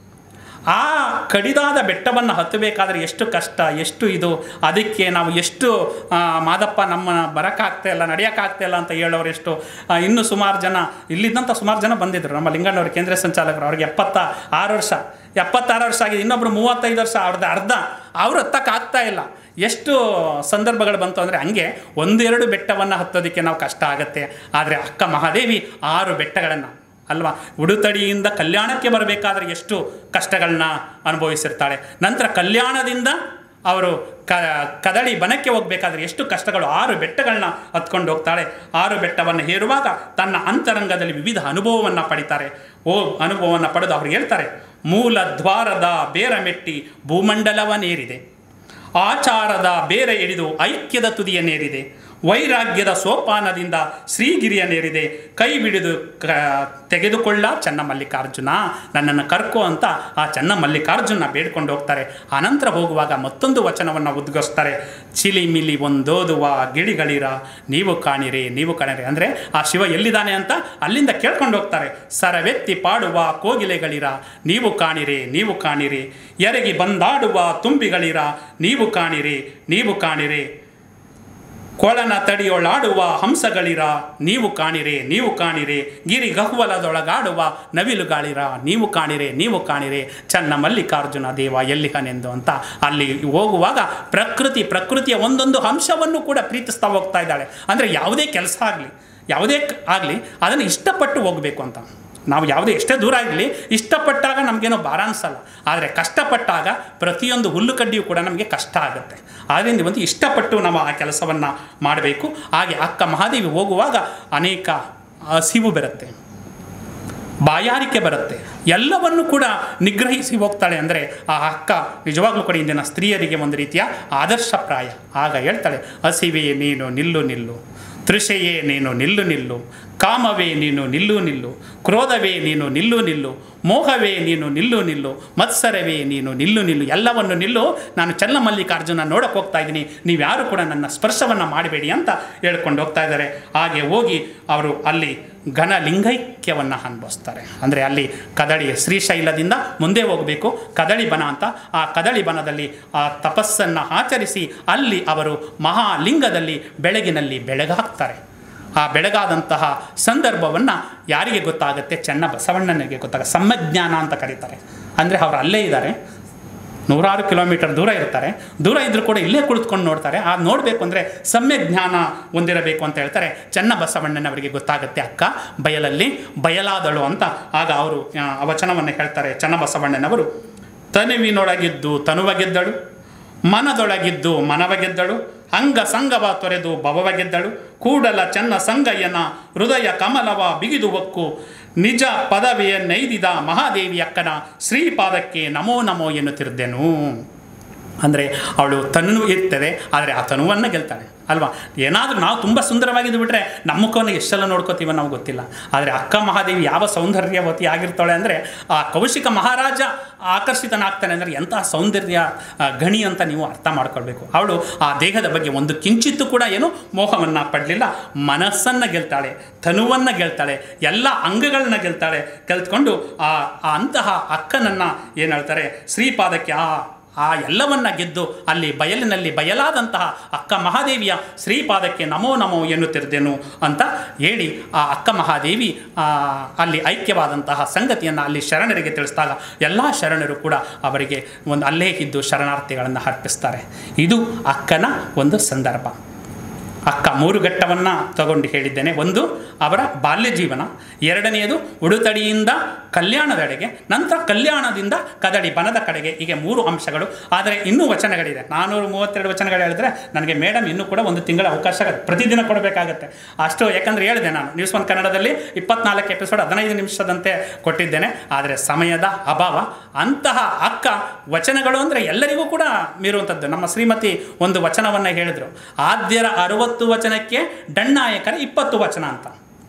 ಆ ಕಡಿದಾದ ಬೆಟ್ಟವನ್ನು ಹತ್ತಬೇಕಾದ್ರೆ ಎಷ್ಟು ಕಷ್ಟ ಎಷ್ಟು ಇದು ಅದಕ್ಕೆ ನಾವು ಎಷ್ಟು ಆ, ಮಾದಪ್ಪ ನಮ್ಮ ಬರೋಕ್ಕಾಗ್ತಾ ಇಲ್ಲ ನಡೆಯೋಕ್ಕಾಗ್ತಾ ಇಲ್ಲ ಅಂತ ಹೇಳೋರು ಎಷ್ಟು ಆ, ಇನ್ನೂ ಸುಮಾರು ಜನ ಇಲ್ಲಿದ್ದಂಥ ಸುಮಾರು ಜನ ಬಂದಿದ್ದರು ನಮ್ಮ ಲಿಂಗಣ್ಣವ್ರ ಕೇಂದ್ರ ಸಂಚಾಲಕರು ಅವ್ರಿಗೆ ಎಪ್ಪತ್ತ ಆರು ವರ್ಷ ಎಪ್ಪತ್ತಾರು ವರ್ಷ ಆಗಿದೆ ಇನ್ನೊಬ್ರು ಮೂವತ್ತೈದು ವರ್ಷ ಅವ್ರದ್ದು ಅರ್ಧ ಅವ್ರು ಹತ್ತಕ್ಕಾಗ್ತಾ ಇಲ್ಲ ಎಷ್ಟು ಸಂದರ್ಭಗಳು ಬಂತು ಅಂದರೆ ಹಂಗೆ ಒಂದೆರಡು ಬೆಟ್ಟವನ್ನು ಹತ್ತೋದಕ್ಕೆ ನಾವು ಕಷ್ಟ ಆಗುತ್ತೆ ಆದರೆ ಅಕ್ಕ ಮಹಾದೇವಿ ಆರು ಬೆಟ್ಟಗಳನ್ನು ಅಲ್ವಾ ಉಡುತಡಿಯಿಂದ ಕಲ್ಯಾಣಕ್ಕೆ ಬರಬೇಕಾದ್ರೆ ಎಷ್ಟು ಕಷ್ಟಗಳನ್ನ ಅನುಭವಿಸಿರ್ತಾಳೆ ನಂತರ ಕಲ್ಯಾಣದಿಂದ ಅವರು ಕ ಕದಳಿ ಬನಕ್ಕೆ ಹೋಗಬೇಕಾದ್ರೆ ಎಷ್ಟು ಕಷ್ಟಗಳು ಆರು ಬೆಟ್ಟಗಳನ್ನ ಹತ್ಕೊಂಡು ಹೋಗ್ತಾಳೆ ಆರು ಬೆಟ್ಟವನ್ನು ಹೇರುವಾಗ ತನ್ನ ಅಂತರಂಗದಲ್ಲಿ ವಿವಿಧ ಅನುಭವವನ್ನು ಪಡಿತಾರೆ ಓ ಅನುಭವವನ್ನು ಪಡೆದು ಅವ್ರು ಹೇಳ್ತಾರೆ ಮೂಲ ದ್ವಾರದ ಬೇರ ಮೆಟ್ಟಿ ಭೂಮಂಡಲವನ್ನೇರಿದೆ ಆಚಾರದ ಬೇರೆ ಹಿಡಿದು ಐಕ್ಯದ ತುದಿಯನ್ನೇರಿದೆ ವೈರಾಗ್ಯದ ಸೋಪಾನದಿಂದ ಶ್ರೀಗಿರಿಯನೇರಿದೆ ಕೈ ಬಿಡಿದು ಕ ತೆಗೆದುಕೊಳ್ಳ ಚೆನ್ನ ಮಲ್ಲಿಕಾರ್ಜುನ ನನ್ನನ್ನು ಕರ್ಕೋ ಅಂತ ಆ ಚೆನ್ನ ಮಲ್ಲಿಕಾರ್ಜುನ ಬೇಡ್ಕೊಂಡು ಹೋಗ್ತಾರೆ ಆನಂತರ ಹೋಗುವಾಗ ಮತ್ತೊಂದು ವಚನವನ್ನು ಉದ್ಘೋಸ್ತಾರೆ ಚಿಲಿಮಿಲಿ ಒಂದೋದುವ ಗಿಳಿಗಳಿರ ನೀವು ಕಾಣಿರಿ ನೀವು ಕಾಣಿರಿ ಅಂದರೆ ಆ ಶಿವ ಎಲ್ಲಿದ್ದಾನೆ ಅಂತ ಅಲ್ಲಿಂದ ಕೇಳ್ಕೊಂಡು ಹೋಗ್ತಾರೆ ಸರವೆತ್ತಿ ಪಾಡುವ ಕೋಗಿಲೆಗಳಿರ ನೀವು ಕಾಣಿರಿ ನೀವು ಕಾಣಿರಿ ಎರಗಿ ಬಂದಾಡುವ ತುಂಬಿಗಳಿರ ನೀವು ಕಾಣಿರಿ ನೀವು ಕಾಣಿರಿ ಕೊಳನ ತಡಿಯೊಳಾಡುವ ಹಂಸಗಳಿರ ನೀವು ಕಾಣಿರಿ ನೀವು ಕಾಣಿರಿ ಗಿರಿ ಗಹ್ವಲದೊಳಗಾಡುವ ನವಿಲುಗಾಳಿರ ನೀವು ಕಾಣಿರಿ ನೀವು ಕಾಣಿರಿ ಚನ್ನ ಮಲ್ಲಿಕಾರ್ಜುನ ದೇವ ಎಲ್ಲಿಹನೆಂದು ಅಂತ ಅಲ್ಲಿ ಹೋಗುವಾಗ ಪ್ರಕೃತಿ ಪ್ರಕೃತಿಯ ಒಂದೊಂದು ಅಂಶವನ್ನು ಕೂಡ ಪ್ರೀತಿಸ್ತಾ ಹೋಗ್ತಾ ಇದ್ದಾಳೆ ಅಂದರೆ ಯಾವುದೇ ಕೆಲಸ ಆಗಲಿ ಯಾವುದೇ ಆಗಲಿ ಅದನ್ನು ಇಷ್ಟಪಟ್ಟು ಹೋಗಬೇಕು ಅಂತ ನಾವು ಯಾವುದೇ ಎಷ್ಟೇ ದೂರ ಆಗಲಿ ಇಷ್ಟಪಟ್ಟಾಗ ನಮಗೇನೋ ಭಾರ ಅನಿಸಲ್ಲ ಆದರೆ ಕಷ್ಟಪಟ್ಟಾಗ ಪ್ರತಿಯೊಂದು ಹುಲ್ಲು ಕಡ್ಡಿಯೂ ಕೂಡ ನಮಗೆ ಕಷ್ಟ ಆಗುತ್ತೆ ಆದ್ದರಿಂದ ಒಂದು ಇಷ್ಟಪಟ್ಟು ನಾವು ಆ ಕೆಲಸವನ್ನು ಮಾಡಬೇಕು ಹಾಗೆ ಅಕ್ಕ ಮಹಾದೇವಿ ಹೋಗುವಾಗ ಅನೇಕ ಹಸಿವು ಬರುತ್ತೆ ಬಾಯಾರಿಕೆ ಬರುತ್ತೆ ಎಲ್ಲವನ್ನು ಕೂಡ ನಿಗ್ರಹಿಸಿ ಹೋಗ್ತಾಳೆ ಅಂದರೆ ಆ ಅಕ್ಕ ನಿಜವಾಗ್ಲೂ ಕೂಡ ಇಂದಿನ ಸ್ತ್ರೀಯರಿಗೆ ಒಂದು ರೀತಿಯ ಆದರ್ಶಪ್ರಾಯ ಆಗ ಹೇಳ್ತಾಳೆ ಹಸಿವೆಯೇ ನೀನು ನಿಲ್ಲು ನಿಲ್ಲು ತೃಷೆಯೇ ನೀನು ನಿಲ್ಲು ನಿಲ್ಲು ಕಾಮವೇ ನೀನು ನಿಲ್ಲು ನಿಲ್ಲು ಕ್ರೋಧವೇ ನೀನು ನಿಲ್ಲು ನಿಲ್ಲು ಮೋಹವೇ ನೀನು ನಿಲ್ಲು ನಿಲ್ಲು ಮತ್ಸರವೇ ನೀನು ನಿಲ್ಲು ನಿಲ್ಲು ಎಲ್ಲವನ್ನು ನಿಲ್ಲು ನಾನು ಚನ್ನಮಲ್ಲಿಕಾರ್ಜುನ ನೋಡಕ್ಕೆ ಹೋಗ್ತಾ ಇದ್ದೀನಿ ನೀವ್ಯಾರು ಕೂಡ ನನ್ನ ಸ್ಪರ್ಶವನ್ನು ಮಾಡಬೇಡಿ ಅಂತ ಹೇಳ್ಕೊಂಡು ಹೋಗ್ತಾ ಇದ್ದಾರೆ ಹಾಗೆ ಹೋಗಿ ಅವರು ಅಲ್ಲಿ ಘನ ಲಿಂಗೈಕ್ಯವನ್ನು ಅನುಭವಿಸ್ತಾರೆ ಅಂದರೆ ಅಲ್ಲಿ ಕದಳಿ ಶ್ರೀಶೈಲದಿಂದ ಮುಂದೆ ಹೋಗಬೇಕು ಕದಳಿ ಬನ ಅಂತ ಆ ಕದಳಿ ಬನದಲ್ಲಿ ಆ ತಪಸ್ಸನ್ನು ಆಚರಿಸಿ ಅಲ್ಲಿ ಅವರು ಮಹಾಲಿಂಗದಲ್ಲಿ ಬೆಳಗಿನಲ್ಲಿ ಬೆಳಗಾಗ್ತಾರೆ ಆ ಬೆಳಗಾದಂತಹ ಸಂದರ್ಭವನ್ನು ಯಾರಿಗೆ ಗೊತ್ತಾಗುತ್ತೆ ಚೆನ್ನ ಬಸವಣ್ಣನಿಗೆ ಗೊತ್ತಾಗ ಸಮ್ಮಜ್ಞಾನ ಅಂತ ಕರೀತಾರೆ ಅಂದರೆ ಅವರು ಅಲ್ಲೇ ಇದ್ದಾರೆ ನೂರಾರು ಕಿಲೋಮೀಟರ್ ದೂರ ಇರ್ತಾರೆ ದೂರ ಇದ್ದರೂ ಕೂಡ ಇಲ್ಲೇ ಕುಳಿತುಕೊಂಡು ನೋಡ್ತಾರೆ ಆ ನೋಡಬೇಕು ಅಂದರೆ ಸಮ್ಯಕ್ ಜ್ಞಾನ ಹೊಂದಿರಬೇಕು ಅಂತ ಹೇಳ್ತಾರೆ ಚೆನ್ನ ಬಸವಣ್ಣನವರಿಗೆ ಗೊತ್ತಾಗುತ್ತೆ ಅಕ್ಕ ಬಯಲಲ್ಲಿ ಬಯಲಾದಳು ಅಂತ ಆಗ ಅವರು ಆ, ಆ ವಚನವನ್ನು ಹೇಳ್ತಾರೆ ಚೆನ್ನ ಬಸವಣ್ಣನವರು ತನುವಿನೊಳಗಿದ್ದು ತನುವ ಗೆದ್ದಳು ಮನದೊಳಗಿದ್ದು ಮನವ ಗೆದ್ದಳು ಅಂಗ ಸಂಗವ ತೊರೆದು ಭವವ ಗೆದ್ದಳು ಕೂಡಲ ಚೆನ್ನ ಸಂಗಯ್ಯನ ಹೃದಯ ಕಮಲವ ಬಿಗಿದು ಹೊಕ್ಕು ನಿಜ ಪದವಿಯನ್ನೈದಿದ ಮಹಾದೇವಿ ಅಕ್ಕನ ಶ್ರೀಪಾದಕ್ಕೆ ನಮೋ ನಮೋ ಎನ್ನುತ್ತಿರ್ದೆನು ಅಂದರೆ ಅವಳು ತನು ಇರ್ತದೆ ಆದರೆ ಆ ತನುವನ್ನು ಗೆಲ್ತಾಳೆ ಅಲ್ವಾ ಏನಾದರೂ ನಾವು ತುಂಬ ಸುಂದರವಾಗಿದ್ದು ಬಿಟ್ಟರೆ ನಮ್ಮ ಮುಖವನ್ನು ಎಷ್ಟೆಲ್ಲ ನೋಡ್ಕೋತೀವೋ ನಾವು ಗೊತ್ತಿಲ್ಲ ಆದರೆ ಅಕ್ಕ ಮಹಾದೇವಿ ಯಾವ ಸೌಂದರ್ಯವತಿ ಆಗಿರ್ತಾಳೆ ಅಂದರೆ ಆ ಕೌಶಿಕ ಮಹಾರಾಜ ಆಕರ್ಷಿತನಾಗ್ತಾನೆ ಅಂದರೆ ಎಂತಹ ಸೌಂದರ್ಯ ಆ, ಗಣಿ ಅಂತ ನೀವು ಅರ್ಥ ಮಾಡ್ಕೊಳ್ಬೇಕು ಅವಳು ಆ ದೇಹದ ಬಗ್ಗೆ ಒಂದು ಕಿಂಚಿತ್ತೂ ಕೂಡ ಏನು ಮೋಹವನ್ನು ಪಡಲಿಲ್ಲ ಮನಸ್ಸನ್ನು ಗೆಲ್ತಾಳೆ ತನುವನ್ನು ಗೆಲ್ತಾಳೆ ಎಲ್ಲ ಅಂಗಗಳನ್ನ ಗೆಲ್ತಾಳೆ ಗೆಲ್ತ್ಕೊಂಡು ಆ ಆ ಅಂತಹ ಅಕ್ಕನನ್ನು ಏನು ಹೇಳ್ತಾರೆ ಶ್ರೀಪಾದಕ್ಕೆ ಆ ಆ ಎಲ್ಲವನ್ನ ಗೆದ್ದು ಅಲ್ಲಿ ಬಯಲಿನಲ್ಲಿ ಬಯಲಾದಂತಹ ಅಕ್ಕ ಮಹಾದೇವಿಯ ಶ್ರೀಪಾದಕ್ಕೆ ನಮೋ ನಮೋ ಎನ್ನುತ್ತಿರ್ದೆನು ಅಂತ ಹೇಳಿ ಆ ಅಕ್ಕ ಮಹಾದೇವಿ ಆ, ಅಲ್ಲಿ ಐಕ್ಯವಾದಂತಹ ಸಂಗತಿಯನ್ನು ಅಲ್ಲಿ ಶರಣರಿಗೆ ತಿಳಿಸಿದಾಗ ಎಲ್ಲ ಶರಣರು ಕೂಡ ಅವರಿಗೆ ಒಂದು ಅಲ್ಲೇ ಇದ್ದು ಶರಣಾರ್ಥಿಗಳನ್ನು ಅರ್ಪಿಸ್ತಾರೆ ಇದು ಅಕ್ಕನ ಒಂದು ಸಂದರ್ಭ ಅಕ್ಕ ಮೂರು ಘಟ್ಟವನ್ನು ತಗೊಂಡು ಹೇಳಿದ್ದೇನೆ ಒಂದು ಅವರ ಬಾಲ್ಯ ಜೀವನ ಎರಡನೆಯದು ಉಡುತಡಿಯಿಂದ ಕಲ್ಯಾಣದೆಡೆಗೆ ನಂತರ ಕಲ್ಯಾಣದಿಂದ ಕದಡಿ ಬನದ ಕಡೆಗೆ ಹೀಗೆ ಮೂರು ಅಂಶಗಳು ಆದರೆ ಇನ್ನೂ ವಚನಗಳಿದೆ ನಾನ್ನೂರು ಮೂವತ್ತೆರಡು ವಚನಗಳು ಹೇಳಿದ್ರೆ ನನಗೆ ಮೇಡಮ್ ಇನ್ನೂ ಕೂಡ ಒಂದು ತಿಂಗಳ ಅವಕಾಶ ಪ್ರತಿದಿನ ಕೊಡಬೇಕಾಗತ್ತೆ ಅಷ್ಟು ಯಾಕಂದರೆ ಹೇಳಿದೆ ನಾನು ನ್ಯೂಸ್ ಒನ್ ಕನ್ನಡದಲ್ಲಿ ಇಪ್ಪತ್ನಾಲ್ಕು ಎಪಿಸೋಡ್ ಹದಿನೈದು ನಿಮಿಷದಂತೆ ಕೊಟ್ಟಿದ್ದೇನೆ ಆದರೆ ಸಮಯದ ಅಭಾವ ಅಂತಹ ಅಕ್ಕ ವಚನಗಳು ಅಂದರೆ ಎಲ್ಲರಿಗೂ ಕೂಡ ಮೀರುವಂಥದ್ದು ನಮ್ಮ ಶ್ರೀಮತಿ ಒಂದು ವಚನವನ್ನು ಹೇಳಿದರು ಆದ್ಯರ ಅರವತ್ತು ವಚನಕ್ಕೆ ಡಣ್ಣಾಯಕರ ಇಪ್ಪತ್ತು ವಚನ ಅಂತ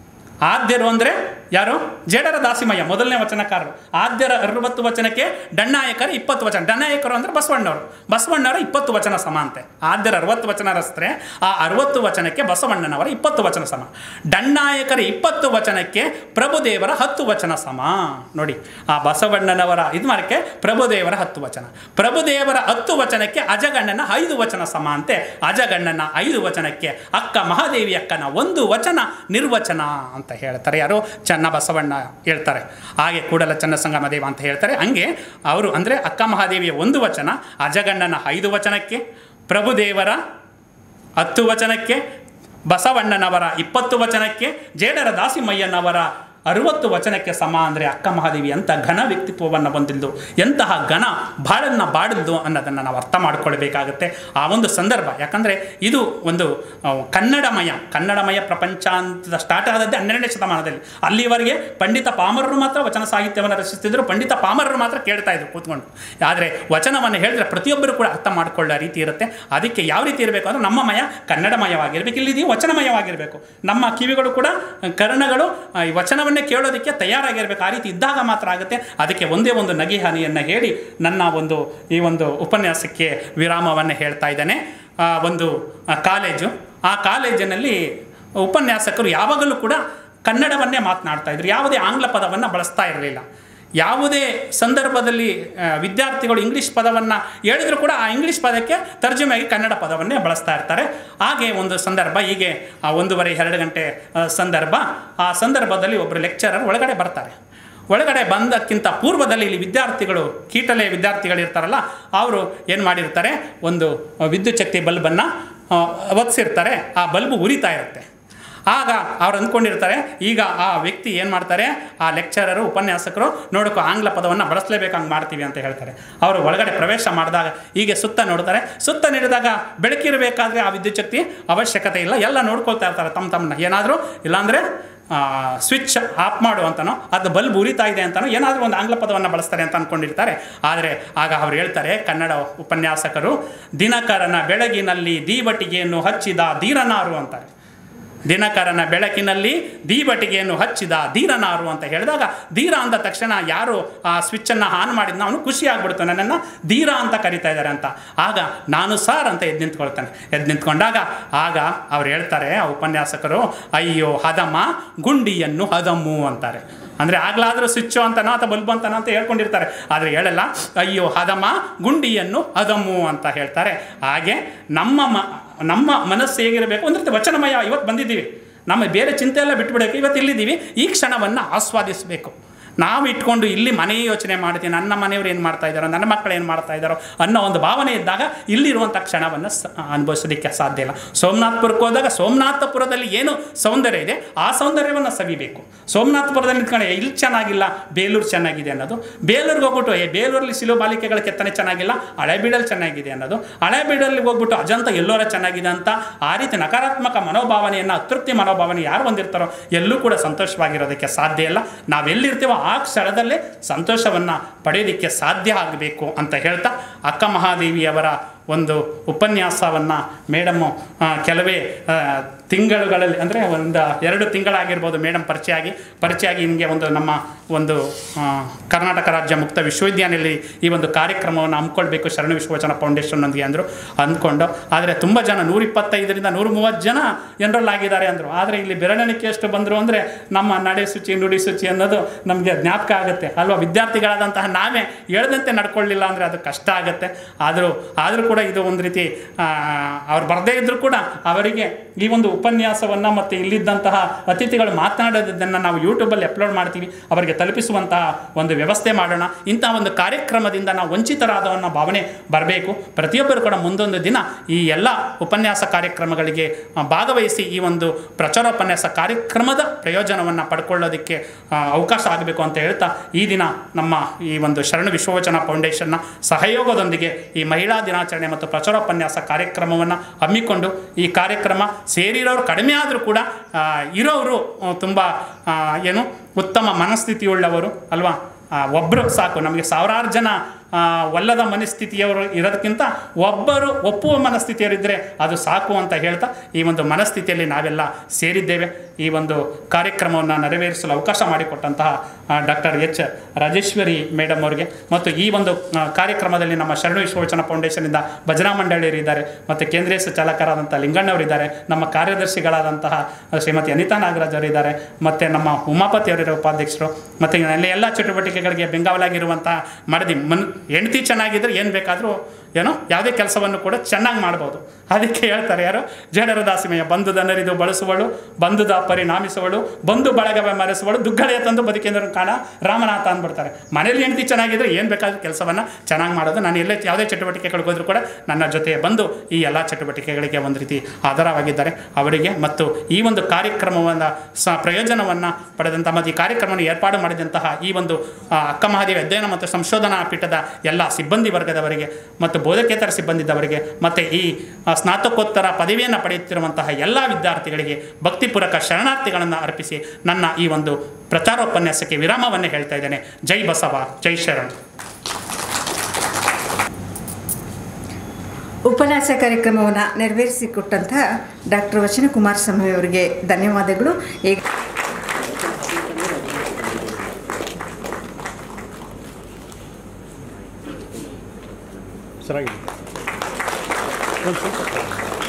ಆದ್ಯರು ಅಂದರೆ ಯಾರು ಜೇಡರ ದಾಸಿಮಯ್ಯ ಮೊದಲನೇ ವಚನಕಾರರು ಆದ್ಯರ ಅರವತ್ತು ವಚನಕ್ಕೆ ಡಣ್ಣಾಯಕರ ಇಪ್ಪತ್ತು ವಚನ ಡಣ್ಣಾಯಕರು ಅಂದರೆ ಬಸವಣ್ಣವರು ಬಸವಣ್ಣವರ ಇಪ್ಪತ್ತು ವಚನ ಸಮ ಅಂತೆ ಆದ್ಯರ ಅರವತ್ತು ವಚನ ರಸ್ತ್ರೆ ಆ ಅರವತ್ತು ವಚನಕ್ಕೆ ಬಸವಣ್ಣನವರ ಇಪ್ಪತ್ತು ವಚನ ಸಮ ಡಣ್ಣಾಯಕರ ಇಪ್ಪತ್ತು ವಚನಕ್ಕೆ ಪ್ರಭುದೇವರ ಹತ್ತು ವಚನ ಸಮ ನೋಡಿ ಆ ಬಸವಣ್ಣನವರ ಇದು ಮಾಡಕ್ಕೆ ಪ್ರಭುದೇವರ ಹತ್ತು ವಚನ ಪ್ರಭುದೇವರ ಹತ್ತು ವಚನಕ್ಕೆ ಅಜಗಣ್ಣನ ಐದು ವಚನ ಸಮ ಅಂತೆ ಅಜಗಣ್ಣನ ಐದು ವಚನಕ್ಕೆ ಅಕ್ಕ ಮಹಾದೇವಿ ಅಕ್ಕನ ಒಂದು ವಚನ ನಿರ್ವಚನ ಅಂತ ಹೇಳ್ತಾರೆ ಯಾರು ಚನ್ನ ಬಸವಣ್ಣ ಹೇಳ್ತಾರೆ ಹಾಗೆ ಕೂಡಲ ಚನ್ನ ಸಂಗಮದೇವ ಅಂತ ಹೇಳ್ತಾರೆ ಹಂಗೆ ಅವರು ಅಂದರೆ ಅಕ್ಕ ಮಹಾದೇವಿಯ ಒಂದು ವಚನ ಅಜಗಣ್ಣನ ಐದು ವಚನಕ್ಕೆ ಪ್ರಭುದೇವರ ಹತ್ತು ವಚನಕ್ಕೆ ಬಸವಣ್ಣನವರ ಇಪ್ಪತ್ತು ವಚನಕ್ಕೆ ಜೇಡರ ದಾಸಿಮಯ್ಯನವರ ಅರುವತ್ತು ವಚನಕ್ಕೆ ಸಮ ಅಂದರೆ ಅಕ್ಕ ಮಹಾದೇವಿ ಎಂಥ ಘನ ವ್ಯಕ್ತಿತ್ವವನ್ನು ಹೊಂದಿದ್ದು ಎಂತಹ ಘನ ಬಾಳನ್ನು ಬಾಡಿದ್ದು ಅನ್ನೋದನ್ನು ನಾವು ಅರ್ಥ ಮಾಡ್ಕೊಳ್ಬೇಕಾಗತ್ತೆ ಆ ಒಂದು ಸಂದರ್ಭ ಯಾಕಂದರೆ ಇದು ಒಂದು ಆ, ಕನ್ನಡಮಯ ಕನ್ನಡಮಯ ಪ್ರಪಂಚ ಅಂತ ಸ್ಟಾರ್ಟ್ ಆದದ್ದೇ ಹನ್ನೆರಡನೇ ಶತಮಾನದಲ್ಲಿ ಅಲ್ಲಿವರೆಗೆ ಪಂಡಿತ ಪಾಮರರು ಮಾತ್ರ ವಚನ ಸಾಹಿತ್ಯವನ್ನು ರಚಿಸ್ತಿದ್ರು ಪಂಡಿತ ಪಾಮರರು ಮಾತ್ರ ಕೇಳ್ತಾ ಇದ್ರು ಕೂತ್ಕೊಂಡು ಆದರೆ ವಚನವನ್ನು ಹೇಳಿದ್ರೆ ಪ್ರತಿಯೊಬ್ಬರು ಕೂಡ ಅರ್ಥ ಮಾಡ್ಕೊಳ್ಳೋ ರೀತಿ ಇರುತ್ತೆ ಅದಕ್ಕೆ ಯಾವ ರೀತಿ ಇರಬೇಕು ಅಂದರೆ ನಮ್ಮ ಮಯ ಕನ್ನಡಮಯವಾಗಿರಬೇಕು ಇಲ್ಲಿದೀವಿ ವಚನಮಯವಾಗಿರಬೇಕು ನಮ್ಮ ಕಿವಿಗಳು ಕೂಡ ಕರ್ಣಗಳು ಆ, ಈ ವಚನವನ್ನೇ ಕೇಳೋದಕ್ಕೆ ತಯಾರಾಗಿರಬೇಕು ಆ ರೀತಿ ಇದ್ದಾಗ ಮಾತ್ರ ಆಗುತ್ತೆ ಅದಕ್ಕೆ ಒಂದೇ ಒಂದು ನಗೆ ಹನಿಯನ್ನು ಹೇಳಿ ನನ್ನ ಒಂದು ಈ ಒಂದು ಉಪನ್ಯಾಸಕ್ಕೆ ವಿರಾಮವನ್ನು ಹೇಳ್ತಾ ಇದ್ದಾನೆ ಆ, ಒಂದು ಆ, ಕಾಲೇಜು ಆ ಕಾಲೇಜಿನಲ್ಲಿ ಉಪನ್ಯಾಸಕರು ಯಾವಾಗಲೂ ಕೂಡ ಕನ್ನಡವನ್ನೇ ಮಾತನಾಡ್ತಾ ಇದ್ರು ಯಾವುದೇ ಆಂಗ್ಲ ಪದವನ್ನು ಬಳಸ್ತಾ ಇರಲಿಲ್ಲ ಯಾವುದೇ ಸಂದರ್ಭದಲ್ಲಿ ಆ, ವಿದ್ಯಾರ್ಥಿಗಳು ಇಂಗ್ಲೀಷ್ ಪದವನ್ನು ಹೇಳಿದ್ರು ಕೂಡ ಆ ಇಂಗ್ಲೀಷ್ ಪದಕ್ಕೆ ತರ್ಜುಮೆಯಾಗಿ ಕನ್ನಡ ಪದವನ್ನೇ ಬಳಸ್ತಾ ಇರ್ತಾರೆ ಹಾಗೆ ಒಂದು ಸಂದರ್ಭ ಹೀಗೆ ಆ ಒಂದೂವರೆ ಎರಡು ಗಂಟೆ ಆ, ಸಂದರ್ಭ ಆ ಸಂದರ್ಭದಲ್ಲಿ ಒಬ್ಬರು ಲೆಕ್ಚರರ್ ಒಳಗಡೆ ಬರ್ತಾರೆ ಒಳಗಡೆ ಬಂದಕ್ಕಿಂತ ಪೂರ್ವದಲ್ಲಿ ಇಲ್ಲಿ ವಿದ್ಯಾರ್ಥಿಗಳು ಕೀಟಲೆ ವಿದ್ಯಾರ್ಥಿಗಳು ಇರ್ತಾರಲ್ಲ ಅವರು ಏನು ಮಾಡಿರ್ತಾರೆ ಒಂದು ವಿದ್ಯುತ್ ಶಕ್ತಿ ಬಲ್ಬನ್ನು ಒತ್ತಿಸಿರ್ತಾರೆ ಆ ಬಲ್ಬು ಉರಿತಾ ಇರುತ್ತೆ ಆಗ ಅವ್ರು ಅಂದ್ಕೊಂಡಿರ್ತಾರೆ ಈಗ ಆ ವ್ಯಕ್ತಿ ಏನು ಮಾಡ್ತಾರೆ ಆ ಲೆಕ್ಚರರು ಉಪನ್ಯಾಸಕರು ನೋಡೋಕೆ ಆಂಗ್ಲ ಪದವನ್ನು ಬಳಸಲೇಬೇಕು ಹಂಗೆ ಮಾಡ್ತೀವಿ ಅಂತ ಹೇಳ್ತಾರೆ ಅವರು ಒಳಗಡೆ ಪ್ರವೇಶ ಮಾಡಿದಾಗ ಹೀಗೆ ಸುತ್ತ ನೋಡ್ತಾರೆ ಸುತ್ತ ನೀಡಿದಾಗ ಬೆಳಕಿರಬೇಕಾದ್ರೆ ಆ ವಿದ್ಯುತ್ ಶಕ್ತಿ ಅವಶ್ಯಕತೆ ಇಲ್ಲ ಎಲ್ಲ ನೋಡ್ಕೊಳ್ತಾ ಇರ್ತಾರೆ ತಮ್ಮ ತಮ್ಮನ್ನ ಏನಾದರೂ ಇಲ್ಲಾಂದರೆ ಸ್ವಿಚ್ ಆಫ್ ಮಾಡು ಅಂತನೋ ಅದು ಬಲ್ಬ್ ಉರಿತಾ ಇದೆ ಅಂತನೋ ಏನಾದರೂ ಒಂದು ಆಂಗ್ಲ ಪದವನ್ನು ಬಳಸ್ತಾರೆ ಅಂತ ಅಂದ್ಕೊಂಡಿರ್ತಾರೆ ಆದರೆ ಆಗ ಅವ್ರು ಹೇಳ್ತಾರೆ ಕನ್ನಡ ಉಪನ್ಯಾಸಕರು ದಿನಕರನ ಬೆಳಗಿನಲ್ಲಿ ದೀವಟಿಗೆಯನ್ನು ಹಚ್ಚಿದ ಧೀರನಾರು ಅಂತಾರೆ ದಿನಕರನ ಬೆಳಕಿನಲ್ಲಿ ದೀವಟಿಗೆಯನ್ನು ಹಚ್ಚಿದ ಧೀರನಾರು ಅಂತ ಹೇಳಿದಾಗ ಧೀರ ಅಂದ ತಕ್ಷಣ ಯಾರು ಆ ಸ್ವಿಚ್ಚನ್ನು ಆನ್ ಮಾಡಿದ್ನ ಅವನು ಖುಷಿ ಆಗ್ಬಿಡ್ತು ನನ್ನನ್ನು ಧೀರ ಅಂತ ಕರಿತಾ ಇದ್ದಾರೆ ಅಂತ ಆಗ ನಾನು ಸಾರ್ ಅಂತ ಎದ್ದು ನಿಂತ್ಕೊಳ್ತಾನೆ ಎದ್ದು ನಿಂತ್ಕೊಂಡಾಗ ಆಗ ಅವ್ರು ಹೇಳ್ತಾರೆ ಆ ಉಪನ್ಯಾಸಕರು ಅಯ್ಯೋ ಹದಮ ಗುಂಡಿಯನ್ನು ಹದಮು ಅಂತಾರೆ ಅಂದರೆ ಆಗ್ಲಾದರೂ ಸ್ವಿಚ್ಚು ಅಂತನೋ ಅಥವಾ ಬಲ್ಬ್ ಅಂತನೋ ಅಂತ ಹೇಳ್ಕೊಂಡಿರ್ತಾರೆ ಆದರೆ ಹೇಳಲ್ಲ ಅಯ್ಯೋ ಹದಮ ಗುಂಡಿಯನ್ನು ಹದಮು ಅಂತ ಹೇಳ್ತಾರೆ ಹಾಗೆ ನಮ್ಮ ಮ ನಮ್ಮ ಮನಸ್ಸು ಹೇಗಿರಬೇಕು ಅಂದ್ರೆ ವಚನಮಯ ಇವತ್ತು ಬಂದಿದ್ದೀವಿ ನಮ್ಮ ಬೇರೆ ಚಿಂತೆ ಎಲ್ಲ ಬಿಟ್ಬಿಡೋಕೆ ಇವತ್ತು ಇಲ್ಲಿದ್ದೀವಿ ಈ ಕ್ಷಣವನ್ನು ಆಸ್ವಾದಿಸಬೇಕು ನಾವು ಇಟ್ಕೊಂಡು ಇಲ್ಲಿ ಮನೆ ಯೋಚನೆ ಮಾಡ್ತೀವಿ ನನ್ನ ಮನೆಯವರು ಏನು ಮಾಡ್ತಾ ಇದ್ದಾರೋ ನನ್ನ ಮಕ್ಕಳು ಏನು ಮಾಡ್ತಾ ಇದ್ದಾರೋ ಅನ್ನೋ ಒಂದು ಭಾವನೆ ಇದ್ದಾಗ ಇಲ್ಲಿರುವಂಥ ಕ್ಷಣವನ್ನು ಸ ಅನುಭವಿಸೋದಕ್ಕೆ ಸಾಧ್ಯ ಇಲ್ಲ ಸೋಮನಾಥಪುರಕ್ಕೆ ಹೋದಾಗ ಸೋಮನಾಥಪುರದಲ್ಲಿ ಏನು ಸೌಂದರ್ಯ ಇದೆ ಆ ಸೌಂದರ್ಯವನ್ನು ಸವಿಬೇಕು ಸೋಮನಾಥಪುರದಲ್ಲಿ ನಿಂತ್ಕೊಂಡು ಇಲ್ಲಿ ಚೆನ್ನಾಗಿಲ್ಲ ಬೇಲೂರು ಚೆನ್ನಾಗಿದೆ ಅನ್ನೋದು ಬೇಲೂರಿಗೆ ಹೋಗ್ಬಿಟ್ಟು ಏ ಬೇಲೂರಲ್ಲಿ ಸಿಲು ಬಾಲಿಕೆಗಳ ಕೆತ್ತನೆ ಚೆನ್ನಾಗಿಲ್ಲ ಹಳೆಬೀಡಲ್ಲಿ ಚೆನ್ನಾಗಿದೆ ಅನ್ನೋದು ಹಳೆಬೀಡಲ್ಲಿ ಹೋಗ್ಬಿಟ್ಟು ಅಜಂತ ಎಲ್ಲೋರ ಚೆನ್ನಾಗಿದೆ ಅಂತ ಆ ರೀತಿ ನಕಾರಾತ್ಮಕ ಮನೋಭಾವನೆಯನ್ನು ಅತೃಪ್ತಿ ಮನೋಭಾವನೆ ಯಾರು ಹೊಂದಿರ್ತಾರೋ ಎಲ್ಲೂ ಕೂಡ ಸಂತೋಷವಾಗಿರೋದಕ್ಕೆ ಸಾಧ್ಯ ಇಲ್ಲ ನಾವೆಲ್ಲಿರ್ತೀವೋ ಆ ಕ್ಷಣದಲ್ಲೇ ಸಂತೋಷವನ್ನು ಪಡೆಯೋದಕ್ಕೆ ಸಾಧ್ಯ ಆಗಬೇಕು ಅಂತ ಹೇಳ್ತಾ ಅಕ್ಕ ಮಹಾದೇವಿಯವರ ಒಂದು ಉಪನ್ಯಾಸವನ್ನು ಮೇಡಮ್ಮು ಆ, ಕೆಲವೇ ಆ, ತಿಂಗಳುಗಳಲ್ಲಿ ಅಂದರೆ ಒಂದು ಎರಡು ತಿಂಗಳಾಗಿರ್ಬೋದು ಮೇಡಮ್ ಪರಿಚಯ ಆಗಿ ಪರಿಚಯ ಆಗಿ ನಿಮಗೆ ಒಂದು ನಮ್ಮ ಒಂದು ಆ, ಕರ್ನಾಟಕ ರಾಜ್ಯ ಮುಕ್ತ ವಿಶ್ವವಿದ್ಯಾನಿಲಯ ಈ ಒಂದು ಕಾರ್ಯಕ್ರಮವನ್ನು ಹಮ್ಮಿಕೊಳ್ಬೇಕು ಶರಣ ವಿಶ್ವವಚನ ಫೌಂಡೇಶನ್ನೊಂದಿಗೆ ಅಂದರು ಅಂದ್ಕೊಂಡು ಆದರೆ ತುಂಬ ಜನ ನೂರಿಪ್ಪತ್ತೈದರಿಂದ ನೂರ ಮೂವತ್ತು ಜನ ಎನ್ರೋಲ್ ಆಗಿದ್ದಾರೆ ಅಂದರು ಆದರೆ ಇಲ್ಲಿ ಬೆರಳೆಣಿಕೆಯಷ್ಟು ಬಂದರು ಅಂದರೆ ನಮ್ಮ ನಡೆ ಶುಚಿ ನುಡಿ ಶುಚಿ ಅನ್ನೋದು ನಮಗೆ ಜ್ಞಾಪಕ ಆಗುತ್ತೆ ಅಲ್ವಾ ವಿದ್ಯಾರ್ಥಿಗಳಾದಂತಹ ನಾವೇ ಹೇಳ್ದಂತೆ ನಡ್ಕೊಳ್ಳಿಲ್ಲ ಅಂದರೆ ಅದು ಕಷ್ಟ ಆಗುತ್ತೆ ಆದರೂ ಆದರೂ ಕೂಡ ಇದು ಒಂದು ರೀತಿ ಆ, ಅವ್ರು ಬರದೇ ಇದ್ದರೂ ಕೂಡ ಅವರಿಗೆ ಈ ಒಂದು ಉಪನ್ಯಾಸವನ್ನು ಮತ್ತು ಇಲ್ಲಿದ್ದಂತಹ ಅತಿಥಿಗಳು ಮಾತನಾಡೋದನ್ನು ನಾವು ಯೂಟ್ಯೂಬಲ್ಲಿ ಅಪ್ಲೋಡ್ ಮಾಡ್ತೀವಿ ಅವರಿಗೆ ತಲುಪಿಸುವಂತಹ ಒಂದು ವ್ಯವಸ್ಥೆ ಮಾಡೋಣ ಇಂತಹ ಒಂದು ಕಾರ್ಯಕ್ರಮದಿಂದ ನಾವು ವಂಚಿತರಾದವನ್ನ ಭಾವನೆ ಬರಬೇಕು ಪ್ರತಿಯೊಬ್ಬರು ಕೂಡ ಮುಂದೊಂದು ದಿನ ಈ ಎಲ್ಲ ಉಪನ್ಯಾಸ ಕಾರ್ಯಕ್ರಮಗಳಿಗೆ ಆ, ಭಾಗವಹಿಸಿ ಈ ಒಂದು ಪ್ರಚಾರೋಪನ್ಯಾಸ ಕಾರ್ಯಕ್ರಮದ ಪ್ರಯೋಜನವನ್ನು ಪಡ್ಕೊಳ್ಳೋದಕ್ಕೆ ಆ, ಅವಕಾಶ ಆಗಬೇಕು ಅಂತ ಹೇಳ್ತಾ ಈ ದಿನ ನಮ್ಮ ಈ ಒಂದು ಶರಣ ವಿಶ್ವವಚನ ಫೌಂಡೇಶನ್ನ ಸಹಯೋಗದೊಂದಿಗೆ ಈ ಮಹಿಳಾ ದಿನಾಚರಣೆ ಮತ್ತು ಪ್ರಚಾರೋಪನ್ಯಾಸ ಕಾರ್ಯಕ್ರಮವನ್ನು ಹಮ್ಮಿಕೊಂಡು ಈ ಕಾರ್ಯಕ್ರಮ ಸೇರಿರೋರು ಕಡಿಮೆ ಆದರೂ ಕೂಡ ಆ, ಇರೋರು ತುಂಬ ಏನು ಉತ್ತಮ ಮನಸ್ಥಿತಿಯುಳ್ಳವರು ಅಲ್ವಾ ಒಬ್ಬರು ಸಾಕು ನಮಗೆ ಸಾವಿರಾರು ಜನ ಆ, ಒಲ್ಲದ ಮನಸ್ಥಿತಿಯವರು ಇರೋದಕ್ಕಿಂತ ಒಬ್ಬರು ಒಪ್ಪುವ ಮನಸ್ಥಿತಿಯವರಿದ್ದರೆ ಅದು ಸಾಕು ಅಂತ ಹೇಳ್ತಾ ಈ ಒಂದು ಮನಸ್ಥಿತಿಯಲ್ಲಿ ನಾವೆಲ್ಲ ಸೇರಿದ್ದೇವೆ ಈ ಒಂದು ಕಾರ್ಯಕ್ರಮವನ್ನು ನೆರವೇರಿಸಲು ಅವಕಾಶ ಮಾಡಿಕೊಟ್ಟಂತಹ ಡಾಕ್ಟರ್ ಎಚ್ ರಾಜೇಶ್ವರಿ ಮೇಡಮ್ ಅವರಿಗೆ ಮತ್ತು ಈ ಒಂದು ಆ, ಕಾರ್ಯಕ್ರಮದಲ್ಲಿ ನಮ್ಮ ಶರಣ ವಿಶ್ವವಚನ ಫೌಂಡೇಶನಿಂದ ಭಜನಾ ಮಂಡಳಿಯರಿದ್ದಾರೆ ಮತ್ತು ಕೇಂದ್ರೀಯ ಚಾಲಕರಾದಂಥ ಲಿಂಗಣ್ಣವರಿದ್ದಾರೆ ನಮ್ಮ ಕಾರ್ಯದರ್ಶಿಗಳಾದಂತಹ ಶ್ರೀಮತಿ ಅನಿತಾ ನಾಗರಾಜ್ ಅವರಿದ್ದಾರೆ ಮತ್ತು ನಮ್ಮ ಉಮಾಪತಿ ಅವರಿರೋ ಉಪಾಧ್ಯಕ್ಷರು ಮತ್ತು ಎಲ್ಲ ಎಲ್ಲ ಚಟುವಟಿಕೆಗಳಿಗೆ ಬೆಂಗಾವಲಾಗಿರುವಂಥ ಮಡದಿ ಮನ್ ಹೆಂಡತಿ ಚೆನ್ನಾಗಿದ್ದರೆ ಏನು ಬೇಕಾದರೂ ಏನೋ ಯಾವುದೇ ಕೆಲಸವನ್ನು ಕೂಡ ಚೆನ್ನಾಗಿ ಮಾಡ್ಬೋದು ಅದಕ್ಕೆ ಹೇಳ್ತಾರೆ ಯಾರು ಜಡರ ದಾಸಿಮೆಯ ಬಂಧುದ ನರಿದು ಬಳಸುವಳು ಬಂಧುದ ಪರಿಣಾಮಿಸುವಳು ಬಂಧು ಬಳಗವೇ ಮರೆಸುವಳು ದುಗ್ಗಳೆಯ ತಂದು ಬದುಕೇಂದ್ರ ಕಾಣ ರಾಮನಾಥ ಅಂದ್ಬಿಡ್ತಾರೆ ಮನೇಲಿ ಹೆಂಡತಿ ಚೆನ್ನಾಗಿದ್ರೆ ಏನು ಬೇಕಾದ್ರೂ ಕೆಲಸವನ್ನು ಚೆನ್ನಾಗಿ ಮಾಡೋದು ನಾನು ಎಲ್ಲೇ ಯಾವುದೇ ಚಟುವಟಿಕೆಗಳಿಗೆ ಹೋದರೂ ಕೂಡ ನನ್ನ ಜೊತೆ ಬಂದು ಈ ಎಲ್ಲ ಚಟುವಟಿಕೆಗಳಿಗೆ ಒಂದು ರೀತಿ ಆಧಾರವಾಗಿದ್ದಾರೆ ಅವರಿಗೆ ಮತ್ತು ಈ ಒಂದು ಕಾರ್ಯಕ್ರಮವನ್ನು ಸ ಪ್ರಯೋಜನವನ್ನು ಪಡೆದಂಥ ಮತ್ತು ಈ ಕಾರ್ಯಕ್ರಮವನ್ನು ಏರ್ಪಾಡು ಮಾಡಿದಂತಹ ಈ ಒಂದು ಆ, ಅಕ್ಕ ಮಹಾದೇವಿ ಅಧ್ಯಯನ ಮತ್ತು ಸಂಶೋಧನಾ ಪೀಠದ ಎಲ್ಲ ಸಿಬ್ಬಂದಿ ವರ್ಗದವರಿಗೆ ಮತ್ತು ಬೋಧಕೇತರ ಸಿಬ್ಬಂದಿದವರಿಗೆ ಮತ್ತು ಈ ಆ, ಸ್ನಾತಕೋತ್ತರ ಪದವಿಯನ್ನು ಪಡೆಯುತ್ತಿರುವಂತಹ ಎಲ್ಲ ವಿದ್ಯಾರ್ಥಿಗಳಿಗೆ ಭಕ್ತಿಪೂರ್ವಕ ಶರಣಾರ್ಥಿಗಳನ್ನು ಅರ್ಪಿಸಿ ನನ್ನ ಈ ಒಂದು ಪ್ರಚಾರೋಪನ್ಯಾಸಕ್ಕೆ ವಿರಾಮವನ್ನು ಹೇಳ್ತಾ ಇದ್ದೇನೆ ಜೈ ಬಸವ ಜೈ ಶರಣ್ ಉಪನ್ಯಾಸ ಕಾರ್ಯಕ್ರಮವನ್ನು ನೆರವೇರಿಸಿಕೊಟ್ಟಂತಹ ಡಾಕ್ಟರ್ ವಚನ ಕುಮಾರಸ್ವಾಮಿ ಅವರಿಗೆ ಧನ್ಯವಾದಗಳು ಈಗ ಚೆನ್ನಾಗಿದೆ ಒಂದು ಸ್ವಲ್ಪ